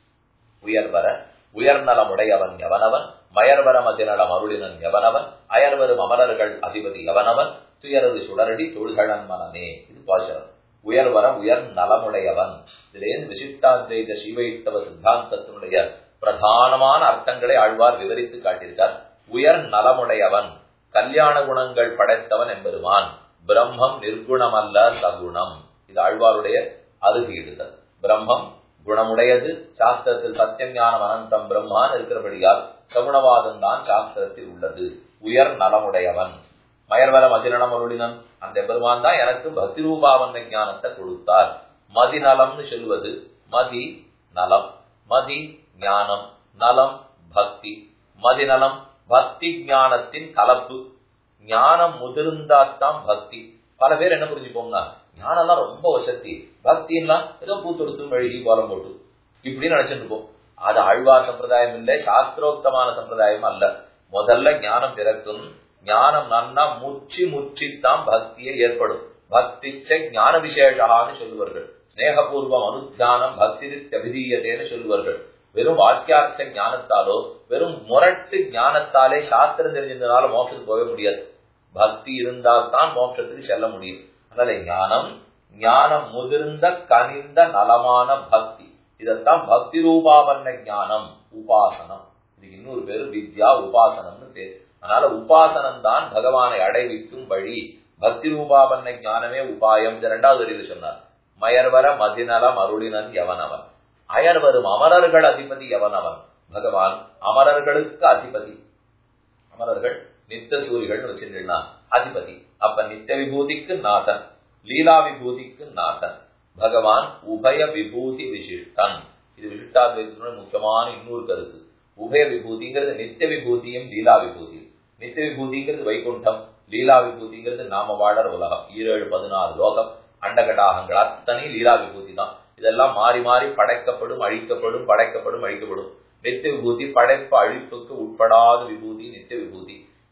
உயர்வர உயர்நலமுடையவன் எவனவன் மயர்வர மதிநலம் அருளினன் எவனவன் அயர்வரும் அமரர்கள் அதிபதி எவனவன் துயரது சுடரடி தொழுகழன் மனனே இது பாசனம் உயர்வர உயர் நலமுடையவன் இதிலேருந்து விசிஷ்டாத்வைத சிவைத்தவ சித்தாந்தத்தினுடைய பிரதானமான அர்த்தங்களை ஆழ்வார் விவரித்து காட்டியிருக்கார் உயர் நலமுடையவன் கல்யாண குணங்கள் படைத்தவன் என்பதுமான் பிரம்மம் நிர்குணமல்ல சகுணம் இது ஆழ்வாருடைய அருகீடுதல் பிரம்மம் குணமுடையது சாஸ்திரத்தில் சத்தியம் ஞானம் அனந்தம் பிரம்மான் இருக்கிறபடியால் சகுணவாதம் தான் சாஸ்திரத்தில் உள்ளது உயர் நலமுடையவன் மயர்வரம் அதிநலம் அருளினன் அந்த பெருமான் தான் எனக்கு பக்தி ரூபாவந்த ஞானத்தை கொடுத்தார் மதிநலம்னு சொல்வது மதி நலம் மதி ஞானம் நலம் பக்தி மதிநலம் பக்தி ஞானத்தின் கலப்பு ஞானம் முதிர்ந்தாத்தான் பக்தி பல பேர் என்ன புரிஞ்சுப்போம்னா ஞானம்லாம் ரொம்ப வசதி பக்தி எல்லாம் ஏதோ பூத்தொடுத்து மெழுகி கோலம் போட்டு இப்படின்னு நினைச்சிட்டு இருப்போம் அது ஆழ்வார் சம்பிரதாயம் இல்லை சாஸ்திரோக்தமான சம்பிரதாயம் அல்ல முதல்ல ஞானம் பிறக்கும் ஞானம் நன்னா முற்றி முற்றித்தான் பக்தியே ஏற்படும் பக்திச்ச ஞான விசேஷான்னு சொல்லுவார்கள் ஸ்நேகபூர்வம் அனுத்தியானம் பக்தி அபிதீயத்தேன்னு சொல்லுவார்கள் வெறும் வாக்கியார்த்த ஞானத்தாலோ வெறும் முரட்டு ஞானத்தாலே சாஸ்திரம் தெரிஞ்சதுனால மோட்சத்துக்கு போக முடியாது பக்தி இருந்தால் தான் மோட்சத்துக்கு செல்ல முடியும் அதனால ஞானம் ஞானம் முதிர்ந்த கனிந்த நலமான பக்தி இதத்தான் பக்தி ரூபாவண்ண ஞானம் உபாசனம் இதுக்கு இன்னொரு பேரு வித்யா உபாசனம்னு பேர் அதனால உபாசனம் தான் பகவானை அடைவிக்கும் வழி பக்தி ரூபாவண்ண ஞானமே உபாயம் இந்த இரண்டாவது வரியில சொன்னார் மயர்வர மதிநலம் அருளினன் எவனவன் அயர் வரும் அமரர்கள் அதிபதி எவனவன் பகவான் அமரர்களுக்கு அதிபதி அமரர்கள் நித்த சூரிகள் வச்சிருந்தா அதிபதி அப்ப நித்த விபூதிக்கு நாதன் லீலா விபூதிக்கு நாதன் பகவான் உபய விபூதி விசிஷ்டன் இது விசிஷ்டாத்வைத்தினுடைய முக்கியமான இன்னொரு கருத்து உபய விபூதிங்கிறது நித்திய விபூதியும் லீலா விபூதியும் நித்திய விபூதிங்கிறது வைகுண்டம் லீலா விபூதிங்கிறது நாம வாழற உலகம் ஈரேழு பதினாறு லோகம் அண்டகடாகங்கள் அத்தனை லீலா விபூதி தான் இதெல்லாம் மாறி மாறி படைக்கப்படும் அழிக்கப்படும் படைக்கப்படும் அழிக்கப்படும் நித்திய விபூதி படைப்பு அழிப்புக்கு உட்படாத விபூதி நித்திய விபூதி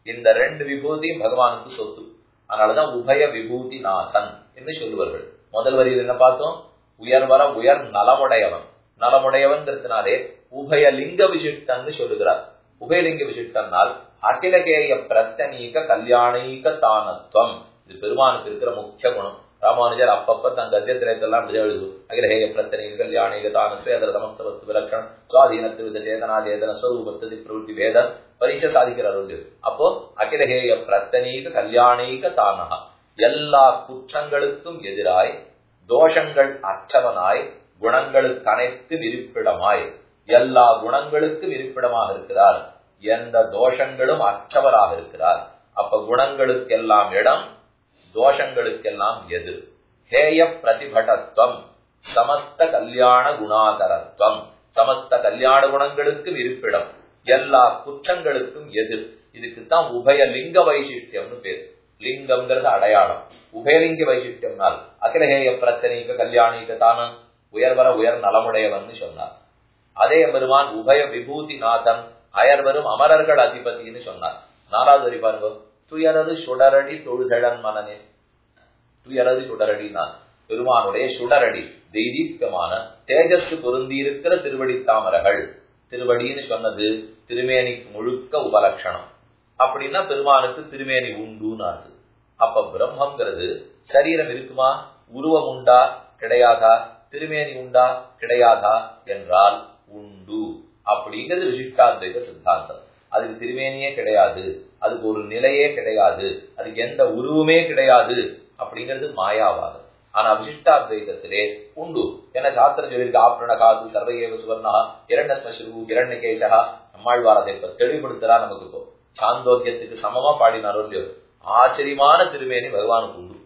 இந்த ரெண்டு விபூதியும் பகவானுக்கு சொத்து அதனாலதான் உபய விபூதி நாதன் என்று சொல்லுவார்கள் முதல் வரியில் என்ன பார்த்தோம் உயர்வர உயர் நலமுடையவன் நலமுடையவன்கிறதுனாலே உபய லிங்க விசிஷ்டன்னு சொல்லுகிறார் உபயலிங்க விசிஷ்டன்னால் அகிலகேய பிரத்தனீக கல்யாணீக தானத்துவம் இது பெருமானுக்கு இருக்கிற முக்கிய குணம் ராமானுஜர் அப்பப்ப தன் கத்தியத்திரத்தெல்லாம் இப்படி எழுது அகிலஹேய பிரத்தனீக கல்யாணீக தானஸ்வேதர சமஸ்தவஸ்து விலட்சணம் சுவாதீனத்து வித சேதனா சேதன ஸ்வரூபஸ்தி பிரவೃತ್ತಿ வேத பரீட்சை சாதிக்கிறார் அப்போ அகிலஹேய பிரத்தனீக கல்யாணீக தானக எல்லா குற்றங்களுக்கும் எதிராய் தோஷங்கள் அற்றவனாய் குணங்களுக்கு அனைத்து இருப்பிடமாய் எல்லா குணங்களுக்கும் இருப்பிடமாக இருக்கிறார் எந்த தோஷங்களும் அற்றவராக இருக்கிறார் அப்ப குணங்களுக்கெல்லாம் இடம் தோஷங்களுக்கெல்லாம் எதிர் ஹேய பிரதிபடத்துவம் சமஸ்த கல்யாண குணாகரத்துவம் சமஸ்த கல்யாண குணங்களுக்கும் இருப்பிடம் எல்லா குற்றங்களுக்கும் எதிர் இதுக்குத்தான் உபய லிங்க வைசிஷ்டியம்னு பேர் லிங்கம்ங்கிறது அடையாளம் உபயலிங்க வைசிஷ்டியம்னால் அகிலஹேய பிரச்சனைக்கு கல்யாணிக்கு தானே உயர்வர உயர் நலமுடையவன் சொன்னார் அதே பெருமான் உபய விபூதி நாதன் அயர்வரும் அமரர்கள் அதிபதினு சொன்னார் நாலாவது வரி பாருங்க துயரது சுடரடி தொழுதழன் மனனே துயரது சுடரடினா பெருமானுடைய சுடரடி தெய்வீகமான தேஜஸ் பொருந்தி இருக்கிற திருவடி தாமரகள் திருவடின்னு சொன்னது திருமேனிக்கு முழுக்க உபலட்சணம் அப்படின்னா பெருமானுக்கு திருமேனி உண்டுன்னு அர்த்தம் அப்ப பிரம்மங்கிறது சரீரம் இருக்குமா உருவம் உண்டா கிடையாதா திருமேனி உண்டா கிடையாதா என்றால் உண்டு அப்படிங்கிறது விசிஷ்டாத்வைத சித்தாந்தம் அதுக்கு திருமேனியே கிடையாது அதுக்கு ஒரு நிலையே கிடையாது அதுக்கு எந்த உருவமே கிடையாது அப்படிங்கிறது மாயாவாதம் ஆனா விசிஷ்டாத்வைதத்திலே உண்டு ஏன்னா சாஸ்திரம் சொல்லியிருக்கு ஆப்ரண காது சர்வையேவ சுவர்ணா இரண்ட ஸ்மஸ்ரு இரண்யகேசா நம்மாழ்வாரதை இப்ப தெளிவுபடுத்துறா நமக்கு இப்போ சாந்தோக்கியத்துக்கு சமமா பாடினாரோ இல்லையோ ஆச்சரியமான திருமேனி பகவானுக்கு உண்டு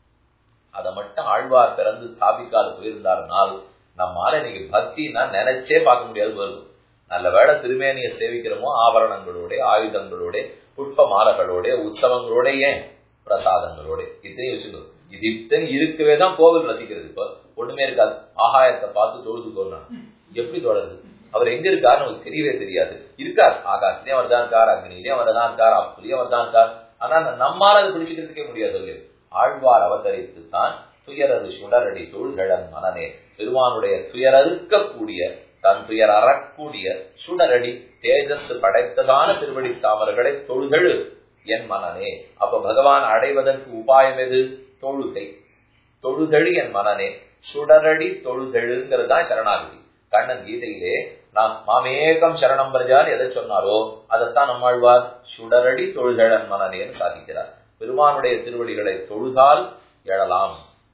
அதை மட்டும் ஆழ்வார் பிறந்து ஸ்தாபிக்காது போயிருந்தாருனால் நம்மால இன்னைக்கு பக்தினா நினைச்சே பார்க்க முடியாது வருது நல்ல வேலை திருமேனியை சேவிக்கிறோமோ ஆபரணங்களோட ஆயுதங்களோட புஷ்ப மாலைகளோட உற்சவங்களோட ஏன் பிரசாதங்களோட இத்தனையும் வச்சுக்கணும் இது இத்தனை இருக்கவே தான் கோவில் ரசிக்கிறது இப்ப ஒண்ணுமே இருக்காது ஆகாயத்தை பார்த்து தொழுது கொள்ளணும் எப்படி தொடருது அவர் எங்க இருக்காரு நமக்கு தெரியவே தெரியாது இருக்கார் ஆகாசிலேயே அவர் தான் இருக்கார் அக்னிலேயே அவர் தான் இருக்கார் அப்படியே அவர் தான் இருக்கார் ஆனா நம்மால அதை பிடிச்சிக்கிறதுக்கே முடியாது இல்லையோ ஆழ்வார் அவதரித்து தான் துயரது சுடரடி தொழுகழன் மனநே பெருமானுடைய துயரறுக்கக்கூடிய தன் துயர் அறக்கூடிய சுடரடி தேஜஸ் படைத்ததான திருவடி தாமர்களை தொழுகழு என் மனநே அப்ப பகவான் அடைவதற்கு உபாயம் எது தொழுகை தொழுதழு என் மனநே சுடரடி தொழுதழுங்கிறது தான் சரணாகதி கண்ணன் கீதையிலே நாம் மாமேகம் சரணம் பிரஜான் எதை சொன்னாரோ அதைத்தான் நம்மாழ்வார் சுடரடி தொழுதழன் மனநேன்னு சாதிக்கிறார் பெருமானுடைய திருவடிகளை தொழுதால் எழலாம்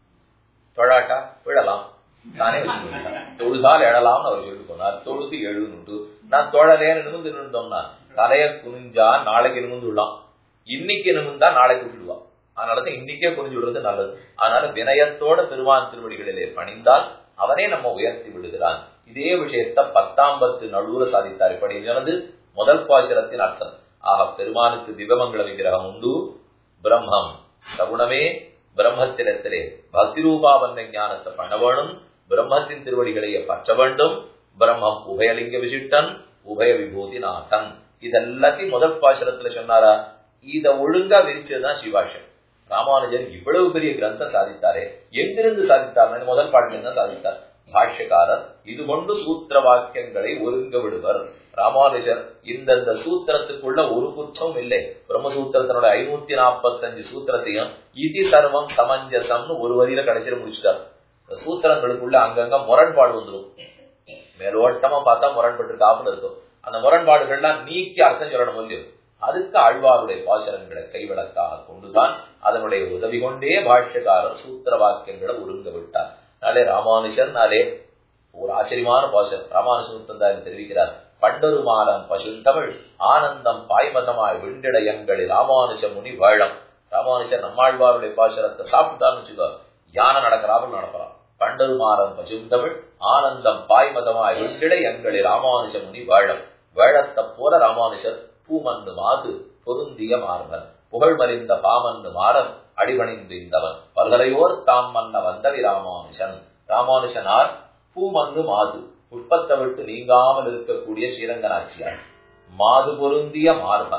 தொழாட்டா விழலாம் நானே தொழுதால் எழலாம்னு அவர் சொல்லி போனார் தொழுது எழுதுனுட்டு நான் தொழலேன்னு நிமிந்து நின்றோம்னா தலைய குனிஞ்சா நாளைக்கு நிமிந்துள்ளான் இன்னைக்கு நிமிந்தா நாளைக்கு விட்டுடுவான் அதனாலதான் இன்னைக்கே குனிஞ்சு விடுறது நல்லது அதனால வினயத்தோட பெருமான் திருவடிகளிலே பணிந்தால் அவனே நம்ம உயர்த்தி விடுகிறான் இதே விஷயத்த பத்தாம் பத்து நடுவுல சாதித்தார் இப்படி சொன்னது முதல் பாசுரத்தின் அர்த்தம் ஆக பெருமானுக்கு திவமங்கள விக்கிரகம் உண்டு பிரம்மம் சகுணமே பிரம்மத்திடத்திலே பக்தி ரூபாவந்த ஞானத்தை பண்ண வேணும் பிரம்மத்தின் திருவடிகளையே பற்ற வேண்டும் பிரம்மம் உபயலிங்க விசிட்டன் உபய விபூதி நாதன் இதெல்லாத்தையும் முதல் பாசுரத்துல சொன்னாரா இத ஒழுங்கா விரிச்சதுதான் சிவாஷன் ராமானுஜர் இவ்வளவு பெரிய கிரந்தம் சாதித்தாரே எங்கிருந்து சாதித்தார் முதல் பாட்டில் தான் சாதித்தார் பாஷ்யக்காரர் இது கொண்டு சூத்திர வாக்கியங்களை ஒருங்க விடுவர் ராமானுஜர் இந்தந்த சூத்திரத்துக்குள்ள ஒரு குற்றம் இல்லை பிரம்மசூத்திரத்தினோட ஐநூத்தி நாற்பத்தி அஞ்சு சூத்திரத்தையும் இதி சர்வம் சமஞ்சசம்னு ஒரு வரியில கடைசியில முடிச்சுட்டார் இந்த சூத்திரங்களுக்குள்ள அங்கங்க முரண்பாடு வந்துடும் மேலோட்டமா பார்த்தா முரண்பட்டு காப்புல இருக்கும் அந்த முரண்பாடுகள்லாம் நீக்கி அர்த்தம் சொல்லணும் இல்லையோ அதுக்கு ஆழ்வாருடைய பாசனங்களை கைவிளக்காக கொண்டுதான் அதனுடைய உதவி கொண்டே பாஷ்யக்காரர் சூத்திர வாக்கியங்களை ஒருங்க விட்டார் நாளே ராமானுஷர் நாளே ஒரு ஆச்சரியமான பாசன் ராமானுஷன் தெரிவிக்கிறார் பண்டொருமாறன் பசுந்தமிழ் ஆனந்தம் பாய்மதமாய் விண்டிட எங்களில் ராமானுஜ முனி வாழம் ராமானுஜர் நம்மாழ்வாருடைய பாசனத்தை சாப்பிட்டான்னு வச்சுக்கோ யானை நடக்கிறாமல் நடக்கலாம் பண்டொருமாறன் பசுந்தமிழ் ஆனந்தம் பாய்மதமாய் விண்டிட எங்களில் ராமானுஜ முனி வாழம் வேழத்தை போல ராமானுஜர் பூமந்து மாது பொருந்திய மார்பன் புகழ் மறிந்த பாமன்னு மாறன் அடிபணிந்து இந்தவன் பல்கலையோர் தாம் மன்ன வந்தவி ராமானுஷன் ராமானுஷனார் பூமந்து மாது புஷ்பத்தை விட்டு நீங்காமல் இருக்கக்கூடிய ஸ்ரீரங்கநாச்சியார் மாது பொருந்திய மார்பன்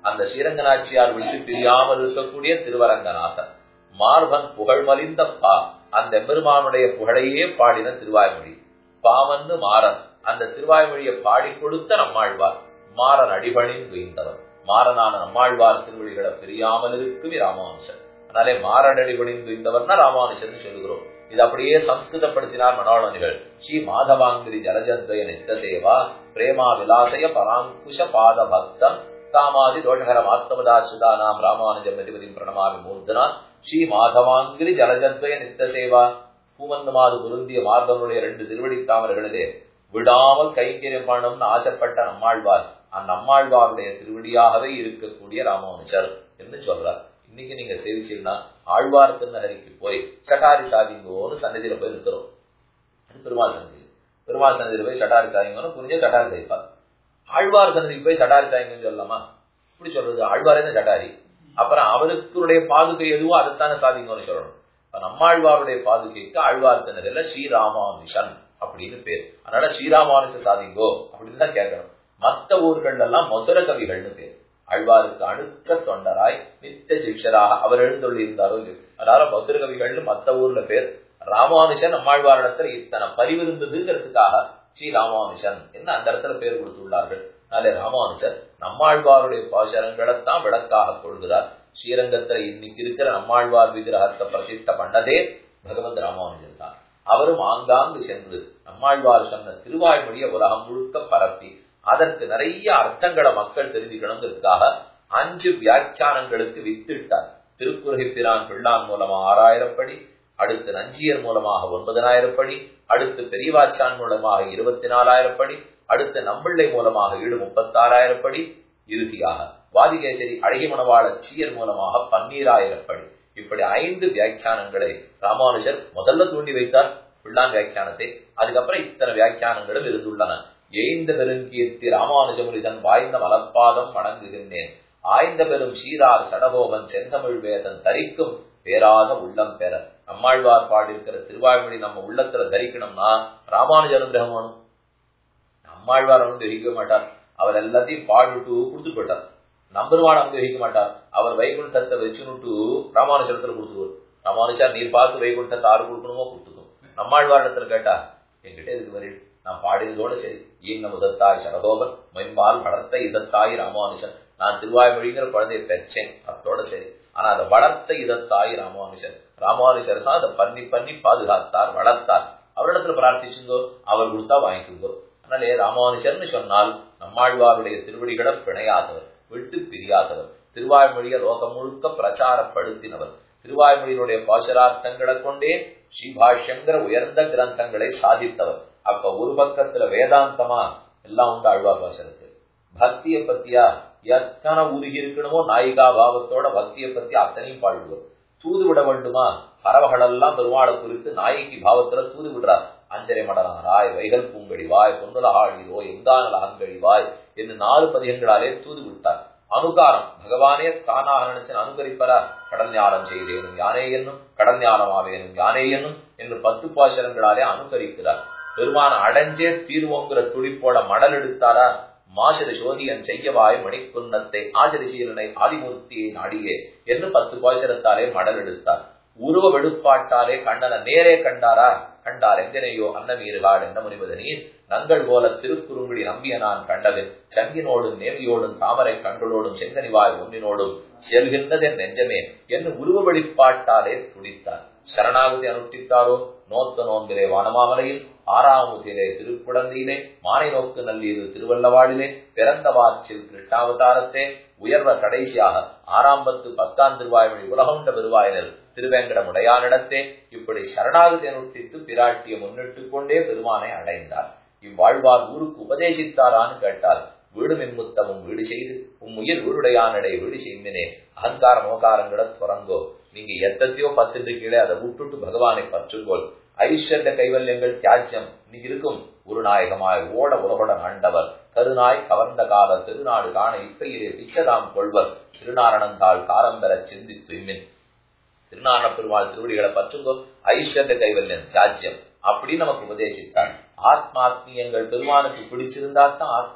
அந்த ஸ்ரீரங்கநாச்சியார் விட்டு பிரியாமல் இருக்கக்கூடிய திருவரங்கநாதன் மார்பன் புகழ் மலிந்த பா அந்த பெருமானுடைய புகழையே பாடின திருவாய்மொழி பாவன்னு மாறன் அந்த திருவாய்மொழியை பாடி கொடுத்த நம்மாழ்வார் மாறன் அடிபணின் துய்ந்தவர் மாறனான நம்மாழ்வார் திருவழிகளை பிரியாமல் இருக்கும் ராமானுஷன் அதனாலே மாரடடி பணிந்து துய்ந்தவர்னா ராமானுஷன் சொல்லுகிறோம் இது அப்படியே சம்ஸ்கிருதப்படுத்தினார் மனோளனிகள் ஸ்ரீ மாதவாங்கிரி ஜலஜத்வய நித்த சேவா பிரேமா விலாசய பராங்குஷ பாத பக்தம் காமாதி தோஷகர மாத்தமதாசுதா நாம் ராமானுஜம் அதிபதி பிரணமாமி மூர்த்தனா ஸ்ரீ மாதவாங்கிரி ஜலஜத்வய நித்த சேவா பூமந்தமாது பொருந்திய மார்பனுடைய ரெண்டு திருவடி தாமர்களிலே விடாமல் கைங்கரியம் பண்ணணும்னு ஆசைப்பட்ட நம்மாழ்வார் அந்த நம்மாழ்வாருடைய திருவடியாகவே இருக்கக்கூடிய ராமானுஜர் என்று சொல்றார் இன்னைக்கு நீங்க சேவிச்சீங்கன்னா ஆழ்வார் திருநகரிக்கு போய் சட்டாரி சாதிங்கோன்னு சன்னதியில போய் இருக்கிறோம் பெருமாள் சன்னதி பெருமாள் சன்னதியில போய் சட்டாரி சாதிங்கன்னு புரிஞ்ச சட்டாரி சாதிப்பார் ஆழ்வார் சன்னதிக்கு போய் சட்டாரி சாதிங்கன்னு சொல்லலாமா இப்படி சொல்றது ஆழ்வாரே தான் சட்டாரி அப்புறம் அவருக்குடைய பாதுகை எதுவோ அதைத்தானே சாதிங்கன்னு சொல்லணும் நம்மாழ்வாருடைய பாதுகைக்கு ஆழ்வார் திணறில ஸ்ரீராமானுஷன் அப்படின்னு பேர் அதனால ஸ்ரீராமானுஷ சாதிங்கோ அப்படின்னு தான் கேட்கணும் மற்ற ஊர்கள் எல்லாம் மதுர கவிகள்னு பேர் ஆழ்வாருக்கு அணுக்க தொண்டராய் நித்திய சிக்ஷராக அவர் எழுந்தொள்ளி இருந்தாரோ அதனால மதுர கவிகள்னு மத்த ஊர்ல பேர் ராமானுஷன் நம்மாழ்வாரிடத்துல இத்தனை பரிவு இருந்ததுங்கிறதுக்காக ஸ்ரீ ராமானுஷன் என்ன அந்த இடத்துல பேர் கொடுத்துள்ளார்கள் அதனால ராமானுஷர் நம்மாழ்வாருடைய பாசரங்களைத்தான் விளக்காக கொள்கிறார் ஸ்ரீரங்கத்துல இன்னைக்கு இருக்கிற நம்மாழ்வார் விக்கிரகத்தை பிரதிஷ்ட பண்ணதே பகவத் ராமானுஜன் தான் அவரும் ஆங்காங்கு சென்று நம்மாழ்வார் சொன்ன திருவாய்மொழிய உலகம் முழுக்க பரப்பி அதற்கு நிறைய அர்த்தங்களை மக்கள் தெரிஞ்சுக்கணுங்கிறதுக்காக அஞ்சு வியாக்கியானங்களுக்கு வித்திட்டார் திருக்குறகை பிரான் பிள்ளான் மூலமா ஆறாயிரம் படி அடுத்து நஞ்சியர் மூலமாக ஒன்பதனாயிரம் படி அடுத்து பெரியவாச்சான் மூலமாக இருபத்தி நாலாயிரம் படி அடுத்து நம்பிள்ளை மூலமாக ஈடு முப்பத்தாறாயிரம் படி இறுதியாக வாதிகேசரி அழகி மணவாள சீயர் மூலமாக பன்னீராயிரம் படி இப்படி ஐந்து வியாக்கியானங்களை ராமானுஜர் முதல்ல தூண்டி வைத்தார் பிள்ளான் வியாக்கியானத்தை அதுக்கப்புறம் இத்தனை வியாக்கியானங்களும் இருந்துள்ளன ஏய்ந்த பெருங்கீர்த்தி ராமானுஜமுனிதன் வாய்ந்த மலப்பாதம் வணங்குகின்றேன் ஆய்ந்த பெரும் சீரார் சடகோபன் செந்தமிழ் வேதன் தரிக்கும் பேராத உள்ளம் பெற நம்மாழ்வார் பாடியிருக்கிற திருவாய்மொழி நம்ம உள்ளத்துல தரிக்கணும்னா ராமானுஜ அனுகிரகம் வேணும் நம்மாழ்வார் அனுகிரகிக்க மாட்டார் அவர் எல்லாத்தையும் பாடிட்டு கொடுத்துட்டு போயிட்டார் நம்பருவான் அனுகிரகிக்க மாட்டார் அவர் வைகுண்டத்தை வச்சுனுட்டு ராமானுஜரத்துல கொடுத்துருவார் ராமானுஜர் நீர் பார்த்து வைகுண்டத்தை ஆறு கொடுக்கணுமோ கொடுத்துக்கும் நம்மாழ்வாரிடத்துல கேட்டா என்கிட்ட இதுக்கு வரையில் நான் பாடினதோட சரி ஈன்ன முதத்தாய் சடகோபன் மென்பால் வளர்த்த இதத்தாய் ராமானுஜன் நான் திருவாய்மொழிங்கிற குழந்தைய பெற்றேன் அதோட சரி ஆனா அதை வளர்த்த இதத்தாய் ராமானுஜன் ராமானுஜர் தான் அதை பண்ணி பண்ணி பாதுகாத்தார் வளர்த்தார் அவரிடத்துல பிரார்த்திச்சுங்கோ அவர் கொடுத்தா வாங்கிக்குங்கோ அதனாலே ராமானுஜர்னு சொன்னால் நம்மாழ்வாருடைய திருவடிகளை பிணையாதவர் விட்டு பிரியாதவர் திருவாய்மொழியை லோகம் முழுக்க பிரச்சாரப்படுத்தினவர் திருவாய்மொழியினுடைய பாசரார்த்தங்களை கொண்டே ஸ்ரீபாஷ்யங்கிற உயர்ந்த கிரந்தங்களை சாதித்தவர் அப்ப ஒரு பக்கத்துல வேதாந்தமா எல்லாம் உண்டு ஆழ்வார் பாசனத்தில் பக்திய பத்தியா எத்தனை உருகி இருக்கணுமோ நாயிகா பாவத்தோட பக்திய பத்தி அத்தனையும் பாடுவோம் தூது விட வேண்டுமா பறவைகளெல்லாம் பெருமாளை குறித்து நாயகி பாவத்துல தூது விடுறார் அஞ்சரை மடனாராய் வைகல் பூங்கடி வாய் பொன்னுல ஆழிரோ எங்கானல அங்கடி வாய் என்று நாலு பதிகங்களாலே தூது விட்டார் அனுகாரம் பகவானே தானாக நினைச்சு அனுகரிப்பரா கடல் ஞானம் செய்தேனும் யானே என்னும் கடல் ஞானமாவேனும் யானே என்னும் என்று பத்து பாசரங்களாலே அனுகரிக்கிறார் பெருமான அடைஞ்சே தீர்வோங்கிற துடிப்போட மடல் எடுத்தாரா மாசரி சோதியன் செய்யவாய் மணிக்குன்னத்தை ஆசரிசீலனை ஆதிமூர்த்தியை நாடியே என்று பத்து பாசரத்தாலே மடல் எடுத்தார் உருவ வெடுப்பாட்டாலே கண்ணன நேரே கண்டாரா கண்டார் எங்கனையோ அன்னமீறுகாள் என்ன முனிவதனீர் நங்கள் போல திருக்குறுங்குடி நம்பிய நான் கண்டதில் சங்கினோடும் நேவியோடும் தாமரை கண்களோடும் செங்கனிவாய் ஒன்னினோடும் செல்கின்றதென் நெஞ்சமே என்று உருவ வெளிப்பாட்டாலே துடித்தார் சரணாகதி அனுஷ்டித்தாரோ நோத்த நோன்பிலே வானமாமலையில் ஆறாமுதிலே திருக்குடந்தையிலே மானை நோக்கு நல்லீரு திருவள்ளவாடிலே பிறந்த வாச்சில் கிருஷ்ணாவதாரத்தே உயர்வ கடைசியாக ஆறாம் பத்து பத்தாம் திருவாய்மொழி உலகொண்ட பெருவாயினர் திருவேங்கடமுடையானிடத்தே இப்படி சரணாகதி அனுஷ்டித்து பிராட்டிய முன்னிட்டு கொண்டே பெருமானை அடைந்தார் இவ்வாழ்வார் ஊருக்கு உபதேசித்தாரான்னு கேட்டார் வீடு மின்முத்தமும் வீடு செய்து உம் உயிர் வீடுடையானடை வீடு செய்மினே அகங்கார மோகாரங்களை துறங்கோ நீங்க எத்தத்தையோ பத்துட்டு கீழே அதை விட்டுட்டு பகவானை பற்றுங்கோள் ஐஸ்வர்ய கைவல்யங்கள் தியாஜ்யம் இன்னைக்கு இருக்கும் ஒரு நாயகமாய் ஓட உலகோட ஆண்டவர் கருநாய் கவர்ந்த கால திருநாடு காண இப்பையிலே பிச்சதாம் கொள்வர் திருநாரணந்தாள் காலம் பெற சிந்தி துய்மின் திருநாரண பெருமாள் திருவடிகளை பற்றுங்கோ ஐஸ்வர்ய கைவல்யம் தியாஜ்யம் அப்படின்னு நமக்கு உபதேசித்தார் ஆத்மாத்மியங்கள் பெருமானுக்கு பிடிச்சிருந்தா தான் ஆத்மா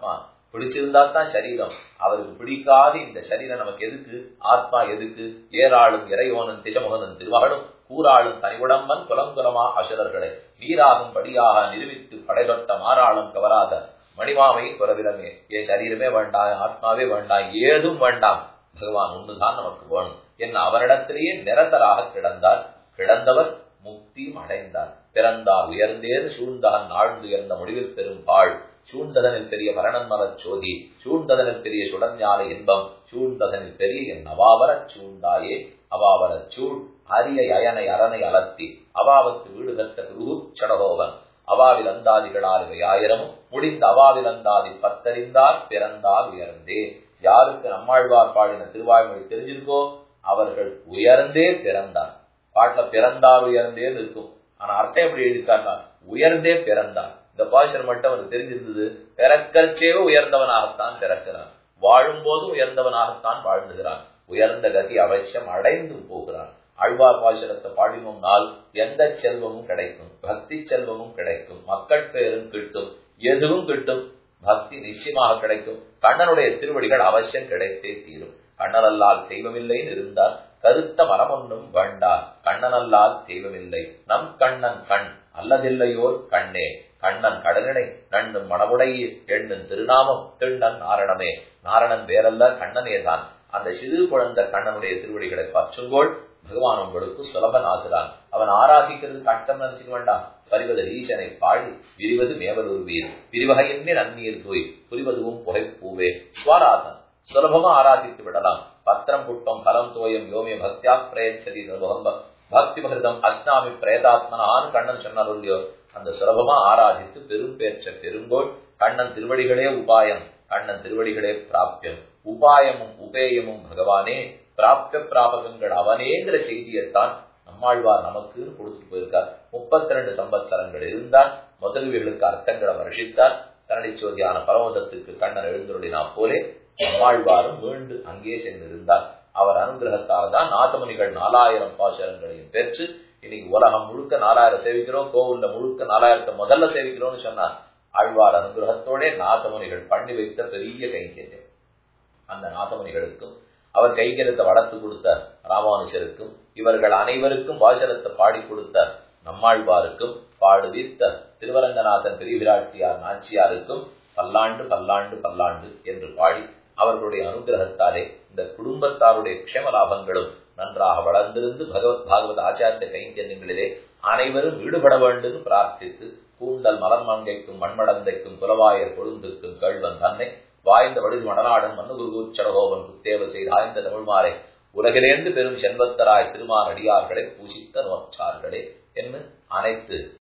பிடிச்சிருந்தா தான் சரீரம் அவருக்கு பிடிக்காத இந்த சரீரம் நமக்கு எதுக்கு ஆத்மா எதுக்கு ஏராளும் இறையோனும் திசமுகனும் திருமகளும் கூறாளும் தனிவுடம்பன் குலங்குலமா அசுரர்களை நீராகும் படியாக நிரூபித்து படைதொட்ட மாறாளும் கவராத மணிமாமை குறவிலமே என் சரீரமே வேண்டாம் ஆத்மாவே வேண்டாம் ஏதும் வேண்டாம் பகவான் ஒண்ணுதான் நமக்கு வேணும் என்ன அவரிடத்திலேயே நிரந்தராக கிடந்தார் கிடந்தவர் முக்தியும் அடைந்தார் பிறந்தார் உயர்ந்தேறு சூழ்ந்தான் நாழ்ந்துயர்ந்த முடிவில் பெரும் பாழ் சூழ்ந்ததனில் பெரிய மரணன்மலச் சோதி சூழ்ந்ததனில் பெரிய சுடஞ்ஞான இன்பம் சூழ்ந்ததனில் பெரிய என் அவாவரச் சூழ்ந்தாயே அவாவரச் சூழ் அரிய அயனை அரணை அலர்த்தி அவாவத்து வீடு கட்ட குரு சடகோவன் அவாவில் அந்தாதிகளால் இவை ஆயிரமும் முடிந்த அவாவில் அந்தாதி பத்தறிந்தார் பிறந்தால் உயர்ந்தே யாருக்கு நம்மாழ்வார் பாடின திருவாய்மொழி தெரிஞ்சிருக்கோ அவர்கள் உயர்ந்தே பிறந்தார் பாட்டுல பிறந்தார் உயர்ந்தேன்னு இருக்கும் ஆனா அர்த்தம் எப்படி எழுதியிருக்காருன்னா உயர்ந்தே பிறந்தார் இந்த பாஷர் மட்டும் அவனுக்கு தெரிஞ்சிருந்தது பிறக்கச்சேவே உயர்ந்தவனாகத்தான் பிறக்கிறான் வாழும் போதும் உயர்ந்தவனாகத்தான் வாழ்ந்துகிறான் உயர்ந்த கதி அவசியம் அடைந்து போகிறான் ஆழ்வார் பாசுரத்தை பாடினோம்னால் எந்த செல்வமும் கிடைக்கும் பக்தி செல்வமும் கிடைக்கும் மக்கள் பேரும் கிட்டும் எதுவும் கிட்டும் பக்தி நிச்சயமாக கிடைக்கும் கண்ணனுடைய திருவடிகள் அவசியம் கிடைத்தே தீரும் கண்ணனல்லால் தெய்வமில்லைன்னு இருந்தார் கருத்த மரம் ஒன்றும் வேண்டார் கண்ணனல்லால் தெய்வமில்லை நம் கண்ணன் கண் அல்லதில்லையோர் கண்ணே கண்ணன் கடலினை நண்ணும் மணவுடைய எண்ணும் திருநாமம் திண்ணன் நாரணமே நாரணன் வேறல்ல கண்ணனே தான் அந்த சிறு குழந்தை கண்ணனுடைய திருவடிகளை பற்றுங்கோள் பகவான் உங்களுக்கு சுலபன் ஆகிறான் அவன் ஆராதிக்கிறது கட்டம் நினைச்சுக்க வேண்டாம் பறிவது ஈசனை பாடி விரிவது மேவலூர் வீர் விரிவகையின்றி நன்னீர் தூய் புரிவதுவும் புகைப்பூவே சுவாராதன் சுலபமா ஆராதித்து விடலாம் பத்திரம் புட்பம் பலம் தோயம் யோமிய பக்தியா பிரயச்சதி பக்தி பகிருதம் அஸ்னாமி பிரேதாத்மனான்னு கண்ணன் சொன்னார் இல்லையோ அந்த சுலபமா ஆராதித்து பெரும் பேற்ற பெருங்கோள் கண்ணன் திருவடிகளே உபாயம் கண்ணன் திருவடிகளே பிராப்தியம் உபாயமும் உபேயமும் பகவானே பிராப்த பிராபகங்கள் அவனேங்கிற செய்தியைத்தான் நம்மாழ்வார் நமக்கு கொடுத்துட்டு போயிருக்கார் முப்பத்தி ரெண்டு சம்பத்சரங்கள் இருந்தார் முதல்விகளுக்கு அர்த்தங்களை வருஷித்தார் கரடிச்சோதியான பரமதத்துக்கு கண்ணன் எழுந்துருடினா போலே நம்மாழ்வாரும் மீண்டு அங்கே சென்றிருந்தார் அவர் அனுகிரகத்தால் தான் நாதமுனிகள் நாலாயிரம் பாசரங்களையும் பெற்று இன்னைக்கு உலகம் முழுக்க நாலாயிரம் சேவிக்கிறோம் கோவில்ல முழுக்க நாலாயிரத்தை முதல்ல சேவிக்கிறோம்னு சொன்னார் ஆழ்வார் அனுகிரகத்தோட நாதமுனிகள் பண்ணி வைத்த பெரிய கைங்கரியம் அந்த நாதமுனிகளுக்கும் அவர் கைகரத்தை வளர்த்து கொடுத்தார் ராமானுஜருக்கும் இவர்கள் அனைவருக்கும் வாசனத்தை பாடி கொடுத்தார் நம்மாழ்வாருக்கும் பாடுவித்த திருவரங்கநாதன் பெரிய விராட்டியார் நாச்சியாருக்கும் பல்லாண்டு பல்லாண்டு பல்லாண்டு என்று பாடி அவர்களுடைய அனுகிரகத்தாலே இந்த குடும்பத்தாருடைய க்ஷேம லாபங்களும் நன்றாக வளர்ந்திருந்து பகவத் பாகவத ஆச்சாரிய கைங்கரியங்களிலே அனைவரும் ஈடுபட வேண்டும் பிரார்த்தித்து கூந்தல் மலர் மங்கைக்கும் மண்மடந்தைக்கும் குலவாயர் கொழுந்துக்கும் கேள்வன் தன்னை வாய்ந்த வடிவு மணநாடன் மன்னுகுருகூச்சடகோபன் குத்தேவ செய்த ஆய்ந்த தமிழ்மாரை உலகிலேந்து பெரும் செல்வத்தராய் திருமான் அடியார்களை பூசித்த நோற்றார்களே என்று அனைத்து